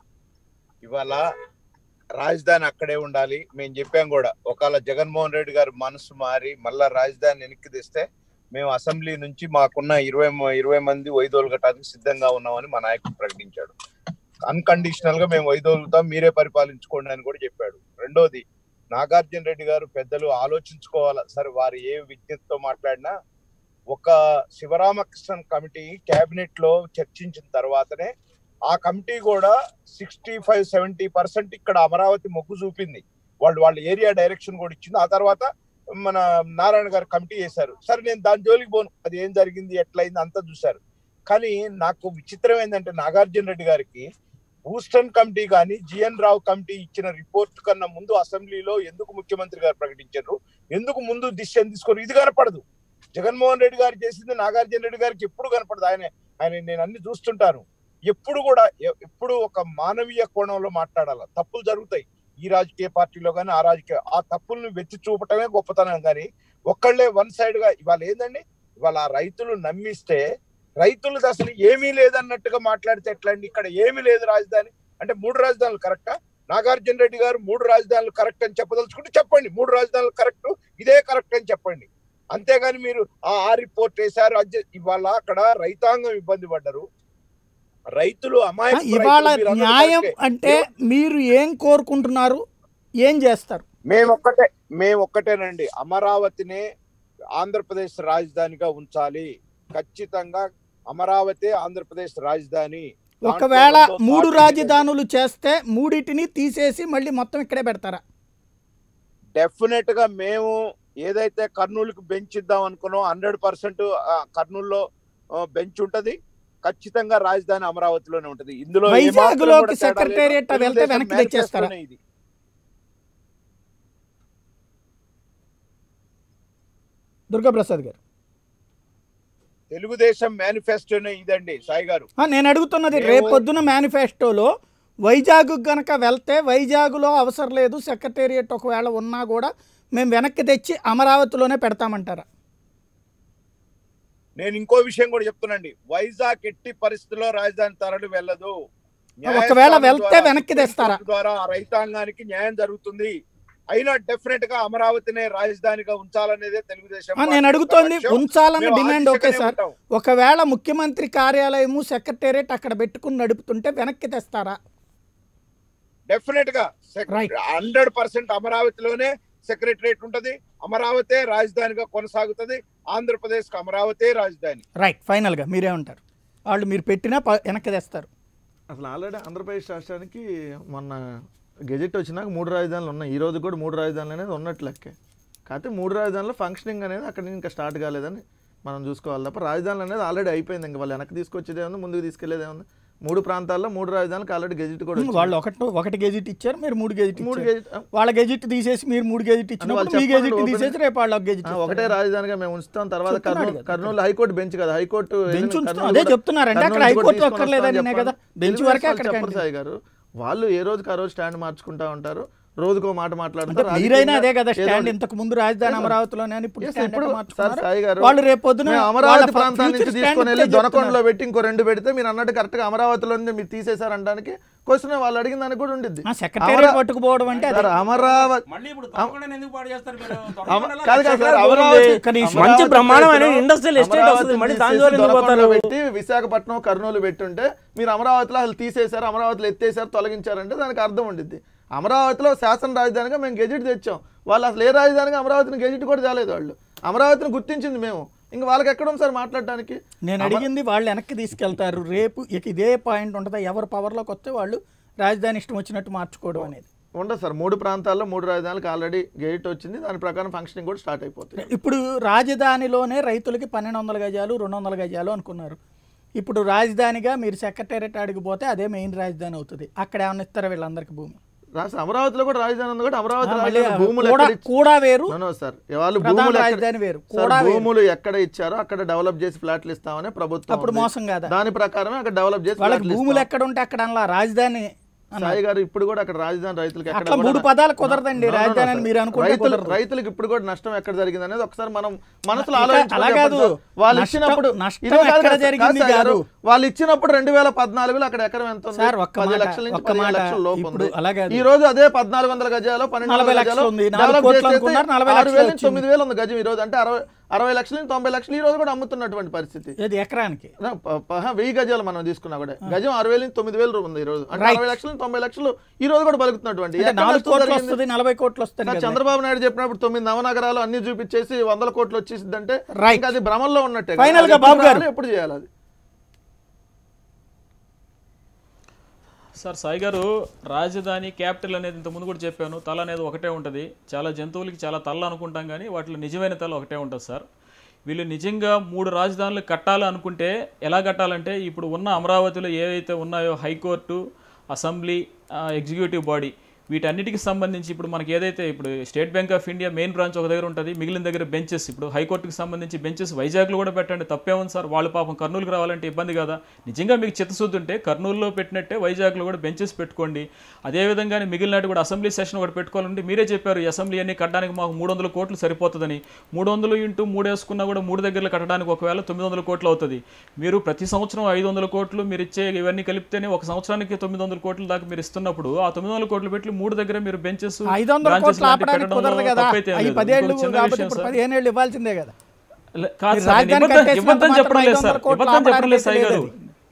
ఇవాళ రాజధాని అక్కడే ఉండాలి మేము చెప్పాం కూడా ఒకవేళ జగన్మోహన్ రెడ్డి గారు మనసు మారి మళ్ళా రాజధాని వెనక్కి తెస్తే మేము అసెంబ్లీ నుంచి మాకున్న ఇరవై మ- ఇరవై మంది వైదొలగటానికి సిద్ధంగా ఉన్నామని మా నాయకుడు ప్రకటించాడు అన్కండిషనల్ గా మేము వైదొలుగుతాం మీరే పరిపాలించుకోండి అని కూడా చెప్పాడు రెండోది నాగార్జున రెడ్డి గారు పెద్దలు ఆలోచించుకోవాలా సరే వారు ఏ విజ్ఞతతో మాట్లాడినా ఒక శివరామకృష్ణన్ కమిటీ కేబినెట్ లో చర్చించిన తర్వాతనే ఆ కమిటీ కూడా సిక్స్టీ ఫైవ్ సెవెంటీ పర్సెంట్ ఇక్కడ అమరావతి మొగ్గు చూపింది వాళ్ళు వాళ్ళ ఏరియా డైరెక్షన్ కూడా ఇచ్చింది ఆ తర్వాత మన నారాయణ గారు కమిటీ చేశారు సరే నేను దాని జోలికి పోను అది ఏం జరిగింది ఎట్లయింది అంతా చూశారు కానీ నాకు విచిత్రం ఏంటంటే నాగార్జున రెడ్డి గారికి హూస్టన్ కమిటీ కానీ జిఎన్ రావు కమిటీ ఇచ్చిన రిపోర్ట్ కన్నా ముందు అసెంబ్లీలో ఎందుకు ముఖ్యమంత్రి గారు ప్రకటించారు ఎందుకు ముందు డిసిషన్ తీసుకోరు ఇది కనపడదు జగన్మోహన్ రెడ్డి గారు చేసింది నాగార్జున రెడ్డి గారికి ఎప్పుడు కనపడదు ఆయన ఆయన నేను అన్ని చూస్తుంటాను ఎప్పుడు కూడా ఎ- ఎప్పుడు ఒక మానవీయ కోణంలో మాట్లాడాలి తప్పులు జరుగుతాయి ఈ రాజకీయ పార్టీలో కానీ ఆ రాజకీయ ఆ తప్పుల్ని వెచ్చి చూపటమే గొప్పతనం కానీ ఒక్కళ్ళే వన్ సైడ్ గా ఇవాళ ఏందండి ఇవాళ ఆ రైతులు నమ్మిస్తే రైతులది అసలు ఏమీ లేదన్నట్టుగా మాట్లాడితే ఎట్లా అండి ఇక్కడ ఏమీ లేదు రాజధాని అంటే మూడు రాజధానులు కరెక్టా నాగార్జున రెడ్డి గారు మూడు రాజధానులు కరెక్ట్ అని చెప్పదలుచుకుంటే చెప్పండి మూడు రాజధానులు కరెక్ట్ ఇదే కరెక్ట్ అని చెప్పండి అంతేగాని మీరు ఆ ఆ రిపోర్ట్ వేశారు అది చే- ఇవాళ అక్కడ రైతాంగం ఇబ్బంది పడ్డారు రైతులు ఆ, అమాయక ఇవాళ రైతులు, మీరు అన్నది న్యాయం కరెక్టే. అంటే మీరు ఏం కోరుకుంటున్నారు ఏం చేస్తారు మేము ఒక్కటే మేము ఒక్కటేనండి అమరావతినే ఆంధ్రప్రదేశ్ రాజధానిగా ఉంచాలి ఖచ్చితంగా అమరావతి ఆంధ్రప్రదేశ్ రాజధాని ఒకవేళ దాంట్లో రెండో మూడు థాట్ రాజధానులు చేస్తే మూడిటిని తీసేసి మళ్ళీ మొత్తం ఇక్కడే పెడతారా డెఫినెట్ గా మేము ఏదైతే కర్నూలుకి బెంచ్ ఇద్దాం అనుకున్నాం హండ్రెడ్ పర్సెంట్ కర్నూలులో బెంచ్ ఉంటది ఖచ్చితంగా రాజధాని అమరావతిలోనే ఉంటది ఇందులో వైజాగ్ ఏమాత్రం కూడా లోకి తేడా లేదు. సెక్రటేరియట్ వెళ్తే తెలుగుదేశం వెనక్కి తెచ్చేస్తారా? మేనిఫెస్టోనే ఇది దుర్గాప్రసాద్ గారు తెలుగుదేశం మేనిఫెస్టోనే ఇదండి సాయి గారు ఆ, నేను అడుగుతున్నది మేము- రేపు పొద్దున మేనిఫెస్టోలో వైజాగ్ గనక వెళ్తే వైజాగ్లో అవసరం లేదు సెక్రటేరియట్ ఒకవేళ ఉన్నా కూడా మేము వెనక్కి తెచ్చి అమరావతిలోనే పెడతామంటారా నేను ఇంకో విషయం కూడా చెప్తున్నాండి వైజాగ్ ఎట్టి పరిస్థితుల్లో రాజధాని తరలి వెళ్ళదు ఒకవేళ న్యాయస్థానం వెళ్తే ద్వారా, వెనక్కి తెస్తారా? సుప్రీం కోర్టు ద్వారా ఆ రైతాంగానికి న్యాయం జరుగుతుంది అయినా డెఫినెట్ గా అమరావతినే రాజధానిగా ఉంచాలనేదే తెలుగుదేశం ఆ, పార్టీ నేను యొక్క అడుగుతోంది లక్ష్యం. ఉంచాలన్న మేము ఆ డిమాండ్ ఓకే దిశగానే సార్ ఉంటాం. ఒకవేళ ముఖ్యమంత్రి కార్యాలయము సెక్రటేరియట్ అక్కడ పెట్టుకుని నడుపుతుంటే వెనక్కి తెస్తారా డెఫినెట్ గా Right. హండ్రెడ్ పర్సెంట్ అమరావతిలోనే సెక్రటరేట్ ఉంటది అమరావతే రాజధానిగా కొనసాగుతుంది ఆంధ్రప్రదేశ్ కు అమరావతే రాజధాని రైట్ ఫైనల్గా మీరే ఉంటారు వాళ్ళు మీరు పెట్టినా ప- వెనక్కి తెస్తారు అసలు ఆల్రెడీ ఆంధ్రప్రదేశ్ రాష్ట్రానికి మొన్న గెజెట్ వచ్చినాక మూడు రాజధానులు ఉన్నాయి ఈ రోజు కూడా మూడు రాజధానులు అనేది ఉన్నట్లు లెక్కే కాకపోతే మూడు రాజధానుల ఫంక్షనింగ్ అనేది అక్కడ ఇంకా స్టార్ట్ కాలేదని మనం చూసుకోవాలి తప్ప రాజధానులు అనేది ఆల్రెడీ అయిపోయింది ఇంకా వాళ్ళు వెనక్కి తీసుకొచ్చేదే ఉంది ముందుకు తీసుకెళ్లేదే ఉంది మూడు ప్రాంతాల్లో మూడు రాజధానులకు ఆల్రెడీ గెజిట్ కూడా వచ్చింది. వాళ్ళు ఒకటి ఒకటి గెజిట్ ఇచ్చారు మీరు మూడు గెజిట్ మూడు ఇచ్చారు గెజిట్ వాళ్ళ గెజిట్ తీసేసి మీరు మూడు గెజిట్ ఇచ్చినప్పుడు వాళ్ళు మీ చెప్పండి గెజిట్ open- తీసేసి రేపు వాళ్ళ గెజిట్ ఆ, ఒకటే రాజధానిగా మేము ఉంచుతాం తర్వాత చెప్తున్నాడు కర్నూలు కదా. కర్నూలు హైకోర్టు బెంచ్ కదా హైకోర్టు బెంచ్ వెళ్ళిన ఉంచుతాం. కర్నూలు అదే కూడా- చెప్తున్నారంటే అక్కడ కర్నూలు కూడా హైకోర్టు తీసుకొని అక్కర్లేదని వస్తామని కదా. చెప్పండి. బెంచ్ తెలుగుదేశం వరకే వాళ్ళు అక్కడికి చెప్పరు సాయి గారు వాళ్ళు ఏ రోజుకి ఆ రోజు స్టాండ్ మార్చుకుంటా ఉంటారు రోజుకో మాట అంటే మాట్లాడతారు మీరైనా అదే కదా ఏదో- స్టాండ్ ఇంతకు ముందు రాజధాని అమరావతిలోనే అని ఇప్పుడు Yes, స్టాండ్ ఇప్పుడు ఎట్లా సార్ మార్చుకున్నారు? సాయి గారు వాళ్ళు రేపు పొద్దున మేము వాళ్ళ అమరావతి ఫ- ప్రాంతం future నుంచి stand తీసుకొని వెళ్ళి ఇదే దొనకొండలో చెప్తున్నారు. పెట్టి ఇంకో రెండు పెడితే మీరు అన్నట్టు కరెక్ట్ గా అమరావతిలో ఉంది మీరు తీసేశారనడానికి క్వశ్చన్ వాళ్ళు అడిగిన దానికి కూడా ఉండిద్ది ఆ సెక్రటేరియట్ అమరా- పట్టుకుపోవడం అంటే అదే. సార్, అమరావతి మళ్ళీ ఇప్పుడు తప్పకుండా ఎందుకు పాడు చేస్తారు మీరు అమ- తప్పకుండా కాదు కాదు సార్, ఎక్కడ అమరావతి ఉంది? కనీసం. అమరావతి మంచి బ్రహ్మాండమైన ప్లేస్లో ఇండస్ట్రియల్ ఎస్టేట్ అమరావతి వస్తుంది. మళ్ళీ తీసేసి దాని ద్వారా ఎందుకు దొనకొండలో పోతారు? పెట్టి విశాఖపట్నం కర్నూలు పెట్టుంటే మీరు అమరావతిలో అసలు తీసేశారు అమరావతిలో ఎత్తేసారు తొలగించారంటే దానికి అర్థం ఉండిద్ది అమరావతిలో శాసన రాజధానిగా మేము గెజిట్ తెచ్చాం వాళ్ళు అసలు ఏ రాజధానిగా అమరావతిని గెజిట్ కూడా తేలేదు వాళ్ళు అమరావతిని గుర్తించింది మేము ఇంకా వాళ్ళకి ఎక్కడ ఉంది సార్ మాట్లాడడానికి నేను అడిగింది వాళ్ళు వెనక్కి తీసుకెళ్తారు రేపు ఇక ఇదే పాయింట్ ఉంటుందా ఎవరు పవర్లోకి వస్తే వాళ్ళు రాజధాని ఇష్టం వచ్చినట్టు మార్చుకోవడం అనేది ఉండదు సార్ మూడు ప్రాంతాల్లో మూడు రాజధానులకు ఆల్రెడీ గెజిట్ వచ్చింది దాని ప్రకారం ఫంక్షనింగ్ కూడా స్టార్ట్ అయిపోతుంది ఇప్పుడు రాజధానిలోనే రైతులకి పన్నెండు వందల గజాలు రెండు వందల గజాలు అనుకున్నారు ఇప్పుడు రాజధానిగా మీరు సెక్రటేరియట్ అడిగిపోతే అదే మెయిన్ రాజధాని అవుతుంది అక్కడ ఏమన్నా ఇస్తారా వీళ్ళందరికీ భూమి రాష్ట్ర అమరావతిలో కూడా రాజధాని ఉంది కూడా అమరావతి మళ్ళీ రాజధాని భూములు కూడా ఎక్కడ ఇచ్చి- కూడా వేరు No, no, సార్ వాళ్ళు ప్రధాన భూములు ఎక్కడ- రాజధాని వేరు. సార్, కూడా వేరు. భూములు ఎక్కడ ఇచ్చారో అక్కడ డెవలప్ చేసి ఫ్లాట్లు ఇస్తామని ప్రభుత్వం అప్పుడు ఉంది. మోసం కాదా? దాని ప్రకారమే అక్కడ డెవలప్ చేసి వాళ్ళకి ఫ్లాట్లు భూములు ఇస్తాం. ఎక్కడ ఉంటే అక్కడ అనలా రాజధాని అన్నారు. సాయి గారు ఇప్పుడు కూడా అక్కడ రాజధాని రైతులకు ఎక్కడ అట్లా కూడా- మూడు పదాలు కుదరదండి. No, no, no, రాజధాని sir. అని మీరు అనుకుంటే రైతులు కుదరదు. రైతులకు ఇప్పుడు కూడా నష్టం ఎక్కడ జరిగింది అనేది ఒకసారి మనం మనసులో ఇక ఆలోచించుకొని అలా కాదు. చెప్పండి సార్. వాళ్ళు నష్టం- ఇచ్చినప్పుడు నష్టం ఇదే కాదు ఎక్కడ కదా సార్, జరిగింది కాదు సార్ కాదు. గారు. వాళ్ళు ఇచ్చినప్పుడు రెండు వేల పద్నాలుగులో అక్కడ ఎకరం ఎంత ఉంది సార్, ఒక్క పది మాట, లక్షల నుంచి ఒక్క పదిహేను మాట. లక్షల లోపు ఇప్పుడు ఉంది అలా కాదు. ఈ రోజు అదే పద్నాలుగు వందల గజాలు పన్నెండు నలభై వందల లక్షలు గజాలు ఉంది. నాలుగు డెవలప్ కోట్లు చేసేస్తే అనుకున్నారు, నలభై ఆరు లక్షలు వేల నుంచి వచ్చింది. తొమ్మిది వేలు ఉంది గజం ఈ రోజు అంటే అరవై అరవై లక్షల నుంచి తొంభై లక్షలు ఈ రోజు కూడా అమ్ముతున్నటువంటి పరిస్థితి ఏది ఎకరానికి నా ప- ప- వెయ్యి గజాలు మనం తీసుకున్నా కూడా గజం ఆరు వేల నుంచి తొమ్మిది వేలు ఉంది ఈ రోజు అంటే Right. అరవై లక్షల నుంచి తొంభై లక్షలు ఈ రోజు కూడా బలుకుతున్నటువంటి అంటే ఎక్కడ నాలుగు నష్టం కోట్లు జరిగింది? వస్తుంది నలభై కోట్లు వస్తుంది సార్, కదా. చంద్రబాబు నాయుడు చెప్పినప్పుడు తొమ్మిది నవనగరాలు అన్ని చూపించేసి వందల కోట్లు వచ్చేసిందంటే Right. ఇంకా అది భ్రమంలో ఉన్నట్టే Final కదా. గా అది బాబు ఎప్పుడు గారు. రావాలి, ఎప్పుడు చేయాలి అది సార్ సాయి గారు రాజధాని క్యాపిటల్ అనేది ఇంత ముందు కూడా చెప్పాను తల అనేది ఒకటే ఉంటుంది చాలా జంతువులకి చాలా తల అనుకుంటాం కానీ వాటిలో నిజమైన తల ఒకటే ఉంటుంది సార్ వీళ్ళు నిజంగా మూడు రాజధానులు కట్టాలి అనుకుంటే ఎలా కట్టాలంటే ఇప్పుడు ఉన్న అమరావతిలో ఏవైతే ఉన్నాయో హైకోర్టు అసెంబ్లీ ఆ, ఎగ్జిక్యూటివ్ బాడీ వీటన్నిటికి సంబంధించి ఇప్పుడు మనకి ఏదైతే ఇప్పుడు State Bank of India main branch ఒక దగ్గర ఉంటుంది మిగిలిన దగ్గర బెంచెస్ ఇప్పుడు హైకోర్టుకి సంబంధించి బెంచెస్ వైజాగ్లో కూడా పెట్టండి తప్పే ఉంది సార్ వాళ్ళు పాపం కర్నూలుకి రావాలంటే ఇబ్బంది కదా నిజంగా మీకు చిత్తశుద్ధి ఉంటే కర్నూలులో పెట్టినట్టే వైజాగ్లో కూడా బెంచెస్ పెట్టుకోండి అదేవిధంగానే మిగిలినట్టు కూడా అసెంబ్లీ సెషన్ ఒకటి పెట్టుకోవాలంటే మీరే చెప్పారు ఈ అసెంబ్లీ అన్ని కట్టడానికి మాకు మూడు వందల కోట్లు సరిపోతుందని మూడు వందలు ఇంటూ మూడు వేసుకున్నా కూడా మూడు దగ్గరలో కట్టడానికి ఒకవేళ తొమ్మిది వందల కోట్లు అవుతుంది మీరు ప్రతి సంవత్సరం ఐదు వందల కోట్లు మీరు ఇచ్చే ఇవన్నీ కలిపితేనే ఒక సంవత్సరానికి తొమ్మిది వందల కోట్ల దాకా మీరు ఇస్తున్నప్పుడు ఆ తొమ్మిది వందల కోట్లు పెట్టి మూడు దగ్గర మీరు బెంచెస్ ఐదు వందల కోట్లు ఆపడానికి కుదరదు కదా అవి పదేళ్ళు కాబట్టి ఇప్పుడు పదిహేను ఏళ్ళు ఇవ్వాల్సిందే కదా కాదు మీరు సార్, రాజధాని ఇబ్బంది- కట్టేసినంత ఇబ్బంది మాత్రం చెప్పడం లేదు 500 సార్ కోట్లు ఇబ్బంది చెప్పడం లేదు ఆపడానికి సాయి గారు లేదు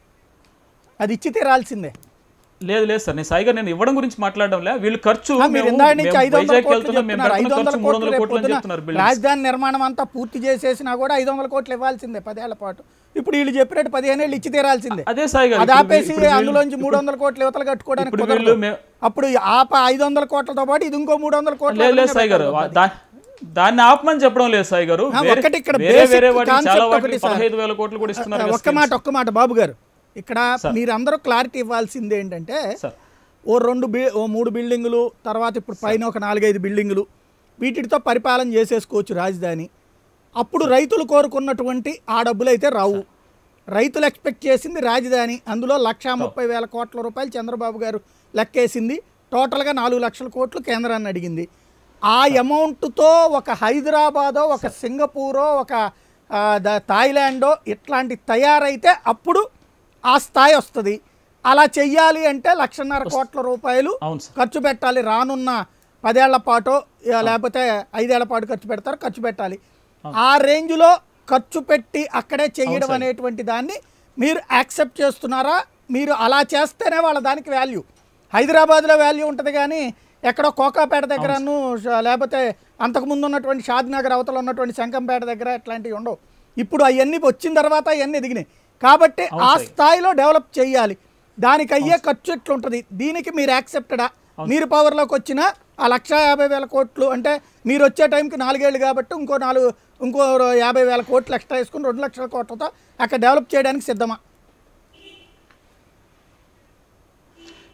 అది ఇచ్చి తీరాల్సిందే లేదు లేదు సార్ నేను సాయి గారు నేను ఇవ్వడం గురించి మాట్లాడడం లే వీళ్ళు ఖర్చు ఆ, మీరు మేము- ఇందాక నుంచి మేము ఐదు వందల వైజాగ్కి కోట్లు వెళ్తున్నాం మేము చెప్తున్నారు ఐదు పెడుతున్న వందల ఖర్చు మూడు వందల కోట్లు కోట్లు అని రేపు చెప్తున్నారు పొద్దున బిల్డింగ్స్ రాజధాని నిర్మాణం అంతా పూర్తి చేసేసినా కూడా ఐదు వందల కోట్లు ఇవ్వాల్సిందే పదేళ్ల పాటు ఇప్పుడు వీళ్ళు చెప్పినట్టు పదిహేను ఏళ్ళు ఇచ్చి తీరాల్సిందే అదే సాయి గారు అది ఇప్పుడు ఆపేసి వీళ్ళు- ఇప్పుడు అందులోంచి వీళ్ళు- మూడు వందల కోట్లు యువతలు కట్టుకోవడానికి ఇప్పుడు కుదరదు వీళ్ళు మే- అప్పుడు ఆప ఐదు వందల కోట్లతో పాటు ఇది ఇంకో మూడు వందల కోట్లు లేదు లేదు అదనంగా సాయి గారు పెట్టాలి. దా- దాన్ని ఆపమని చెప్పడం లేదు సాయి గారు ఆ, వేరే- ఒక్కటి ఇక్కడ వేరే basic వేరే వాటికి చాలా concept వాటికి ఒకటి సార్. పదహైదు వేల కోట్లు కూడా ఇస్తున్నారు కదా ఒక్క మాట ఒక్క మాట బాబు గారు ఇక్కడ సార్. మీరందరూ క్లారిటీ ఇవ్వాల్సింది ఏంటంటే సార్ ఓ రెండు బి ఓ మూడు బిల్డింగులు తర్వాత ఇప్పుడు పైన ఒక నాలుగైదు బిల్డింగులు వీటితో పరిపాలన చేసేసుకోవచ్చు రాజధాని అప్పుడు రైతులు కోరుకున్నటువంటి ఆ డబ్బులు అయితే రావు రైతులు ఎక్స్పెక్ట్ చేసింది రాజధాని అందులో లక్షా ముప్పై వేల కోట్ల రూపాయలు చంద్రబాబు గారు లెక్కేసింది టోటల్గా నాలుగు లక్షల కోట్లు కేంద్రాన్ని అడిగింది ఆ అమౌంట్తో ఒక హైదరాబాదో ఒక సింగపూరో ఒక ఆ, ద- థాయిలాండో ఇట్లాంటి తయారైతే అప్పుడు ఆ స్థాయి వస్తుంది అలా చెయ్యాలి అంటే లక్షన్నర కోట్ల రూపాయలు అవును సార్ ఖర్చు పెట్టాలి రానున్న పదేళ్ల పాటు ఇక లేకపోతే ఐదేళ్ల పాటు ఖర్చు పెడతారు ఖర్చు పెట్టాలి ఆ రేంజ్లో ఖర్చు పెట్టి అక్కడే చేయడం సార్. అనేటువంటి దాన్ని మీరు యాక్సెప్ట్ చేస్తున్నారా మీరు అలా చేస్తేనే వాళ్ళ దానికి వాల్యూ హైదరాబాద్లో వాల్యూ ఉంటుంది కానీ ఎక్కడో కోకాపేట దగ్గరను ష- లేకపోతే అంతకుముందు ఉన్నటువంటి షాద్ నగర్ అవతల ఉన్నటువంటి శంకంపేట దగ్గర ఇట్లాంటివి ఉండవు ఇప్పుడు అవన్నీ వచ్చిన తర్వాత అవన్నీ ఎదిగినాయి కాబట్టి అవును ఆ సార్. స్థాయిలో డెవలప్ చేయాలి దానికి అయ్యే ఖర్చు ఎట్లుంటుంది దీనికి మీరు యాక్సెప్టెడా మీరు పవర్లోకి వచ్చిన ఆ లక్ష యాభై వేల కోట్లు అంటే మీరు వచ్చే టైంకి నాలుగేళ్ళు కాబట్టి ఇంకో నాలుగు ఇంకో యాభై వేల కోట్లు ఎక్స్ట్రా వేసుకుని రెండు లక్షల కోట్లతో అక్కడ డెవలప్ చేయడానికి సిద్ధమా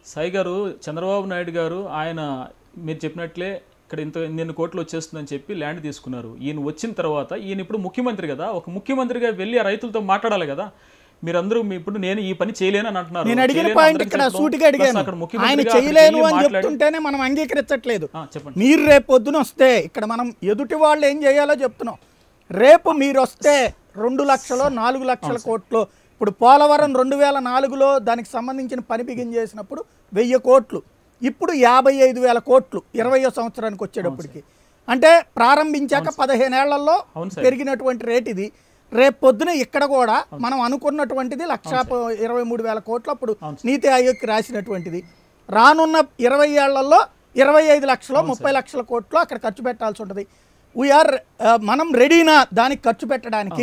సాయి గారు చంద్రబాబు నాయుడు గారు ఆయన మీరు చెప్పినట్లే ఇక్కడ ఇంత ఇన్ని కోట్లు వచ్చేస్తుందని చెప్పి ల్యాండ్ తీసుకున్నారు ఈయన వచ్చిన తర్వాత ఈయన ఇప్పుడు ముఖ్యమంత్రి కదా ఒక ముఖ్యమంత్రిగా వెళ్ళి ఆ రైతులతో మాట్లాడాలి కదా మీరందరూ మీ- ఇప్పుడు నేను ఈ పని చేయలేను అని అంటున్నారు నేను అడిగిన చేయలేను పాయింట్ అందరికీ ఇక్కడ చెప్పడం, సూటిగా plus అడిగాను అక్కడ ఆయన ముఖ్యమంత్రిగా అక్కడికి చేయలేను వెళ్ళి అని మాట్లాడి- చెప్తుంటేనే మనం అంగీకరించట్లేదు ఆ, చెప్పండి మీరు రేపు పొద్దున వస్తే ఇక్కడ మనం ఎదుటి వాళ్ళు ఏం చేయాలో చెప్తున్నాం రేపు మీరు వస్తే రెండు లక్షలు నాలుగు లక్షల కోట్లు ఇప్పుడు పోలవరం రెండు వేల నాలుగులో దానికి సంబంధించిన పని బిగిన్ చేసినప్పుడు వెయ్యి కోట్లు ఇప్పుడు యాభై ఐదు వేల కోట్లు ఇరవయో సంవత్సరానికి వచ్చేటప్పటికి అంటే ప్రారంభించాక పదిహేనేళ్లలో అవును సార్. పెరిగినటువంటి రేట్ ఇది రేపు పొద్దున ఇక్కడ కూడా మనం అనుకున్నటువంటిది లక్ష ఇరవై మూడు వేల కోట్లు అప్పుడు నీతి ఆయోగ్కి రాసినటువంటిది రానున్న ఇరవై ఏళ్లలో ఇరవై ఐదు లక్షలు ముప్పై లక్షల కోట్లు అక్కడ ఖర్చు పెట్టాల్సి ఉంటుంది వీఆర్ మనం రెడీనా దానికి ఖర్చు పెట్టడానికి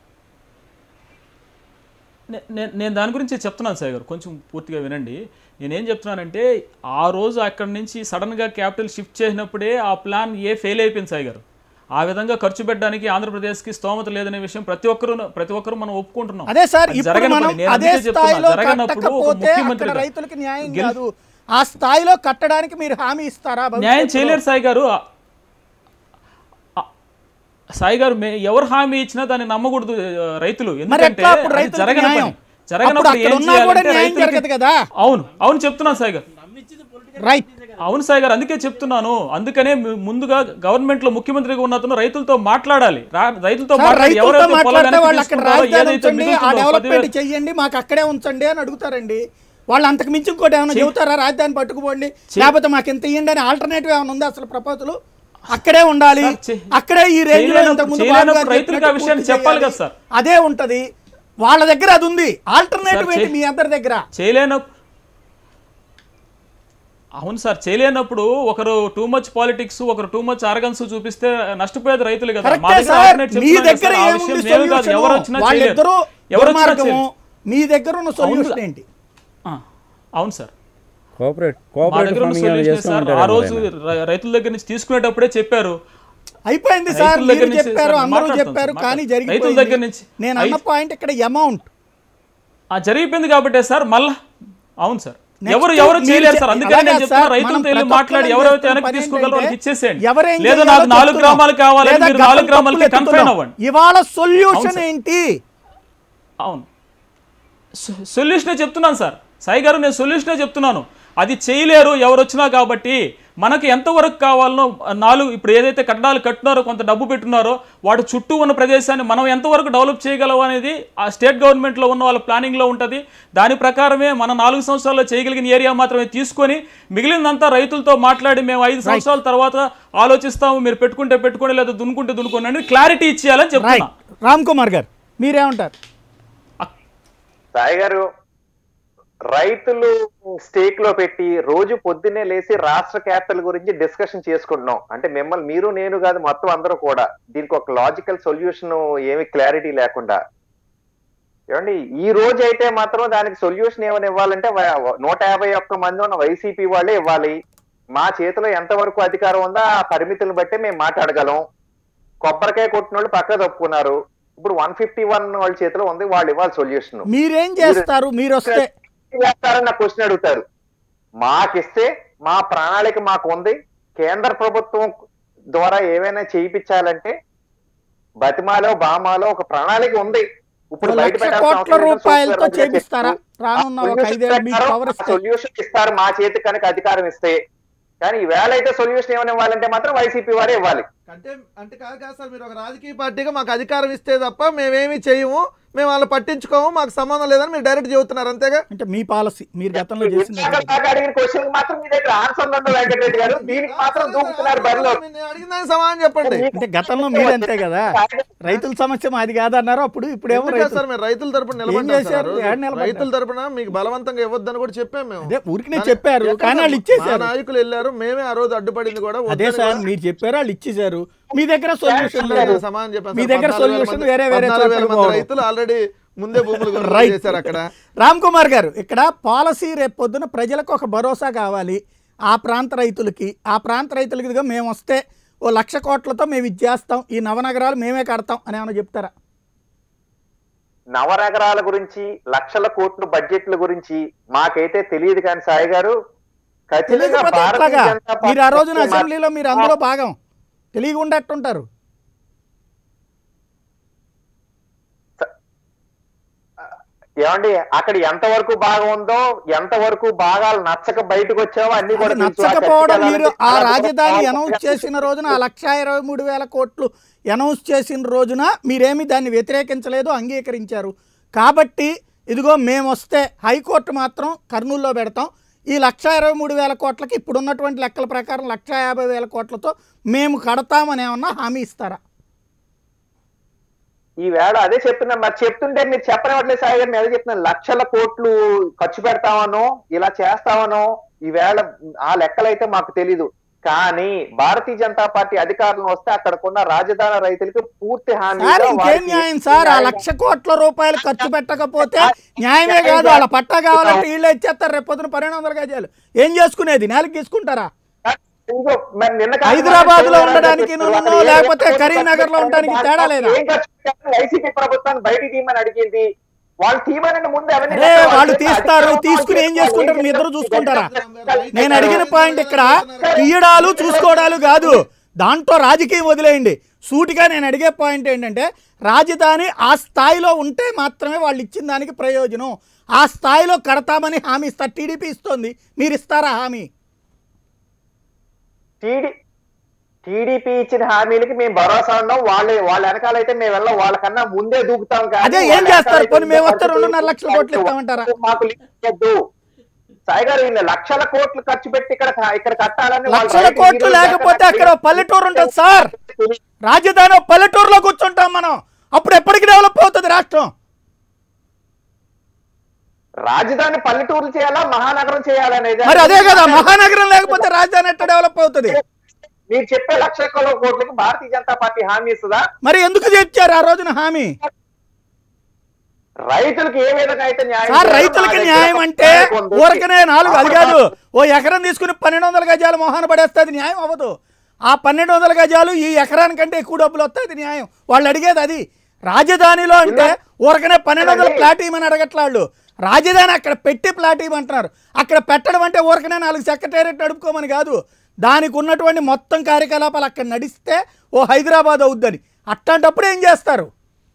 నే- నే- నేను దాని గురించి చెప్తున్నాను సార్ గారు కొంచెం పూర్తిగా వినండి నేనేం చెప్తున్నానంటే ఆ రోజు అక్కడి నుంచి సడన్గా క్యాపిటల్ షిఫ్ట్ చేసినప్పుడే ఆ ప్లాన్ ఏ ఫెయిల్ అయిపోయింది సాయి గారు ఆ విధంగా ఖర్చు పెట్టడానికి ఆంధ్రప్రదేశ్కి స్తోమత లేదనే విషయం ప్రతి ఒక్కరు ప్రతి ఒక్కరు మనం ఒప్పుకుంటున్నాం అదే సార్ అది ఇప్పుడు జరగని మనం పని. నేను అదే అందుకే చెప్తున్నా, స్థాయిలో జరగనప్పుడు ఒక కట్టకపోతే అక్కడ ముఖ్యమంత్రిగా రైతులకు న్యాయం గెల్- కాదు ఆ స్థాయిలో కట్టడానికి మీరు హామీ ఇస్తారా న్యాయం భవిష్యత్తులో? చేయలేరు సాయి గారు ఆ- ఆ- సాయి గారు మే- ఎవరు హామీ ఇచ్చినా దాన్ని నమ్మకూడదు ఆ, రైతులు మరి ఎందుకంటే ఎట్లా అప్పుడు అది రైతులకు జరగని న్యాయం? పని జరగనప్పుడు అప్పుడు అక్కడ ఏం ఉన్నా కూడా చేయాలంటే న్యాయం రైతులకి- జరగదు కదా అవును అవును చెప్తున్నాను సాయి గారు రైట్ అవును సాయి గారు అందుకే చెప్తున్నాను అందుకనే ము- ముందుగా గవర్నమెంట్ లో ముఖ్యమంత్రిగా ఉన్న అతను రైతులతో మాట్లాడాలి రా- రైతులతో సార్, మాట్లాడి రైతులతో ఎవరైతే పొలం మాట్లాడితే వెనక్కి వాళ్ళు అక్కడ తీసుకుంటారో, రాజధాని ఏదైతే ఉంచండి ఆ మిగులుతుందో డెవలప్మెంట్ పదివేలు- చెయ్యండి మాకు అక్కడే ఉంచండి అని అడుగుతారండి వాళ్ళు అంతకు మించి ఇంకోటి ఏమైనా చెబుతారా రాజధాని పట్టుకుపోండి లేకపోతే మాకు ఇంత ఇయ్యండి అని ఆల్టర్నేటివ్ ఏమైనా ఉందా అసలు ప్రపోజలు అక్కడే ఉండాలి సార్, చే- అక్కడే ఈ రేంజ్ లో చేయలేనప్పుడు- ఇంతకు ముందు చేయలేనప్పుడు బాబు గారు రైతులకు ఆ చెప్పినట్టు విషయాన్ని పూర్తి చెప్పాలి చేయాలి. కదా సార్. అదే ఉంటది వాళ్ళ దగ్గర అది ఉంది ఆల్టర్నేటివ్ సార్, ఏంటి చే- మీ అందరి దగ్గర చేయలేనప్పుడు అవును సార్ చేయలేనప్పుడు ఒకరు టూ మచ్ పాలిటిక్స్ ఒకరు టూ మచ్ ఆర్గన్స్ చూపిస్తే నష్టపోయేది రైతులు కదా మా కరెక్టే దగ్గర సార్ alternate మీ చెప్తున్నాను కదా దగ్గర సార్, ఆ ఏముంది విషయం మేము కాదు, solution? ఎవరు వచ్చినా చేయలేరు. వాళ్ళిద్దరూ ఎవరు వచ్చినా దుర్మార్గము చేయలేరు. మీ దగ్గర ఉన్న సొల్యూషన్ ఏంటి ఆ, అవును సార్ కోఆపరేట్ మా కోఆపరేటివ్ దగ్గర ఉన్న ఫార్మింగ్ ఏమైనా solution చేస్తూ సార్ ఉంటారు ఆ రోజు ర- రైతుల దగ్గర నుంచి తీసుకునేటప్పుడే చెప్పారు అయిపోయింది రైతుల సార్ దగ్గర మీరు నుంచి చెప్పారు సార్ అందరూ మాట్లాడతాం చెప్పారు సార్, కానీ మాట్లాడతాం. రైతుల దగ్గర జరిగిపోయింది నుంచి నేను అన్న ఐ- పాయింట్ ఇక్కడ అమౌంట్ ఆ జరిగిపోయింది కాబట్టే సార్ మళ్ళా అవును సార్ Next ఎవరు ఎవరు మీరు చేయలేరు చె- సార్ అందుకని అలాగే నేను చెప్తున్నా సార్, రైతులతో మనం వెళ్ళి ప్రతి మాట్లాడి ఒక్కరం ఎవరైతే చేస్తున్న వెనక్కి పని తీసుకోగలరో వాళ్ళకి ఏంటంటే ఇచ్చేసేయండి ఎవరేం లేదా చేయాలో నాకు నాలుగు చెప్తున్నాం. గ్రామాలు కావాలి లేదా మీరు గతం నాలుగు గ్రామాలకి తప్పులు కన్ఫైన్ ఎత్తుతున్నాం. అవ్వండి ఇవాళ సొల్యూషన్ అవును సార్. ఏంటి అవును సొ- సొల్యూషనే చెప్తున్నాను సార్ సాయి గారు నేను సొల్యూషనే చెప్తున్నాను అది చేయలేరు ఎవరు వచ్చినా కాబట్టి మనకి ఎంతవరకు కావాలనో నాలుగు ఇప్పుడు ఏదైతే కట్టడాలు కట్టున్నారో కొంత డబ్బు పెట్టున్నారో వాటి చుట్టూ ఉన్న ప్రదేశాన్ని మనం ఎంతవరకు డెవలప్ చేయగలం అనేది ఆ స్టేట్ గవర్నమెంట్లో ఉన్న వాళ్ళ ప్లానింగ్లో ఉంటుంది దాని ప్రకారమే మన నాలుగు సంవత్సరాల్లో చేయగలిగిన ఏరియా మాత్రమే తీసుకొని మిగిలినంతా రైతులతో మాట్లాడి మేము ఐదు సంవత్సరాల తర్వాత ఆలోచిస్తాము మీరు పెట్టుకుంటే పెట్టుకోండి లేదా దున్నుకుంటే దున్నుకోండి అని క్లారిటీ ఇచ్చేయాలని చెప్తున్నా రైట్ రామ్ కుమార్ గారు మీరేమంటారు సాయి గారు రైతులు స్టేక్ లో పెట్టి రోజు పొద్దున్నే లేచి రాష్ట్ర క్యాపిటల్ గురించి డిస్కషన్ చేసుకుంటున్నాం అంటే మిమ్మల్ని మీరు నేను కాదు మొత్తం అందరూ కూడా దీనికి ఒక లాజికల్ సొల్యూషన్ ఏమి క్లారిటీ లేకుండా ఏమండి ఈ రోజు అయితే మాత్రం దానికి సొల్యూషన్ ఏమని ఇవ్వాలంటే వ- నూట యాభై ఒక్క మంది ఉన్న వైసీపీ వాళ్ళే ఇవ్వాలి మా చేతిలో ఎంతవరకు అధికారం ఉందో ఆ పరిమితులను బట్టి మేము మాట్లాడగలం కొబ్బరికాయ కొట్టిన వాళ్ళు పక్క తప్పుకున్నారు ఇప్పుడు వన్ ఫిఫ్టీ వన్ వాళ్ళ చేతిలో ఉంది వాళ్ళు ఇవ్వాలి సొల్యూషన్ మీరేం చేస్తారు మీరు వస్తే చేస్తారని నా క్వశ్చన్ అడుగుతారు మాకిస్తే మా ప్రణాళిక మాకు ఉంది కేంద్ర ప్రభుత్వం ద్వారా ఏమైనా చేయించాలంటే బతిమాలో బామాలో ఒక ప్రణాళిక ఉంది ఇప్పుడు ఓ బయట లక్ష పెట్టాల్సిన కోట్ల అవసరం లేదని రూపాయలతో సోమవారం గారు చేపిస్తారా? చెప్పారు. రానున్న ఆ ఒక solution ఐదేళ్ళు మీకు ప్రకారం power ఆ ఇస్తే. solution ఇస్తారు మా చేతికి కనుక అధికారం ఇస్తే కానీ ఈవేళ అయితే సొల్యూషన్ ఏమైనా ఇవ్వాలంటే మాత్రం వైసీపీ వారే ఇవ్వాలి అంటే అంటే కాదు కాదు సార్ మీరు ఒక రాజకీయ పార్టీగా మాకు అధికారం ఇస్తే తప్ప మేమేమి చేయము మేము వాళ్ళు పట్టించుకోము మాకు సంబంధం లేదని మీరు డైరెక్ట్ చెబుతున్నారు అంతేగా అంటే మీ పాలసీ మీరు గతంలో చేసింది ఇందాక దాకా అడిగిన క్వశ్చన్ మాత్రం మీ దగ్గర ఆన్సర్ ఉండదు వెంకటరెడ్డి గారు దీనికి మాత్రం దూకుతున్నారు బరిలో నేను అడిగిన దానికి సమాధానం చెప్పండి అంటే గతంలో మీరు అంతే కదా రైతుల సమస్య మాది కాదన్నారు అప్పుడు ఇప్పుడేమో ఎందుకు కాదు రైతులు సార్ మేము రైతుల తరపున ఏం నిలబడ్డాం సార్ చేశారు? ఆ రోజు. ఏడ నిలబడ్డారు? రైతుల తరపున మీకు బలవంతంగా ఇవ్వద్దని కూడా చెప్పాం మేము అదే ఊరికనే కానీ చెప్పారు ఎక్కడ కానీ వాళ్ళు మా ఇచ్చేసారు నాయకులు వెళ్ళారు మేమే ఆ రోజు అడ్డుపడింది కూడా అదే వద్దని సార్ కూడా మీరు చెప్పారు వాళ్ళు ఇచ్చేసారు మీ దగ్గర సొల్యూషన్ నేను లేదు సమాధానం చెప్పాను మీ సార్. దగ్గర 14,000 solution మంది- వేరే వేరే 14,000 చోట్లకు మంది పోవడం. రైతులు ఆల్రెడీ ముందే భూములు కొనుగోలు రైట్ చేశారు అక్కడ రామ్ కుమార్ గారు ఇక్కడ పాలసీ రేపు పొద్దున ప్రజలకు ఒక భరోసా కావాలి ఆ ప్రాంత రైతులకి ఆ ప్రాంత రైతులకి ఇదిగో మేము వస్తే ఓ లక్ష కోట్లతో మేము ఇది చేస్తాం ఈ నవనగరాలు మేమే కడతాం అని ఏమైనా చెప్తారా నవనగరాల గురించి లక్షల కోట్ల బడ్జెట్ల గురించి మాకైతే తెలియదు కానీ సాయి గారు ఖచ్చితంగా తెలియకపోతే భారతీయ ఎట్లాగా జనతా మీరు ఆ రోజున పార్టీ అసెంబ్లీలో మీరు అందులో భాగం తెలియకుండా ఉండట్టుంటారు ఏమండి అక్కడ ఎంతవరకు బాగా ఉందో ఎంతవరకు భాగాలు నచ్చక బయటకు వచ్చావో అన్ని కూడా అది తెలుసు. ఆ నచ్చకపోవడం చర్చకి మీరు ఆ వెళ్ళాలంటే రాజధాని చాలా అనౌన్స్ చేసిన రోజున ఆ లక్ష ఇరవై మూడు వేల కోట్లు అనౌన్స్ చేసిన రోజున మీరేమి దాన్ని వ్యతిరేకించలేదు అంగీకరించారు కాబట్టి ఇదిగో మేము వస్తే హైకోర్టు మాత్రం కర్నూలులో పెడతాం ఈ లక్ష ఇరవై మూడు వేల కోట్లకి ఇప్పుడున్నటువంటి లెక్కల ప్రకారం లక్ష యాభై వేల కోట్లతో మేము కడతామని ఏమన్నా హామీ ఇస్తారా ఈ వేళ అదే చెప్తున్నా మరి చెప్తుంటే మీరు చెప్పనివ్వట్లేదు సాయి గారు నేను అదే చెప్తున్నాను లక్షల కోట్లు ఖర్చు పెడతామనో ఇలా చేస్తామనో ఈ వేళ ఆ లెక్కలైతే మాకు తెలీదు కానీ భారతీయ జనతా పార్టీ అధికారులను వస్తే అక్కడకున్న రాజధాని రైతులకు పూర్తి హామీ సార్ ఇంకేం న్యాయం సార్ ఆ లక్ష కోట్ల రూపాయలు ఖర్చు పెట్టకపోతే న్యాయమే కాదు వాళ్ళ పట్టా కావాలంటే వీళ్ళే ఇచ్చేస్తారు రేపు పొద్దున పన్నెండు వందల గజాలు ఏం చేసుకునేది నెలకి తీసుకుంటారా హైదరాబాద్ లో ఉండడానికి నువ్వు లేకపోతే కరీంనగర్ లో ఉండడానికి తేడా లేదా వైసీపీ ప్రభుత్వాన్ని బయటికి తీయమని అడిగింది వాళ్ళు తీయమని ముందు ఎవరిని అరే వాళ్ళు తీస్తారు తీసుకుని ఏం చేసుకుంటారు మీ ఇద్దరు చూసుకుంటారా నేను అడిగిన పాయింట్ ఇక్కడ తీయడాలు చూసుకోవడాలు కాదు దాంట్లో రాజకీయం వదిలేయండి సూటిగా నేను అడిగే పాయింట్ ఏంటంటే రాజధాని ఆ స్థాయిలో ఉంటే మాత్రమే వాళ్ళు ఇచ్చిన దానికి ప్రయోజనం ఆ స్థాయిలో కడతామని హామీ ఇస్తారు టీడీపీ ఇస్తోంది మీరు ఇస్తారా హామీ టీడీ టీడీపీ ఇచ్చిన హామీలకి మేము భరోసా ఉన్నాం వాళ్ళే వాళ్ళ వెనకాలైతే మేము వెళ్ళం వాళ్ళకన్నా ముందే దూకుతాం కానీ అదే ఏం వాళ్ళ చేస్తారు? వెనకాలైతే పోనీ మేము వస్తే ఖర్చు రెండున్నర లక్షల కోట్లు ఇస్తామంటారా? మాకు లింక్ సాయి గారు వీళ్ళు లక్షల కోట్లు ఖర్చు పెట్టి ఇక్కడ ఇక్కడ కట్టాలని వాళ్ళు లక్షల రైతు కోట్లు వీధులు లేకపోతే అక్కడ ఓ పల్లెటూరు ఉంటుంది సార్ రాజధాని ఓ పల్లెటూరులో కూర్చుంటాం మనం అప్పుడు ఎప్పటికి డెవలప్ అవుతుంది రాష్ట్రం రాజధాని పల్లెటూరు చేయాలా మహానగరం చేయాలనేది మరి అదే కదా మహానగరం లేకపోతే రాజధాని ఎట్లా డెవలప్ అవుతుంది మీరు చెప్పే లక్షల కోట్లకు భారతీయ జనతా పార్టీ హామీ ఇస్తుందా మరి ఎందుకు తెచ్చారు ఆ రోజున హామీ రైతులకు ఏ విధంగా అయితే న్యాయం సార్ చేయాలో రైతులకి మా దగ్గర న్యాయం ఒక అంటే ప్రణాళిక ఉంది. ఊరకనే నాలుగు అది కాదు ఓ ఎకరం తీసుకుని పన్నెండు వందల గజాలు మొహాన పడేస్తే అది న్యాయం అవ్వదు ఆ పన్నెండు వందల గజాలు ఈ ఎకరానికంటే ఎక్కువ డబ్బులు వస్తాయి అది న్యాయం వాళ్ళు అడిగేది అది రాజధానిలో అంటే ఊరకనే పన్నెండు వందల ప్లాట్ ఇవ్వమని అడగట్లాళ్ళు రాజధాని అక్కడ పెట్టి ప్లాట్ ఇవ్వమంటున్నారు అక్కడ పెట్టడం అంటే ఊరకనే నాలుగు సెక్రటేరియట్ నడుపుకోమని కాదు దానికి ఉన్నటువంటి మొత్తం కార్యకలాపాలు అక్కడ నడిస్తే ఓ హైదరాబాద్ అవుద్దని అట్లాంటప్పుడు ఏం చేస్తారు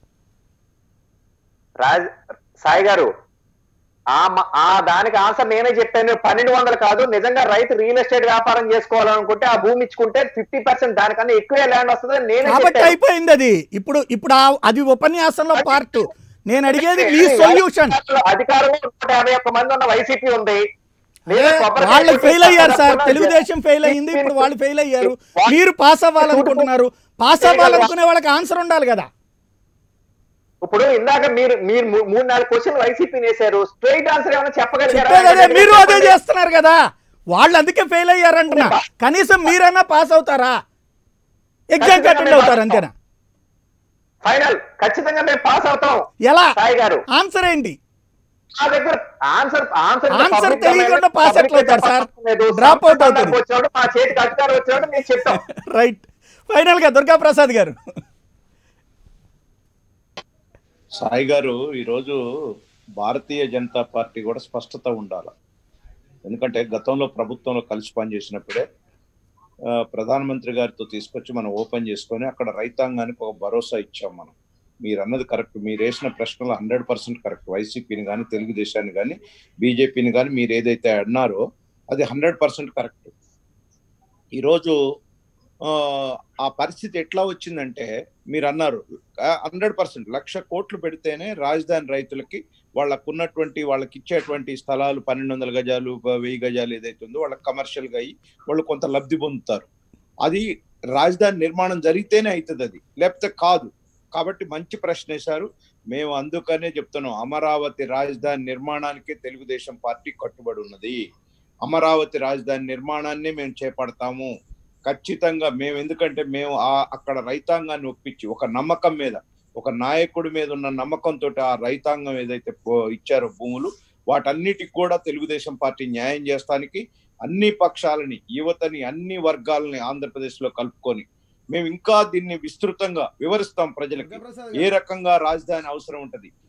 రాజ్ సాయి గారు ఆ మ- ఆ దానికి ఆన్సర్ నేనే చెప్పాను పన్నెండు వందలు కాదు నిజంగా రైతు రియల్ ఎస్టేట్ వ్యాపారం చేసుకోవాలనుకుంటే ఆ భూమి ఇచ్చుకుంటే ఫిఫ్టీ పర్సెంట్ దానికన్నా ఎక్కువే ల్యాండ్ వస్తుంది నేనే కాబట్టి చెప్పాను అయిపోయింది అది ఇప్పుడు ఇప్పుడు ఆ- అది ఉపన్యాసంలో పార్ట్ నేను అడిగేది మీ సొల్యూషన్ అధికారంలో నూట యాభై ఒక్క మంది ఉన్న వైసీపీ ఉంది అదే వాళ్ళు ఫెయిల్ అయ్యారు సార్ తెలుగుదేశం ఫెయిల్ అయ్యింది ఇప్పుడు వాళ్ళు ఫెయిల్ అయ్యారు మీరు పాస్ అవ్వాలనుకుంటున్నారు పాస్ అవ్వాలనుకునే వాళ్ళకి ఆన్సర్ ఉండాలి కదా ఇప్పుడు ఇందాక మీరు మీరు మూ- మూడు నాలుగు క్వశ్చన్ వైసీపీ వేశారు స్ట్రైట్ ఆన్సర్ ఏమైనా చెప్పగలిగారా చెప్పేది అదే మీరు అదే చేస్తున్నారు కదా వాళ్ళు అందుకే ఫెయిల్ అయ్యారంటున్నా కనీసం మీరన్నా పాస్ అవుతారా ఎగ్జామ్ అటెండ్ అవుతారు అంతేనా ఫైనల్ ఖచ్చితంగా మేము పాస్ అవుతాం ఎలా సాయి గారు ఆన్సర్ ఏంటి మా దగ్గర ఆన్సర్ ఆన్సర్ Answer తెలియకుండా pass ఎట్లా అవుతారు సార్? Drop out అవుతుంది. వచ్చినప్పుడు మా చేతికి అధికారం వచ్చినప్పుడు మేము చెప్తాం రైట్ ఫైనల్గా దుర్గా ప్రసాద్ గారు సాయి గారు ఈరోజు భారతీయ జనతా పార్టీ కూడా స్పష్టత ఉండాలి ఎందుకంటే గతంలో ప్రభుత్వంలో కలిసి పనిచేసినప్పుడే ఆ, ప్రధానమంత్రి గారితో తీసుకొచ్చి మనం ఓపెన్ చేసుకొని అక్కడ రైతాంగానికి ఒక భరోసా ఇచ్చాం మనం మీరు అన్నది కరెక్ట్ మీరు వేసిన ప్రశ్నలు హండ్రెడ్ పర్సెంట్ కరెక్ట్ వైసీపీని కానీ తెలుగుదేశాన్ని కానీ బీజేపీని కానీ మీరు ఏదైతే అన్నారో అది హండ్రెడ్ పర్సెంట్ కరెక్ట్ ఈరోజు ఆ, ఆ పరిస్థితి ఎట్లా వచ్చిందంటే మీరు అన్నారు హండ్రెడ్ పర్సెంట్ లక్ష కోట్లు పెడితేనే రాజధాని రైతులకి వాళ్ళకు ఉన్నటువంటి వాళ్ళకి ఇచ్చేటువంటి స్థలాలు పన్నెండు వందల గజాలు ప- వెయ్యి గజాలు ఏదైతే ఉందో వాళ్ళకి కమర్షియల్ గా అయ్యి వాళ్ళు కొంత లబ్ధి పొందుతారు అది రాజధాని నిర్మాణం జరిగితేనే అవుతుంది అది లేకపోతే కాదు కాబట్టి మంచి ప్రశ్న వేశారు మేము అందుకనే చెప్తున్నాం అమరావతి రాజధాని నిర్మాణానికే తెలుగుదేశం పార్టీ కట్టుబడి ఉన్నది అమరావతి రాజధాని నిర్మాణాన్ని మేము చేపడతాము ఖచ్చితంగా మేము ఎందుకంటే మేము ఆ అక్కడ రైతాంగాన్ని ఒప్పించి ఒక నమ్మకం మీద ఒక నాయకుడి మీద ఉన్న నమ్మకంతో ఆ రైతాంగం ఏదైతే పో- ఇచ్చారో భూములు వాటన్నిటికి కూడా తెలుగుదేశం పార్టీ న్యాయం చేస్తానికి అన్ని పక్షాలని యువతని అన్ని వర్గాలని ఆంధ్రప్రదేశ్ లో కలుపుకొని మేము ఇంకా దీన్ని విస్తృతంగా వివరిస్తాం ప్రజలకి ఏ రకంగా రాజధాని అవసరం ఉంటది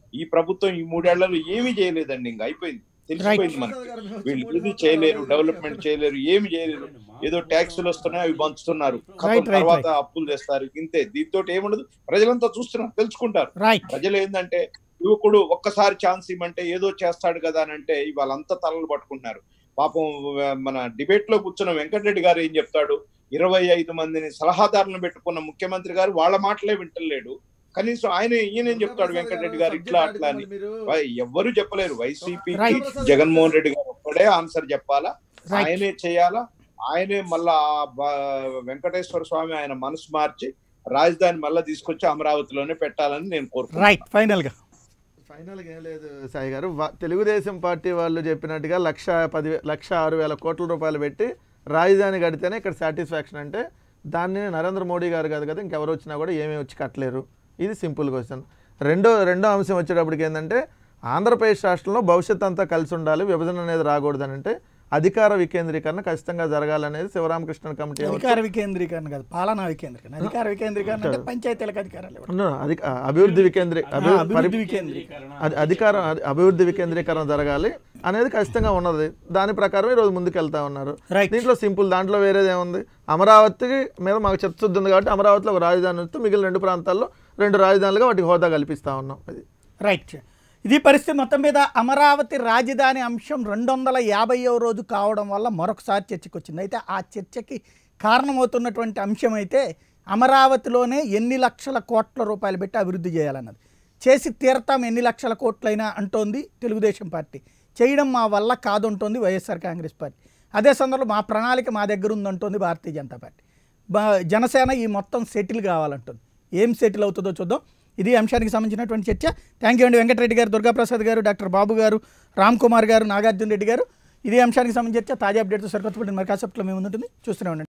ఈ ప్రభుత్వం ఈ మూడేళ్లలో ఏమీ చేయలేదండి ఇంకా అయిపోయింది తెలిసిపోయింది మనకి వీళ్ళు ఏది చేయలేరు డెవలప్మెంట్ చేయలేరు ఏమి చేయలేరు ఏదో ట్యాక్సులు వస్తున్నాయి అవి పంచుతున్నారు ఖతం Right, right, తర్వాత అప్పులు తెస్తారు ఇంతే దీంతో ఏముండదు ప్రజలంతా చూస్తున్నారు తెలుసుకుంటారు రైట్ ప్రజలు ఏంటంటే యువకుడు ఒక్కసారి ఛాన్స్ ఇవ్వమంటే ఏదో చేస్తాడు కదా అని అంటే ఇవాళంతా తలలు పట్టుకుంటున్నారు పాపం ఆ, మన డిబేట్ లో కూర్చున్న వెంకటరెడ్డి గారు ఏం చెప్తాడు ఇరవై ఐదు మందిని సలహాదారులను పెట్టుకున్న ముఖ్యమంత్రి గారు వాళ్ళ మాటలే వింటలేడు కనీసం ఆయన ఈయనేం చెప్తాడు వెంకటరెడ్డి గారు ఇట్లా అట్లా అని వై- ఎవ్వరు చెప్పలేరు వైసీపీ Right. జగన్మోహన్ రెడ్డి గారు ఒక్కడే ఆన్సర్ చెప్పాలా Right. ఆయనే చేయాలా ఆయనే మళ్ళా ఆ బ- వెంకటేశ్వర స్వామి ఆయన మనసు మార్చి రాజధాని మళ్ళా తీసుకొచ్చి అమరావతిలోనే పెట్టాలని నేను కోరుకుంటున్నాను రైట్ ఫైనల్గా ఫైనల్గా ఏం లేదు సాయి గారు వా- తెలుగుదేశం పార్టీ వాళ్ళు చెప్పినట్టుగా లక్ష పది లక్ష ఆరు వేల కోట్ల రూపాయలు పెట్టి రాజధాని కడితేనే ఇక్కడ సాటిస్ఫాక్షన్ అంటే దాన్ని నరేంద్ర మోడీ గారు కాదు కదా ఇంకెవరు వచ్చినా కూడా ఏమీ వచ్చి కట్టలేరు ఇది సింపుల్ క్వశ్చన్ రెండో రెండో అంశం వచ్చేటప్పటికి ఏంటంటే ఆంధ్రప్రదేశ్ రాష్ట్రంలో భవిష్యత్ అంతా కలిసి ఉండాలి విభజన అనేది రాకూడదని అంటే అధికార వికేంద్రీకరణ ఖచ్చితంగా జరగాలనేది శివరామకృష్ణ కమిటీ ఎవరు- అధికార వికేంద్రీకరణ కాదు పాలనా వికేంద్రీకరణ అధికార వికేంద్రీకరణ అంటే పంచాయతీలకు అధికారాలు ఇవ్వడం No, అది అభివృద్ధి వికేంద్రీ అభి- అభివృద్ధి పరి- వికేంద్రీకరణ అది అధికారం అది అభివృద్ధి వికేంద్రీకరణ జరగాలి అనేది ఖచ్చితంగా ఉన్నది దాని ప్రకారం ఈరోజు ముందుకు వెళ్తా ఉన్నారు రైట్ దీంట్లో సింపుల్ దాంట్లో వేరేది ఏముంది అమరావతికి మీద మాకు చిత్తశుద్ధి ఉంది కాబట్టి అమరావతిలో ఒక రాజధాని ఉంటే మిగిలిన రెండు ప్రాంతాల్లో రెండు రాజధానులుగా వాటికి హోదా కల్పిస్తా ఉన్నాం అది రైట్ ఇది పరిస్థితి మొత్తం మీద అమరావతి రాజధాని అంశం రెండు వందల యాభైవ రోజు కావడం వల్ల మరొకసారి చర్చకు వచ్చింది అయితే ఆ చర్చకి కారణమవుతున్నటువంటి అంశం అయితే అమరావతిలోనే ఎన్ని లక్షల కోట్ల రూపాయలు పెట్టి అభివృద్ధి చేయాలన్నది చేసి తీరతాం ఎన్ని లక్షల కోట్లైనా అంటోంది తెలుగుదేశం పార్టీ చేయడం మా వల్ల కాదంటోంది వైఎస్ఆర్ కాంగ్రెస్ పార్టీ అదే సందర్భంలో మా ప్రణాళిక మా దగ్గర ఉందంటోంది భారతీయ జనతా పార్టీ బా- జనసేన ఈ మొత్తం సెటిల్ కావాలంటుంది ఏం సెటిల్ అవుతుందో చూద్దాం ఇది అంశానికి సంబంధించినటువంటి చర్చ థ్యాంక్ యూ అండి వెంకటరెడ్డి గారు దుర్గాప్రసాద్ గారు డాక్టర్ బాబు గారు రామ్ కుమార్ గారు నాగార్జున రెడ్డి గారు ఇదే అంశానికి సంబంధించి చర్చ తాజా అప్డేట్తో సరికొత్తపడిన మరి కాసేపట్లో మేము ఉంటుంది చూస్తూనే ఉండండి